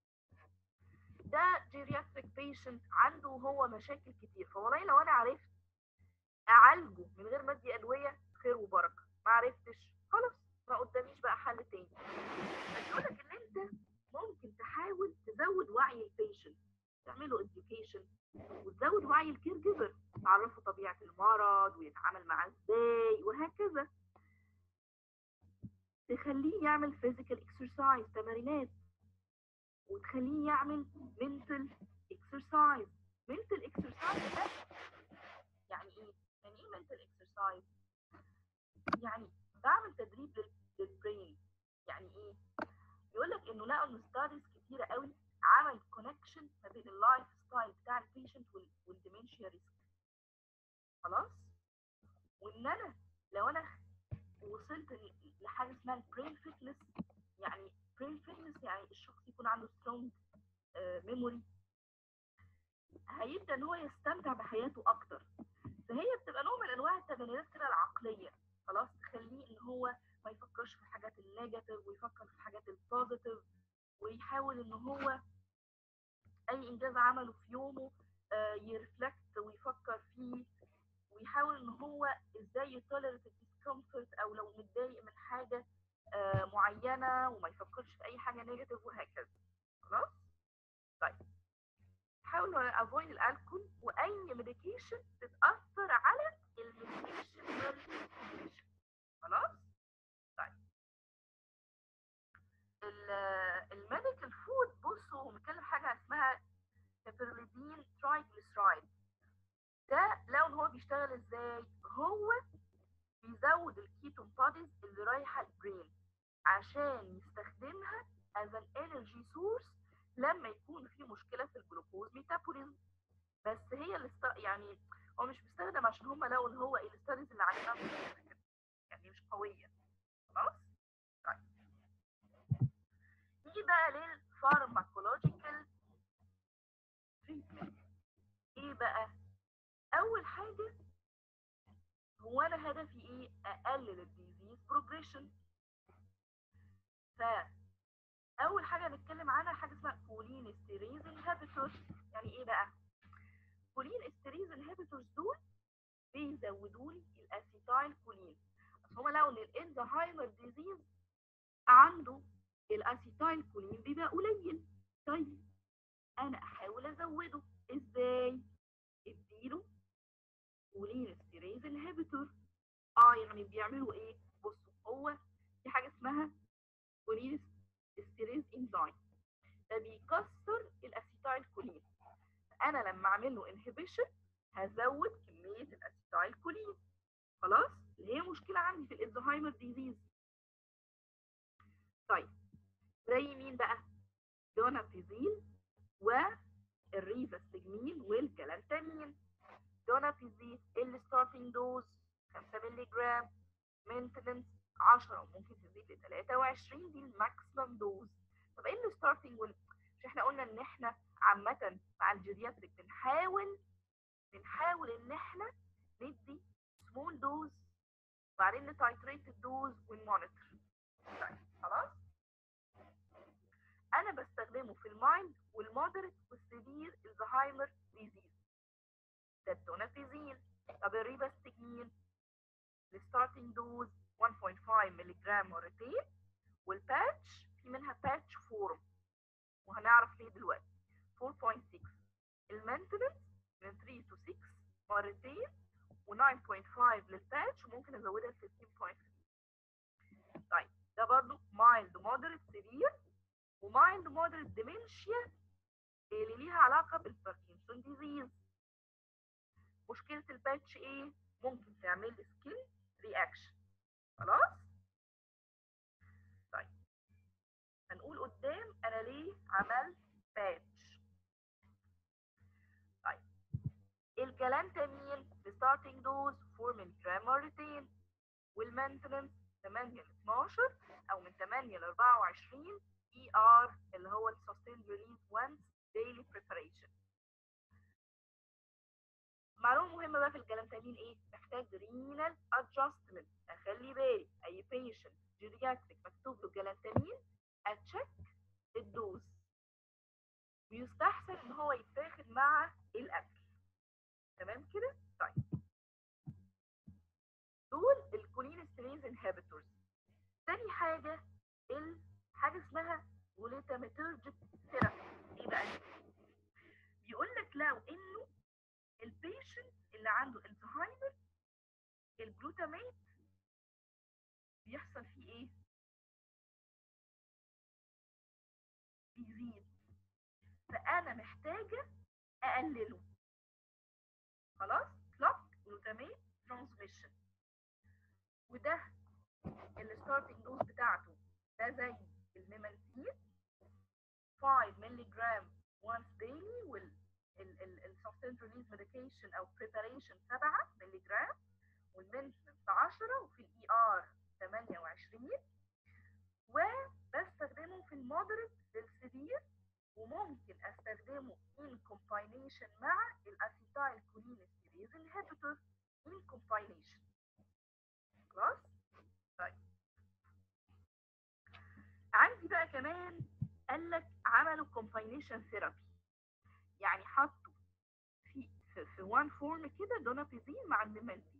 ده جيرياتريك بيشنت عنده هو مشاكل كتير فوالله لو انا عرفت اعالجه من غير ما ادي ادويه خير وبركه ما عرفتش خلاص ما قداميش بقى حل تاني بس يقول لك ان انت ممكن تحاول تزود وعي البيشنت تعمله education وتزود وعي الكير جيفر تعرفه طبيعه المرض ويتعامل معاه ازاي وهكذا تخليه يعمل physical exercise تمارينات وتخليه يعمل mental exercise mental exercise ده يعني ايه؟ يعني ايه mental exercise؟ يعني بعمل تدريب لل- للبرين يعني ايه؟ يقول لك انه لقوا ان ستاديز كتيره قوي عمل كونكشن ما بين اللايف ستايل بتاع البيشنت والديمنشيا ريسك خلاص؟ وان انا لو انا وصلت ل- لحاجه اسمها البرين فيتنس يعني برين فيتنس يعني الشخص يكون عنده سترونج ميموري هيبدا ان هو يستمتع بحياته اكتر فهي بتبقى نوع من انواع التمرينات كده العقليه خلاص تخليه ان هو ما يفكرش في الحاجات النيجاتيف ويفكر في الحاجات البوزيتيف ويحاول ان هو اي انجاز عمله في يومه آه، يرفلكت ويفكر فيه ويحاول ان هو ازاي يتولرت الديسكومفورت او لو متضايق من حاجه آه، معينه وما يفكرش في اي حاجه نيجاتيف وهكذا خلاص طيب حاولوا افويد الالكول واي ميديكيشن بتاثر على الميديكيشن والميديكيشن خلاص طيب الميديكال فود بصوا هو بيتكلم حاجه اسمها هيبرليدين ترايجليسرايد ده لو ان هو بيشتغل ازاي هو بيزود الكيتون بوديز اللي رايحه البرين عشان يستخدمها as an energy source لما يكون في مشكله في الجلوكوز ميتابوليزم بس هي اللي است... يعني هو مش بيستخدم عشان هم لقوا ان هو الستاديز اللي عليها مش كده. يعني مش قويه خلاص طيب نيجي بقى للفارماكولوجيكال تريتمنت ايه بقى اول حاجه هو انا هدفي ايه اقلل الديزيز بروجريشن فاول حاجه نتكلم عنها حاجه اسمها كولين استيريز انهبيتورز يعني ايه بقى كولين استيريز انهبيتورز دول بيزودوا عنده الاسيتايل كولين بيبقى قليل طيب انا احاول ازوده ازاي اديله كولين ستيريز انهبيتور اه يعني بيعملوا ايه بصوا هو في حاجه اسمها كولين ستيريز انزيم ده بيكسر الاسيتايل كولين انا لما اعمل له انهبيشن هزود كميه الاسيتايل كولين خلاص اللي هي مشكله عندي في الالزهايمر ديزيز طيب زي مين بقى دونابيزين والريفاستجمين والجلانتامين دونابيزين الستارتنج دوز 5 مللي جرام مينتننس 10 وممكن تزيد ل 23 دي الماكسيمم دوز طب ايه الستارتنج وال... مش احنا قلنا ان احنا عامة مع الجيرياتريك بنحاول بنحاول ان احنا ندي سمول دوز وبعدين نتايتريت الدوز ونمونيتور طيب خلاص انا بستخدمه في المايند والمودريت والسيفير الزهايمر ديزيز ده الدونافيزين طب الريباستجمين الستارتنج دوز 1.5 مللي جرام مرتين والباتش في منها باتش فورم وهنعرف ليه دلوقتي 4.6 المينتنس من 3 to 6 مرتين و9.5 للباتش وممكن ازودها ل 15.3 طيب ده برضو مايلد مودريت سيفير ومايلد مودريت ديمنشيا اللي ليها علاقه بالباركنسون ديزيز مشكله الباتش ايه ممكن تعمل لي سكين رياكشن خلاص طيب هنقول قدام انا ليه عملت باتش طيب الجلانتامين ستارتنج دوز 4 مللي جرام مرتين والمينتننس 8 ل 12 او من 8 ل 24 اي ار اللي هو السستيند ريليز وانس ديلي بريباريشن معلومه مهمه بقى في الجلانتامين ايه محتاج رينال ادجستمنت اخلي بالي اي بيشنت جيرياتريك مكتوب له جلانتامين اتشيك الدوز ويستحسن ان هو يتاخد مع الاكل تمام كده طيب دول الكولينستريز انهبيتورز تاني حاجه الحاجه اسمها جلوتاميترجيك ثيرابي ايه بقى بيقول لك لو انه البيشنت اللي عنده الزهايمر الجلوتاميت بيحصل فيه ايه بيزيد فانا محتاجه اقلله خلاص كلوك جلوتاميت ترانسميشن وده الستارتنج دوز بتاعته ده زي الميمانتين 5 مللي جرام once daily وال السبستنت ريليز ميديكيشن او بريباريشن 7 مللي جرام والمينتنس 10 وفي الاي ار 28 وبستخدمه في المودريت للسيفير وممكن استخدمه in combination مع الاسيتايل كولينستريز انهبيتور in combination خلاص طيب عندي بقى كمان قال لك عملوا combination therapy يعني حطوا في في, في وان فورم كده دونابيزين مع النمالدين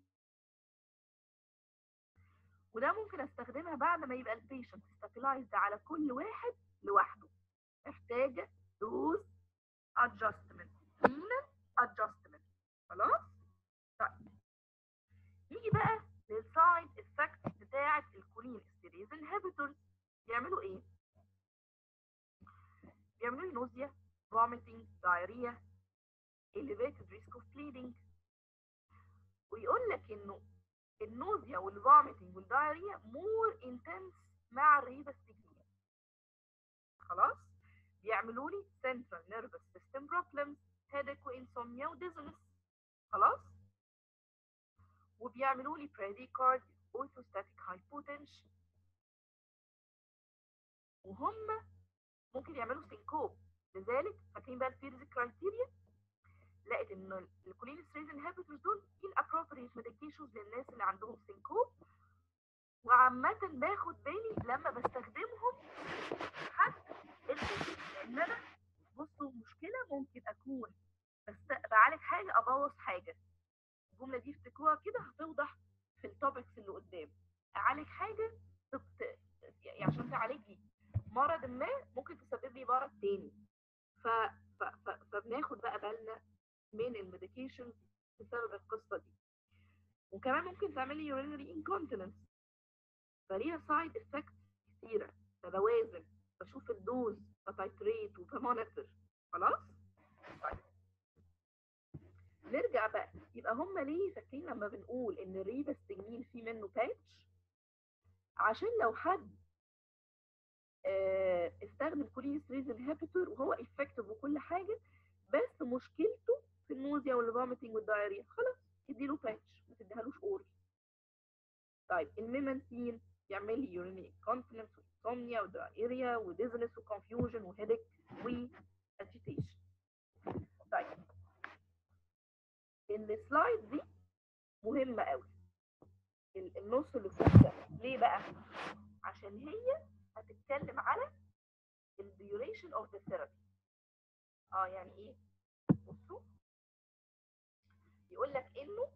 وده ممكن استخدمها بعد ما يبقى البيشنت ستابلايزد على كل واحد لوحده محتاجه دوز ادجستمنت رينال ادجستمنت خلاص طيب نيجي بقى للسايد افكت بتاعه الكولين ستيريز انهبيتورز بيعملوا ايه بيعملوا لي نوزيا vomiting diarrhea elevated risk of bleeding ويقول لك انه النوزيا والفوميتنج والدايريا مور انتنس مع الريباستجميا خلاص بيعملوا لي central nervous system problems headache وانسوميا وديزنس خلاص وبيعملوا لي bradycardia orthostatic hypotension وهم ممكن يعملوا سينكوب لذلك فاكرين بقى الفيرز كرايتيريا لقيت ان الكولين ستريز انهبيتورز دول inappropriate medications للناس اللي عندهم سينكوب وعامة باخد بالي لما بستخدمهم حتى ان انا بصوا مشكلة ممكن اكون بس بعالج حاجة ابوظ حاجة الجملة دي افتكروها كده هتوضح في التوبكس اللي قدام اعالج حاجة يعني عشان تعالجي مرض ما ممكن تسبب لي مرض تاني ف... ف... ف... فبناخد بقى بالنا من الميديكيشن بسبب القصه دي وكمان ممكن تعمل لي urinary incontinence فليها سايد افكت كتيره فبوازن بشوف الدوز بتايتريت وبمونيتور خلاص طيب نرجع بقى يبقى هم ليه فاكرين لما بنقول ان الريفاستجمين في منه باتش عشان لو حد آه، استخدم كوليستريز انهبيتور وهو افكتيف وكل حاجه بس مشكلته في النوزيا والفوميتنج والدايريا خلاص اديله باتش ما تديهالوش اورال طيب الميمانتين يعمل لي يوريني كونفلنس وانسومنيا ودايريا وديزنس وكونفيوجن وهيدك واجيتيشن طيب السلايد دي مهمه قوي ال- النص اللي فوق ده ليه بقى عشان هي هتتكلم على الديوريشن اوف ذا ثيرابي اه يعني ايه بصوا يقول لك انه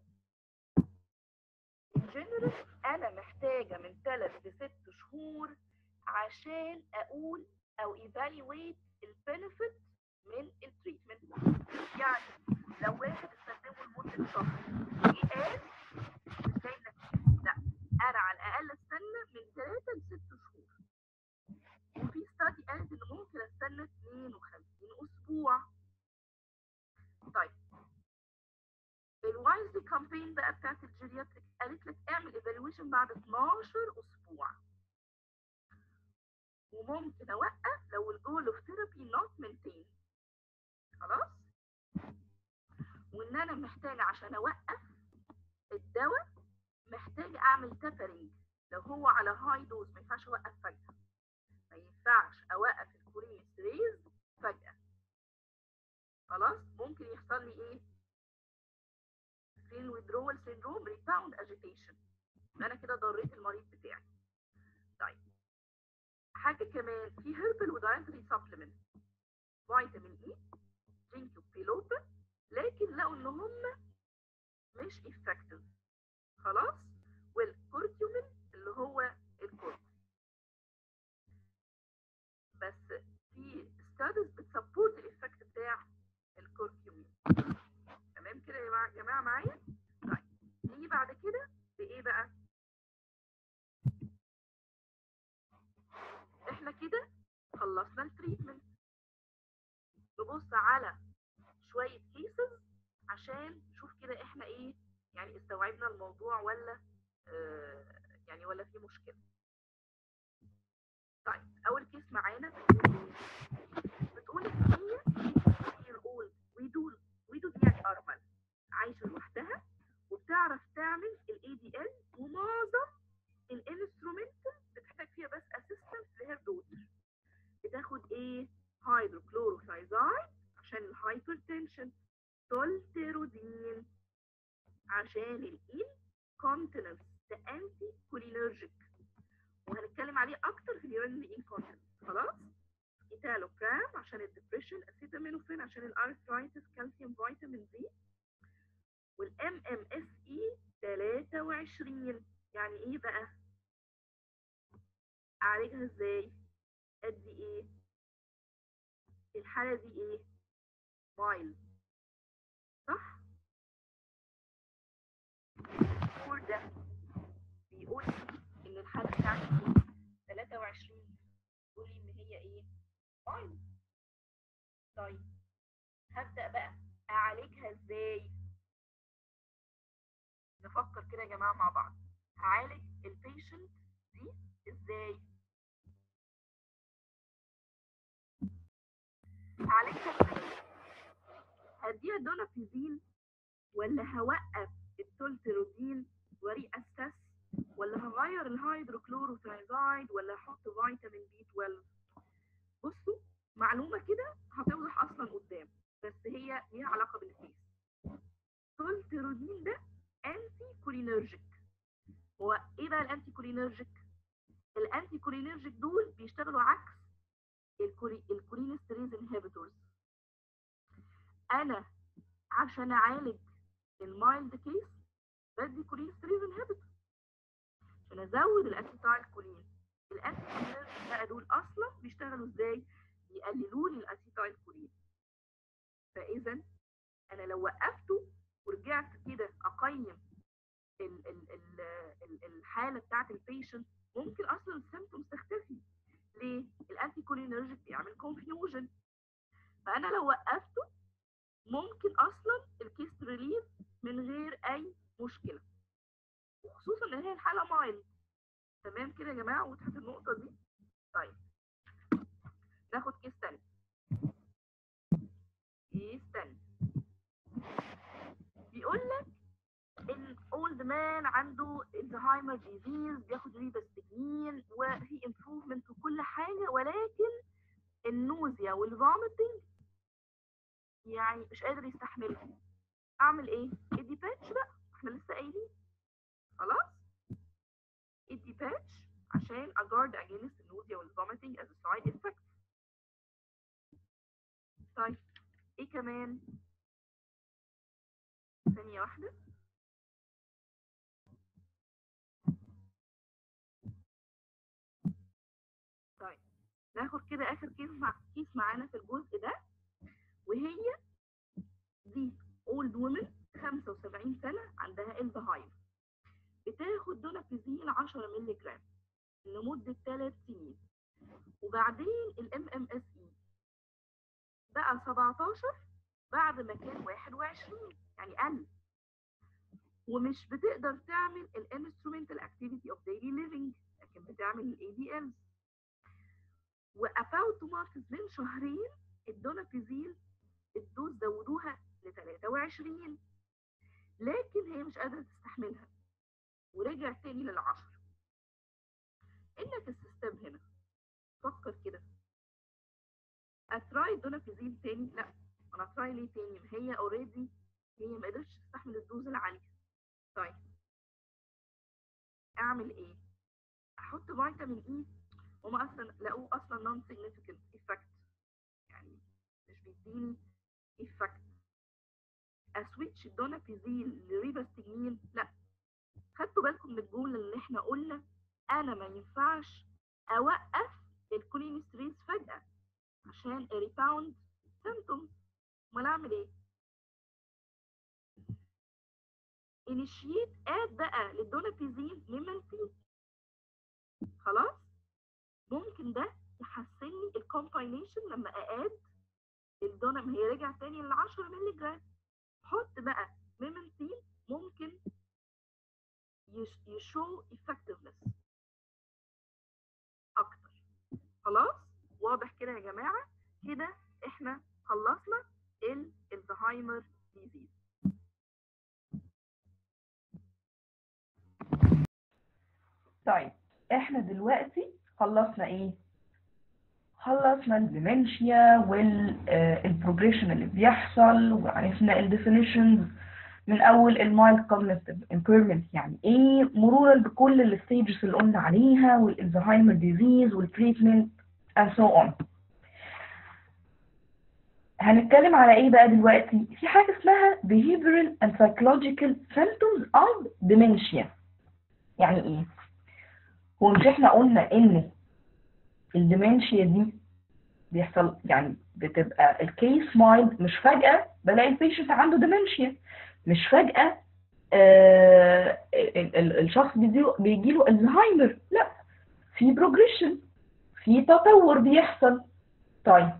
in general انا محتاجه من 3 ل 6 شهور عشان اقول او evaluate البنفيت من التريتمنت يعني لو واحد استخدمه لمده شهر جه قال مش جاي نتيجه لا انا على الاقل استنى من 3 ل 6 شهور وفي ستادي قالت ان ممكن استنى 52 اسبوع طيب الوايز كامبين بقى بتاعت الجيرياتريك قالت لك اعمل ايفالويشن بعد 12 اسبوع وممكن اوقف لو الجول اوف ثيرابي نوت مينتين خلاص وان انا محتاجه عشان اوقف الدواء محتاج اعمل تابرنج لو هو على هاي دوز ما ينفعش اوقف فجاه ما ينفعش اوقف الكوليستريز فجاه خلاص ممكن يحصل لي ايه سكرين withdrawal syndrome rebound agitation انا كده ضريت المريض بتاعي طيب حاجه كمان في هيربل ودايتري سبلمنت فيتامين اي زنك وبيلوتا لكن لقوا ان هم مش effective خلاص والكورتيومين اللي هو الكورتيوم بس في ستاديز بتسبورت الايفكت بتاع الكورتيومين تمام كده يا جماعه جماعه معايا طيب نيجي بعد كده بايه بقى احنا كده خلصنا التريتمنت نبص على شويه كيسز عشان نشوف كده احنا ايه يعني استوعبنا الموضوع ولا آه يعني ولا في مشكله طيب اول كيس معانا بتقول ايه بتقول ان هي year old widow widow دي يعني ارمل عايشه لوحدها وبتعرف تعمل الاي دي ال ومعظم الانسترومنتال بتحتاج فيها بس اسيستنس لهير دوتر بتاخد ايه هيدروكلوروثايزايد عشان الهايبرتنشن تولتيرودين عشان الانكونتيننس ده انتي كولينرجيك وهنتكلم عليه اكتر في اليورينري انكونتيننس خلاص ايتالوبرام عشان الدبريشن اسيتامينوفين عشان الارثرايتس كالسيوم فيتامين دي والام ام اس اي 23 يعني ايه بقى اعالجها ازاي ادي ايه الحاله دي ايه مايل صح الدكتور ده بيقول لي ان الحاله بتاعتي 23 بيقول لي ان هي ايه مايل طيب هبدا بقى اعالجها ازاي نفكر كده يا جماعه مع بعض هعالج البيشنت دي ازاي هعالجها ازاي هديها دونابيزين ولا هوقف التولتيرودين وري اساس ولا هغير الهيدروكلوروثايزايد ولا احط فيتامين بي 12 بصوا معلومه كده هتوضح اصلا قدام بس هي ليها علاقه بالفيس التولتيرودين ده انتي كولينرجيك هو ايه بقى الانتي كولينرجيك الانتي كولينرجيك دول بيشتغلوا عكس الكولي الكولينستريز انهبيتورز انا عشان اعالج المايلد كيس بدي كولينستريز انهبيتور عشان ازود الاسيتايل كولين الانتي كولينرجيك بقى دول اصلا بيشتغلوا ازاي بيقللوا لي الاسيتايل كولين فاذا انا لو وقفته ورجعت كده اقيم ال ال ال ال الحاله بتاعت البيشنت ممكن اصلا السيمتومز تختفي ليه الانتي كولينرجيك بيعمل كونفيوجن فانا لو وقفته ممكن اصلا الكيس ريليف من غير اي مشكله وخصوصا ان هي الحاله مايلد تمام كده يا جماعه وضحت النقطه دي طيب ناخد كيس تاني كيس تاني بيقول لك ان اولد مان عنده الزهايمر ديزيز بياخد ريباستجين وفي امبروفمنت وكل حاجه ولكن النوزيا والفوميتنج يعني مش قادر يستحملها اعمل ايه ادي باتش بقى احنا لسه قايلين خلاص ادي باتش عشان اجارد اجينست النوزيا والفوميتنج از سايد افكت طيب ايه كمان ثانيه واحده طيب ناخد كده اخر كيس مع كيس معانا في الجزء ده وهي دي اولد وومن 75 سنه عندها الزهايمر بتاخد دونابيزين 10 مللي جرام لمده 3 سنين وبعدين الام ام اس اي بقى 17 بعد ما كان 21 يعني قل ومش بتقدر تعمل الانسترومنتال اكتيفيتي اوف ديلي ليفنج لكن بتعمل الاي دي ال واباوت ماركس من شهرين الدونابيزيل الدوز زودوها ل 23 لكن هي مش قادره تستحملها ورجع تاني للعشر انك السيستم هنا فكر كده اتراي الدونابيزيل تاني لا انا اتراي ليه تاني ما هي اوريدي هي ما قدرتش تستحمل الدوز العاليه طيب اعمل ايه احط فيتامين اي هما اصلا لقوه اصلا نون سيجنيفيكانت افكت يعني مش بيديني افكت اسويتش الدونابيزيل لريباستجمين لا خدتوا بالكم من الجمله اللي احنا قلنا انا ما ينفعش اوقف الكولينستريز فجاه عشان ريباوند سيمتومز امال اعمل ايه انيشيت اد بقى للدونابيزين ميمنتين خلاص ممكن ده يحسن لي الكومباينيشن لما اقاد الدونا ما هي رجع تاني ل 10 مللي جرام حط بقى ميمنتين ممكن يشو effectiveness اكتر خلاص واضح كده يا جماعه كده احنا خلصنا الزهايمر ديزيز طيب احنا دلوقتي خلصنا ايه خلصنا الديمنشيا والبروجريشن اللي بيحصل وعرفنا الديفينيشنز من اول المايلد كوجنيتيف امبيرمنت يعني ايه مرورا بكل الستيجز اللي قلنا عليها والالزهايمر ديزيز والتريتمنت and so on هنتكلم على ايه بقى دلوقتي في حاجه اسمها behavioral and psychological symptoms of dementia يعني ايه هو مش احنا قلنا ان الديمنشيا دي بيحصل يعني بتبقى الكيس مايند مش فجأة بلاقي البيشنت عنده ديمنشيا مش فجأة آه الشخص بيجي له الزهايمر لا في بروجريشن في تطور بيحصل طيب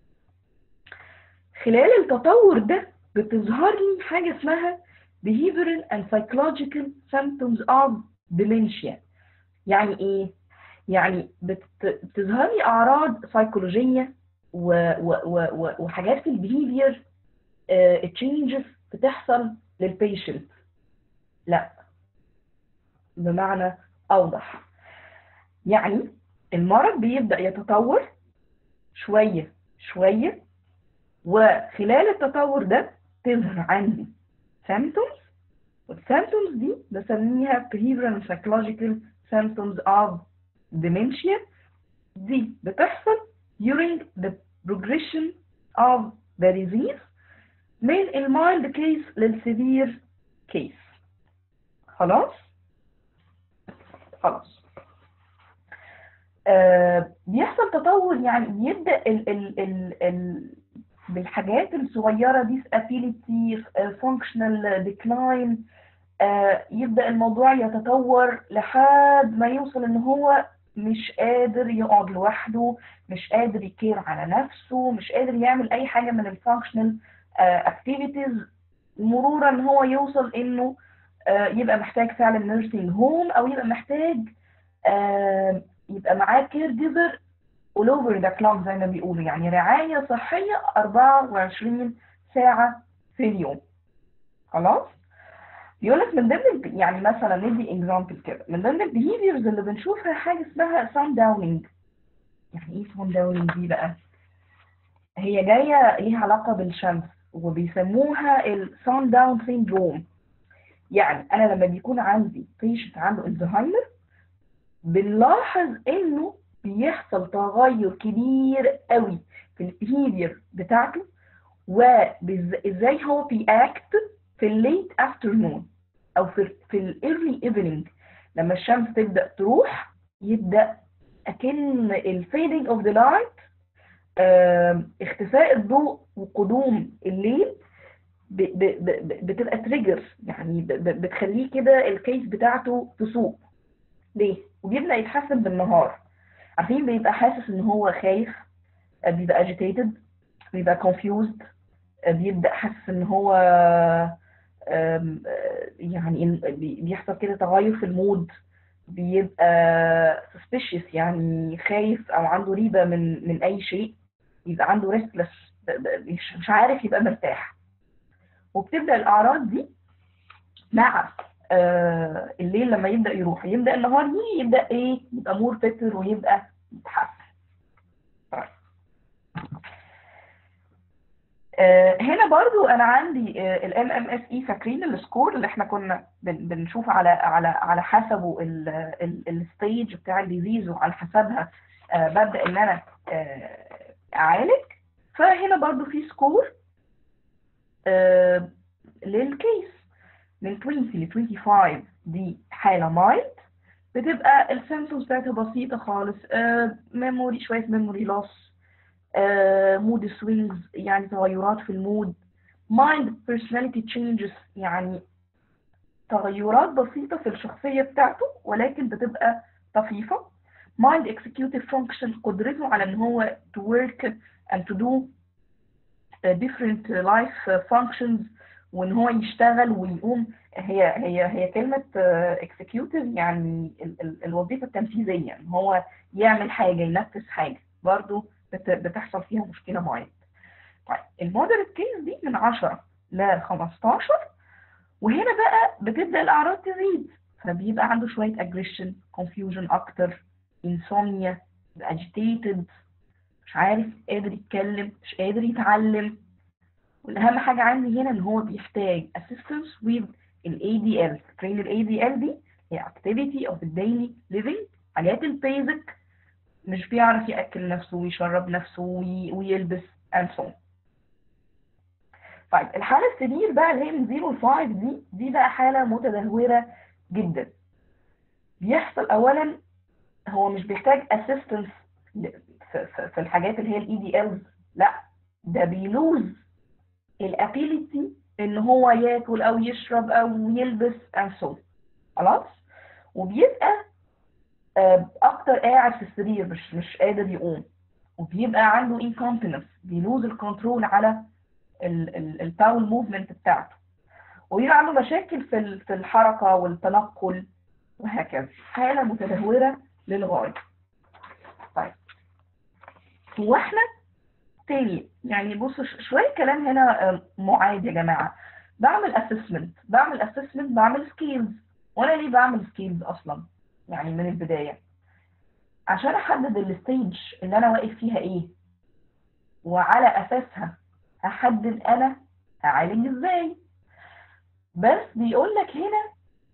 خلال التطور ده بتظهر لي حاجة اسمها behavioral and psychological symptoms of dementia يعني ايه؟ يعني بتظهر لي اعراض سيكولوجيه و و و وحاجات في البيهيفير تشينجز بتحصل للبيشنت لا بمعنى اوضح يعني المرض بيبدا يتطور شويه شويه وخلال التطور ده تظهر عندي symptoms والsymptoms دي بسميها behavioral and psychological symptoms of dementia دي بتحصل during the progression of the disease من المايلد كيس للسيفير كيس خلاص خلاص آه بيحصل تطور يعني بيبدا ال ال ال ال بالحاجات الصغيره دي ability functional decline آه يبدا الموضوع يتطور لحد ما يوصل ان هو مش قادر يقعد لوحده مش قادر يكير على نفسه مش قادر يعمل اي حاجه من الفانكشنال اكتيفيتيز مرورا ان هو يوصل انه آه يبقى محتاج فعلا نيرسينج هوم او يبقى محتاج آه يبقى معاه كير جيفر all over the clock زي ما بيقولوا يعني رعايه صحيه 24 ساعه في اليوم خلاص يقول لك من ضمن يعني مثلا ندي اكزامبل كده من ضمن البيهيفيرز اللي بنشوفها حاجه اسمها سان داونينج يعني ايه سان داونينج دي بقى هي جايه ليها علاقه بالشمس وبيسموها السان داون سيندروم يعني انا لما بيكون عندي بيشنت عنده الزهايمر بنلاحظ انه بيحصل تغير كبير قوي في البيهيفير بتاعته وازاي هو بيأكت في الليت افترنون او في في الايرلي ايفنينج لما الشمس تبدا تروح يبدا اكن الفيدنج اوف ذا لايت اختفاء الضوء وقدوم الليل ب ب ب بتبقى تريجر يعني بتخليه كده الكيس بتاعته تسوق ليه؟ وبيبدا يتحسن بالنهار عارفين بيبقى حاسس ان هو خايف بيبقى اجيتيتد بيبقى confused بيبدا حاسس ان هو يعني بيحصل كده تغير في المود بيبقى suspicious يعني خايف او عنده ريبه من من اي شيء يبقى عنده restless مش مش عارف يبقى مرتاح وبتبدا الاعراض دي مع آه الليل لما يبدا يروح يبدا النهار يجي يبدا ايه يبقى مور بيتر ويبقى يتحسن طيب آه هنا برضو انا عندي الام ام اس اي فاكرين السكور اللي احنا كنا بن بنشوف على على على حسبه الستيج بتاع الديزيز وعلى حسبها آه ببدا ان انا اعالج فهنا برضو في سكور للكيس من 20 ل 25 دي حالة مايلد بتبقى السيمتومز بتاعتها بسيطة خالص ميموري شوية ميموري لوس مود سوينجز يعني تغيرات في المود مايند personality changes يعني تغيرات بسيطة في الشخصية بتاعته ولكن بتبقى طفيفة mind executive function قدرته على ان هو to work and to do different life functions وان هو يشتغل ويقوم هي هي هي كلمه اكسكيوتيف يعني ال ال الوظيفه التنفيذيه ان هو يعمل حاجه ينفذ حاجه برضه بتحصل فيها مشكله معينه طيب المودريت كيس دي من 10 ل 15 وهنا بقى بتبدا الاعراض تزيد فبيبقى عنده شويه اجريشن كونفيوجن اكتر انسومنيا اجيتيتد مش عارف قادر يتكلم مش قادر يتعلم والاهم حاجه عندي هنا ان هو بيحتاج assistance with ال ADL فاكرين ال ADL دي هي activity of the daily living حاجات البيزك مش بيعرف ياكل نفسه ويشرب نفسه وي... ويلبس and so on طيب الحاله السرير بقى اللي هي من 0 ل 5 دي دي بقى حاله متدهوره جدا بيحصل اولا هو مش بيحتاج assistance في الحاجات اللي هي الاي دي ال لا ده بيلوز الابيليتي ان هو ياكل او يشرب او يلبس and so خلاص وبيبقى اكتر قاعد في السرير مش مش قادر يقوم وبيبقى عنده incontinence بيلوز الكنترول على الباول موفمنت بتاعته ويبقى عنده مشاكل في في الحركه والتنقل وهكذا حاله متدهوره للغايه طيب هو احنا تاني يعني بصوا شويه كلام هنا معاد يا جماعه بعمل اسسمنت بعمل اسسمنت بعمل سكيلز وانا ليه بعمل سكيلز اصلا يعني من البدايه عشان احدد الستيج اللي انا واقف فيها ايه وعلى اساسها هحدد انا هعالج ازاي بس بيقول لك هنا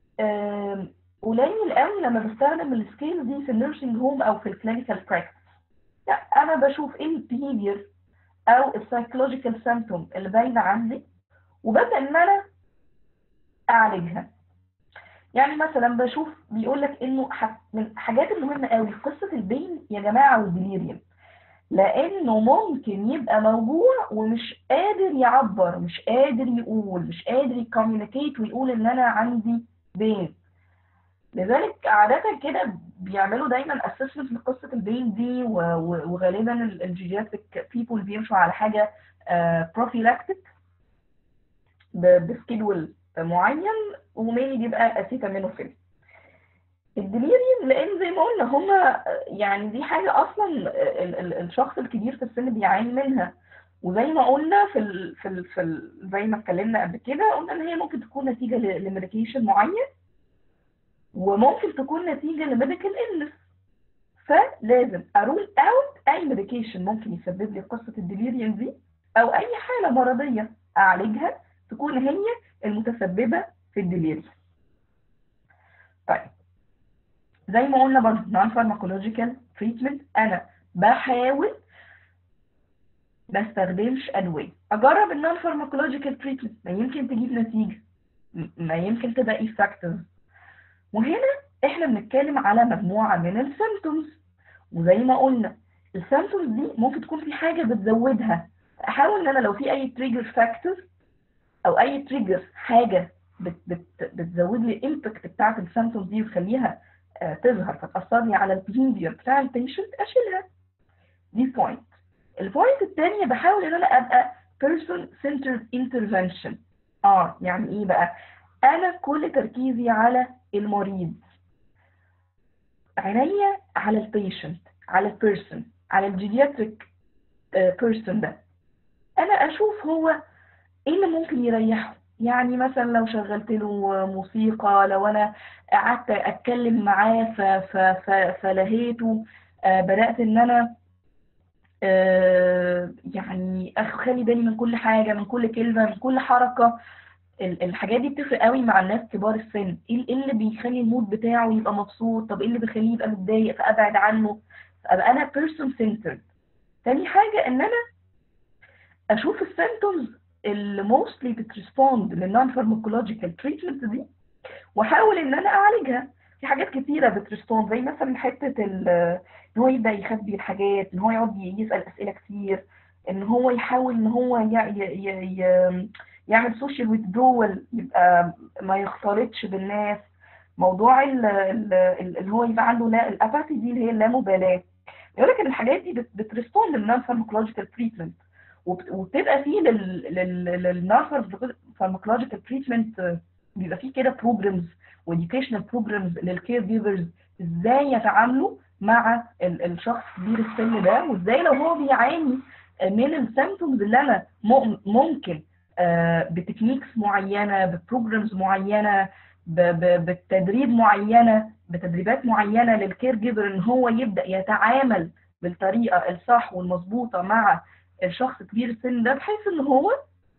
قليل قوي لما بستخدم السكيلز دي في النيرسينج هوم او في الكلينيكال براكتس لا انا بشوف ايه البيهيفير او السايكولوجيكال سيمتوم اللي باينه عندي وببدا ان انا اعالجها يعني مثلا بشوف بيقول لك انه ح- من الحاجات المهمه قوي في قصه البين يا جماعه والديليريوم لانه ممكن يبقى موجوع ومش قادر يعبر مش قادر يقول مش قادر يكوميونيكيت ويقول ان انا عندي بين لذلك عادة كده بيعملوا دايما اسسمنت لقصة البين دي و- و- وغالبا الجيرياتريك بيبول بيمشوا على حاجة بروفيلاكتيك بسكيدول معين وميني بيبقى اسيتامينوفيل الديليريوم لان زي ما قلنا هما يعني دي حاجه اصلا ال- ال- الشخص الكبير في السن بيعاني منها وزي ما قلنا في ال في ال في ال زي ما اتكلمنا قبل كده قلنا ان هي ممكن تكون نتيجه لميديكيشن معين وممكن تكون نتيجه لميديكال illness فلازم ارول اوت اي ميديكيشن ممكن يسبب لي قصه الديليريوم دي او اي حاله مرضيه اعالجها تكون هي المتسببه في الديليريوم طيب زي ما قلنا برضه نون فارماكولوجيكال تريتمنت انا بحاول ما استخدمش ادويه اجرب النون فارماكولوجيكال تريتمنت ما يمكن تجيب نتيجه م- ما يمكن تبقى effective وهنا احنا بنتكلم على مجموعه من السيمتومز وزي ما قلنا السيمتومز دي ممكن تكون في حاجه بتزودها احاول ان انا لو في اي تريجر فاكتور او اي تريجر حاجه بت بت بتزود لي الامباكت بتاعت السيمتومز دي وتخليها آه، تظهر فتأثر لي على البيهيفير بتاع البيشنت اشيلها دي بوينت البوينت الثانيه بحاول ان انا ابقى person centered intervention اه يعني ايه بقى انا كل تركيزي على المريض عينيا على البيشنت على البيرسون على الجيرياتريك بيرسون ده انا اشوف هو ايه اللي ممكن يريحه يعني مثلا لو شغلت له موسيقى لو انا قعدت اتكلم معاه ف- ف- ف- فلهيته آه، بدات ان انا آه، يعني اخلي بالي من كل حاجه من كل كلمه من كل حركه ال- الحاجات دي بتفرق قوي مع الناس كبار السن ايه إيه اللي بيخلي المود بتاعه يبقى مبسوط طب ايه اللي بيخليه يبقى متضايق فابعد عنه ابقى انا person centered تاني حاجه ان انا اشوف السيمتومز اللي موستلي بتريسبوند للنون فارماكولوجيكال تريتمنت دي واحاول ان انا اعالجها في حاجات كتيره بتريسبوند زي مثلا حته ال- ان هو يبدا يخبي الحاجات ان هو يقعد يسال اسئله كتير ان هو يحاول ان هو ي- ي- ي- ي- يعمل سوشيال ويثدرول يبقى ما يختلطش بالناس موضوع ال- ال- ال- اللي هو يبقى عنده لا الاباثي دي اللي هي اللامبالاه يقول لك ان الحاجات دي بت- بتريسبوند للنون فارماكولوجيكال تريتمنت وبتبقى فيه للنون فارماكولوجيكال تريتمنت بيبقى فيه كده بروجرامز وإديوكيشنال بروجرامز للكير جيفرز ازاي يتعاملوا مع ال- الشخص كبير السن ده وازاي لو هو بيعاني من السيمتومز اللي انا مم- ممكن آه، بتكنيكس معينه ببروجرامز معينه ب- ب- بالتدريب معينه بتدريبات معينه للكير جيفر ان هو يبدا يتعامل بالطريقه الصح والمظبوطه مع الشخص كبير السن ده بحيث ان هو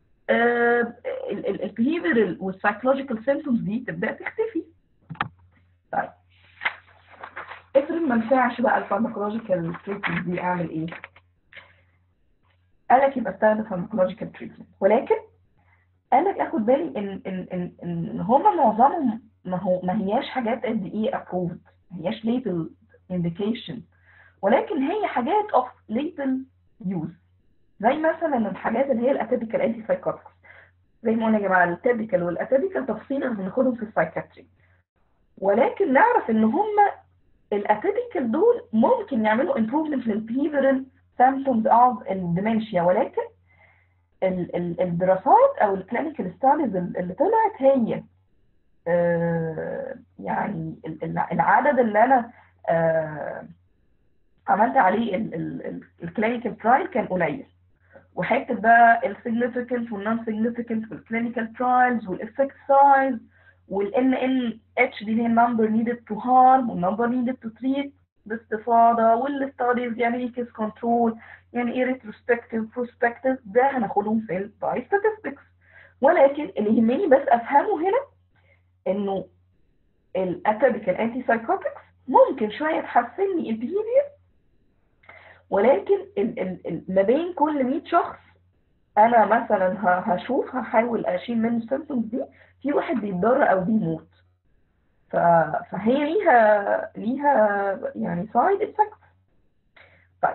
البيهيفير والسايكولوجيكال سيمتومز دي تبدا تختفي. طيب افرض ما نفعش بقى الفارماكولوجيكال تريتمنت دي اعمل ايه؟ قال لك يبقى استخدم فارماكولوجيكال تريتمنت ولكن قال لك اخد بالي ان ان ان ان هما معظمهم ما هو ما هياش حاجات قد ايه ابروفد ما هياش ليبل انديكيشن ولكن هي حاجات اوف ليبل يوز زي مثلا الحاجات اللي هي الاتيبيكال انتي سايكوتكس زي ما قلنا يا جماعه التيبيكال والاتيبيكال تفصيلا بناخدهم في السايكاتري ولكن نعرف ان هم الاتيبيكال دول ممكن يعملوا امبروفمنت للبيهيفيرال سيمبتومز اوف الديمنشيا ولكن ال- ال- الدراسات او الكلينيكال ستاديز اللي طلعت هي آه، يعني ال- ال- العدد اللي انا آه، عملت عليه الكلينيكال ترايل كان قليل وحته بقى السيجنيفيكانت والنون سيجنيفيكانت والكلينيكال ترايلز والافكت سايز والان ان اتش دي هي النمبر نيدد تو هارم والنمبر نيدد تو تريت باستفاضه والستاديز يعني ايه كيس كنترول يعني ايه ريتروسبكتيف بروسبكتيف ده هناخدهم في الباي ستاتستكس ولكن اللي يهمني بس افهمه هنا انه الاتيبيكال انتي سايكوتكس ممكن شويه تحسن لي البيهيفير ولكن ال ال ال ما بين كل 100 شخص انا مثلا ه- هشوف هحاول اشيل منه السيمبتومز دي في واحد بيتضر او بيموت ف... فهي ليها ليها يعني سايد افكت طيب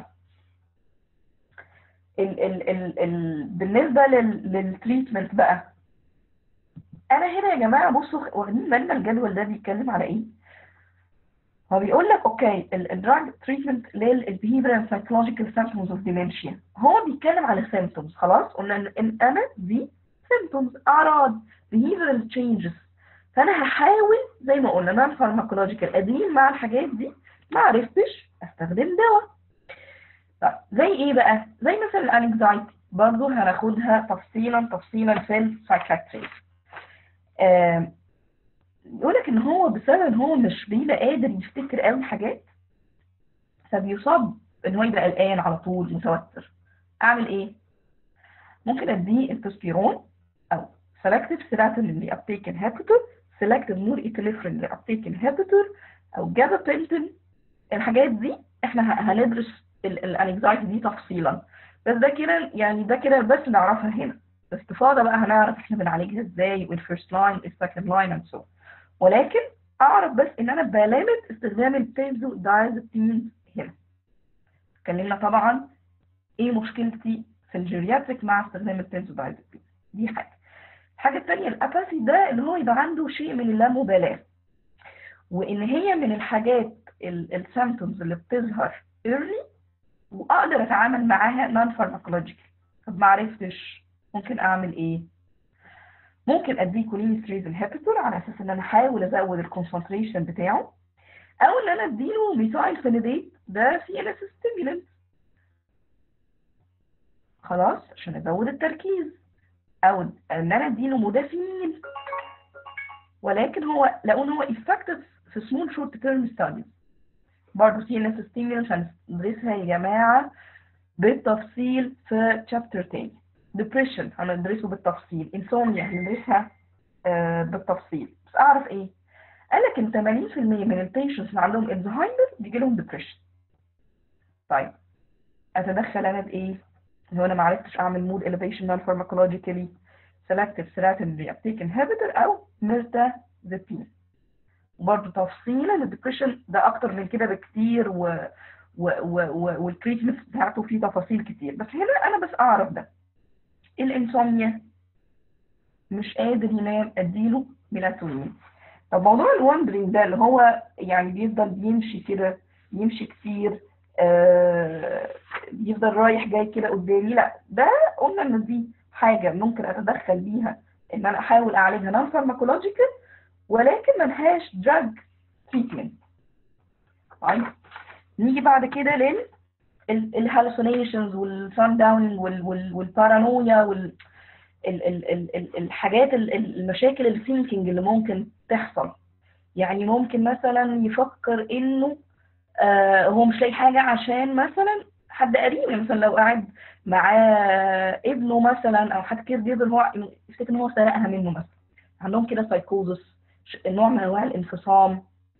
ال ال ال ال بالنسبه لل للتريتمنت بقى انا هنا يا جماعه بصوا واخدين بالنا الجدول ده بيتكلم على ايه هو بيقول لك اوكي الدراج تريتمنت للبيهيفيرال سايكولوجيكال سيمبتومز اوف ديمنشيا هو بيتكلم على سيمبتومز خلاص قلنا ان ان انا دي سيمبتومز اعراض behavioral changes فانا هحاول زي ما قلنا نون فارماكولوجيكال ادين مع الحاجات دي ما عرفتش استخدم دواء طيب زي ايه بقى زي مثلا الانكزايتي برضه هناخدها تفصيلا تفصيلا في السايكاتري يقول لك ان هو بسبب ان هو مش بيبقى قادر يفتكر قوي حاجات فبيصاب ان هو يبقى قلقان على طول متوتر اعمل ايه ممكن اديه التستيرون او selective serotonin reuptake inhibitor selective norepinephrine reuptake inhibitor او جابابنتين الحاجات دي احنا هندرس الانكزايتي دي تفصيلا بس ده كده يعني ده كده بس نعرفها هنا باستفاضه بقى هنعرف احنا بنعالجها ازاي والفيرست لاين السكند لاين اند سو ولكن اعرف بس ان انا بلامت استخدام البنزو دايزابين هنا اتكلمنا طبعا ايه مشكلتي في الجيرياتريك مع استخدام البنزو دايزابين دي حاجه الحاجه الثانيه الاباثي ده اللي هو يبقى عنده شيء من اللامبالاه وان هي من الحاجات السيمبتومز اللي بتظهر early واقدر اتعامل معاها نون فارماكولوجيكال طب ما عرفتش ممكن اعمل ايه ممكن اديه كولينستريز انهبيتور على اساس ان انا احاول ازود الكونسنتريشن بتاعه او ان انا اديله ميثايل فينيديت ده سي ان اس ستيمولنت خلاص عشان ازود التركيز او ان انا اديله مدافعين ولكن هو لقوا ان هو effective في سمول شورت تيرم ستاديز برضه سي ان اس ستيمولنت هندرسها يا جماعه بالتفصيل في شابتر تاني ديبريشن هندرسه بالتفصيل انسوميا هندرسها آه بالتفصيل بس اعرف ايه قال لك ان 80% من البيشنتس اللي عندهم الزهايمر بيجي لهم ديبريشن طيب اتدخل انا بايه لو انا ما عرفتش اعمل مود elevation non pharmacologically selective serotonin reuptake inhibitor او mirtazapine وبرضه تفصيلا الديبريشن ده اكتر من كده بكتير و و و و والتريتمنت بتاعته فيه تفاصيل كتير بس هنا انا بس اعرف ده الانسوميا مش قادر ينام اديله ميلاتونين طب موضوع الوندرينج ده اللي هو يعني بيفضل يمشي كده يمشي كتير آه بيفضل رايح جاي كده قدامي لا ده قلنا ان دي حاجه ممكن اتدخل بيها ان انا احاول اعالجها نون فارماكولوجيكال ولكن ملهاش دراج تريتمنت طيب نيجي بعد كده لل الهالوسينيشنز والسان داونينج والبارانويا وال ال ال ال ال الحاجات المشاكل الثينكينج اللي ممكن تحصل يعني ممكن مثلا يفكر انه آه هو مش لاقي حاجه عشان مثلا حد قريب مثلا لو قاعد معاه ابنه مثلا او حد كير جيفر هو يفتكر ان هو سرقها منه مثلا عندهم كده سايكوزس نوع من انواع الانفصام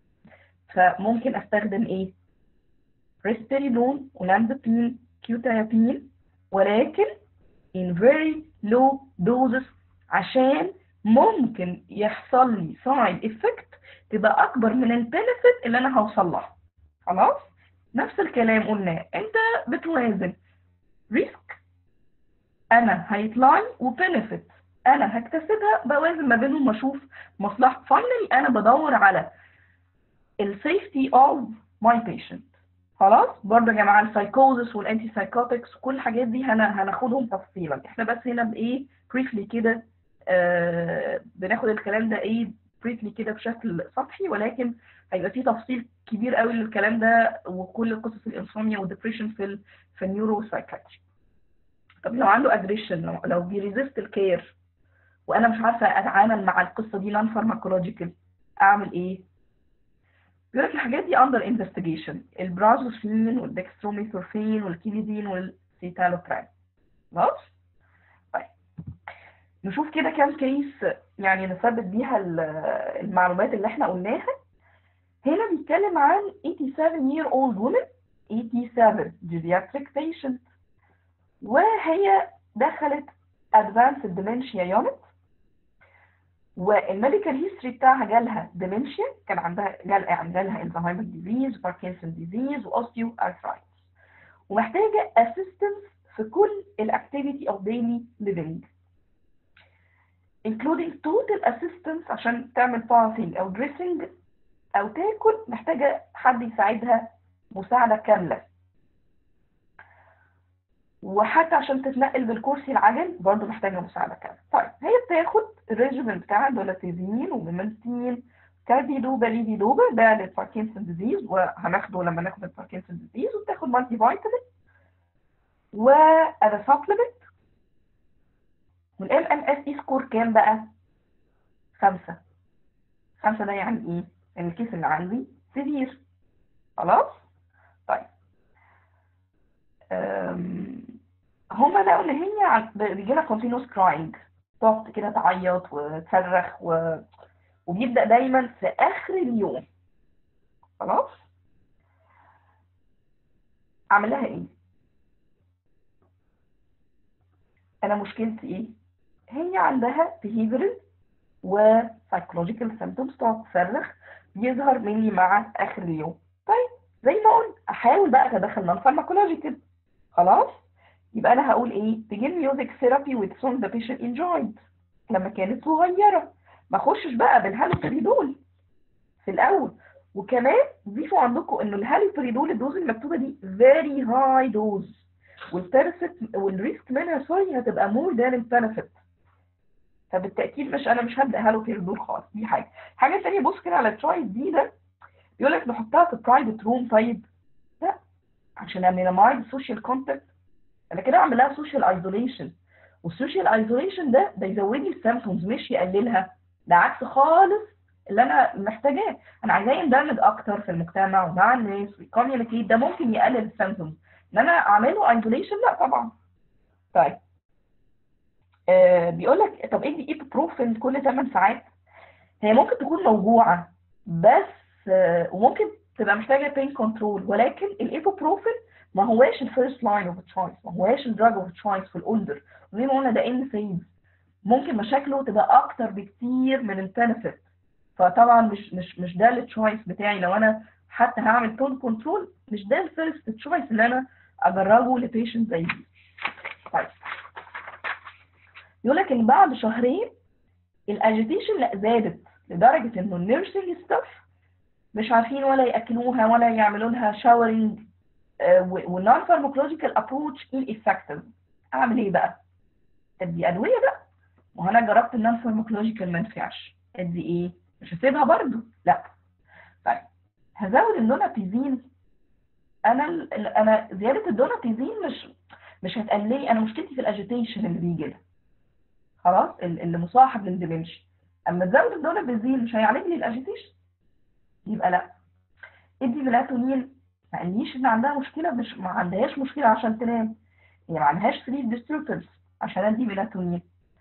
فممكن استخدم ايه ريسبيريدون ولانزابين كيوتايابين ولكن in very low doses عشان ممكن يحصل لي side effect تبقى اكبر من البنفيت اللي انا هوصل لها خلاص نفس الكلام قلناه انت بتوازن ريسك انا هيطلع لي وبنفيت انا هكتسبها بوازن ما بينهم واشوف مصلحه فاينلي انا بدور على السيفتي اوف ماي بيشنت خلاص برضه يا جماعه السايكوزس والانتي سايكوتكس وكل الحاجات دي هنا هناخدهم تفصيلا احنا بس هنا بايه بريفلي كده آه بناخد الكلام ده ايه بريفلي كده بشكل سطحي ولكن هيبقى فيه تفصيل كبير قوي للكلام ده وكل قصص الانسوميا والديبريشن في ال في النيورو سايكاتري طب لو عنده اجريشن لو, لو بيريزيست الكير وانا مش عارفه اتعامل مع القصه دي نون فارماكولوجيكال اعمل ايه بيقول لك الحاجات دي اندر انفستيجيشن البرازوسين والدكستروميثورفين والكينيدين والسيتالوبرام خلاص طيب نشوف كده كام كيس يعني نثبت بيها المعلومات اللي احنا قلناها هنا بيتكلم عن 87 year old woman 87 geriatric patient وهي دخلت advanced dementia unit والميديكال هيستوري بتاعها جالها ديمنشيا كان عندها جال يعني جالها الزهايمر ديزيز باركنسون ديزيز واوستيو ارثرايتس ومحتاجه اسيستنس في كل الاكتيفيتي اوف ديلي ليفنج including total assistance عشان تعمل bathing او dressing او تاكل محتاجه حد يساعدها مساعده كامله وحتى عشان تتنقل بالكرسي العجل برضه محتاجه مساعده كامله طيب هي بتاخد الريجيمنت بتاعها دولاتيزين وميمنتين كاربيدوبا ليفيدوبا ده للباركنسون ديزيز وهناخده لما ناخد الباركنسون ديزيز وبتاخد مالتي فيتامين وأذا سبلمنت والام ام اس اي سكور كام بقى؟ خمسة خمسة ده يعني ايه؟ ان الكيس اللي عندي سيفير خلاص؟ طيب هما لقوا ان هي بيجي لها كونتينوس كراينج تقعد كده تعيط وتصرخ و... وبيبدأ دايما في آخر اليوم خلاص؟ أعمل لها إيه؟ أنا مشكلتي إيه؟ هي عندها behavioral و psychological symptoms تقعد تصرخ يظهر مني مع آخر اليوم طيب زي ما قلت أحاول بقى أتدخل نون pharmacological خلاص؟ يبقى أنا هقول إيه؟ begin music therapy with song the patient enjoyed لما كانت صغيرة ما اخشش بقى بالهالوبريدول في الاول وكمان ضيفوا عندكم انه الهالوبريدول الدوز المكتوبه دي very high dose والبيرفكت والريسك منها سوري هتبقى more than البنفيت فبالتاكيد مش انا مش هبدا هالوبريدول خالص دي حاجه الحاجه الثانيه بص كده على الترايد دي ده بيقول لك نحطها في برايفت روم طيب لا عشان امينمايز سوشيال كونتاكت انا كده اعمل لها سوشيال ايزوليشن والسوشيال ايزوليشن ده ده يزود لي السيمبتومز مش يقللها ده عكس خالص اللي انا محتاجاه انا عايزاه يندمج اكتر في المجتمع ومع الناس ويكوميونيكيت ده ممكن يقلل السيمبتومز ان انا اعمله ايزوليشن لا طبعا طيب آه بيقول لك طب ادي ايبوبروفين كل 8 ساعات هي ممكن تكون موجوعه بس آه وممكن تبقى محتاجه بين كنترول ولكن الايبوبروفين ما هواش الفيرست لاين اوف تشويس ما هواش الدراج اوف تشويس في الاولدر زي ما قلنا ده ان فيز ممكن مشاكله تبقى اكتر بكتير من البنفيت فطبعا مش مش مش ده التشويس بتاعي لو انا حتى هعمل تون كنترول مش ده الفيرست تشويس اللي انا اجربه لبيشنت زي دي طيب يقول لك ان بعد شهرين الاجيتيشن لا زادت لدرجه انه النيرسينج ستاف مش عارفين ولا ياكلوها ولا يعملوا لها شاورنج والنون فارماكولوجيكال ابروتش ineffective اعمل ايه بقى؟ ادي ادويه بقى ما انا جربت النون فارماكولوجيكال ما نفعش ادي ايه؟ مش هسيبها برضو لا طيب هزود الدونابيزين انا ال انا زياده الدونابيزين مش مش هتقللي انا مشكلتي في الاجيتيشن اللي بيجي لها خلاص اللي مصاحب للديمنشن اما تزود الدونابيزين مش هيعالج لي الاجيتيشن يبقى لا ادي ميلاتونين ما قاليش ان عندها مشكله مش ما عندهاش مشكله عشان تنام هي ما عندهاش سليب ديستربنس عشان ادي ميلاتونين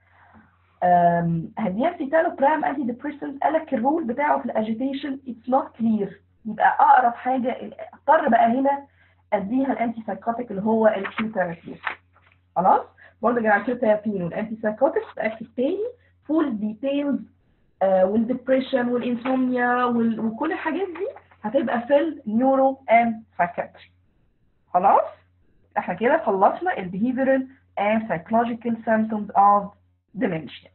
هديها سيتالوبرام انتي ديبريسنت قال لك الرول بتاعه في الاجيتيشن اتس نوت كلير يبقى اقرب حاجه اضطر بقى هنا اديها الانتي سايكوتيك اللي هو الكيوتيرابي خلاص برضه جماعه الكيوتيرابين والانتي سايكوتيك اكتف تاني فول ديتيلز والديبريشن والانسوميا وكل الحاجات دي هتبقى في النيورو اند سايكاتري خلاص احنا كده خلصنا البيهيفيرال and psychological symptoms of dementia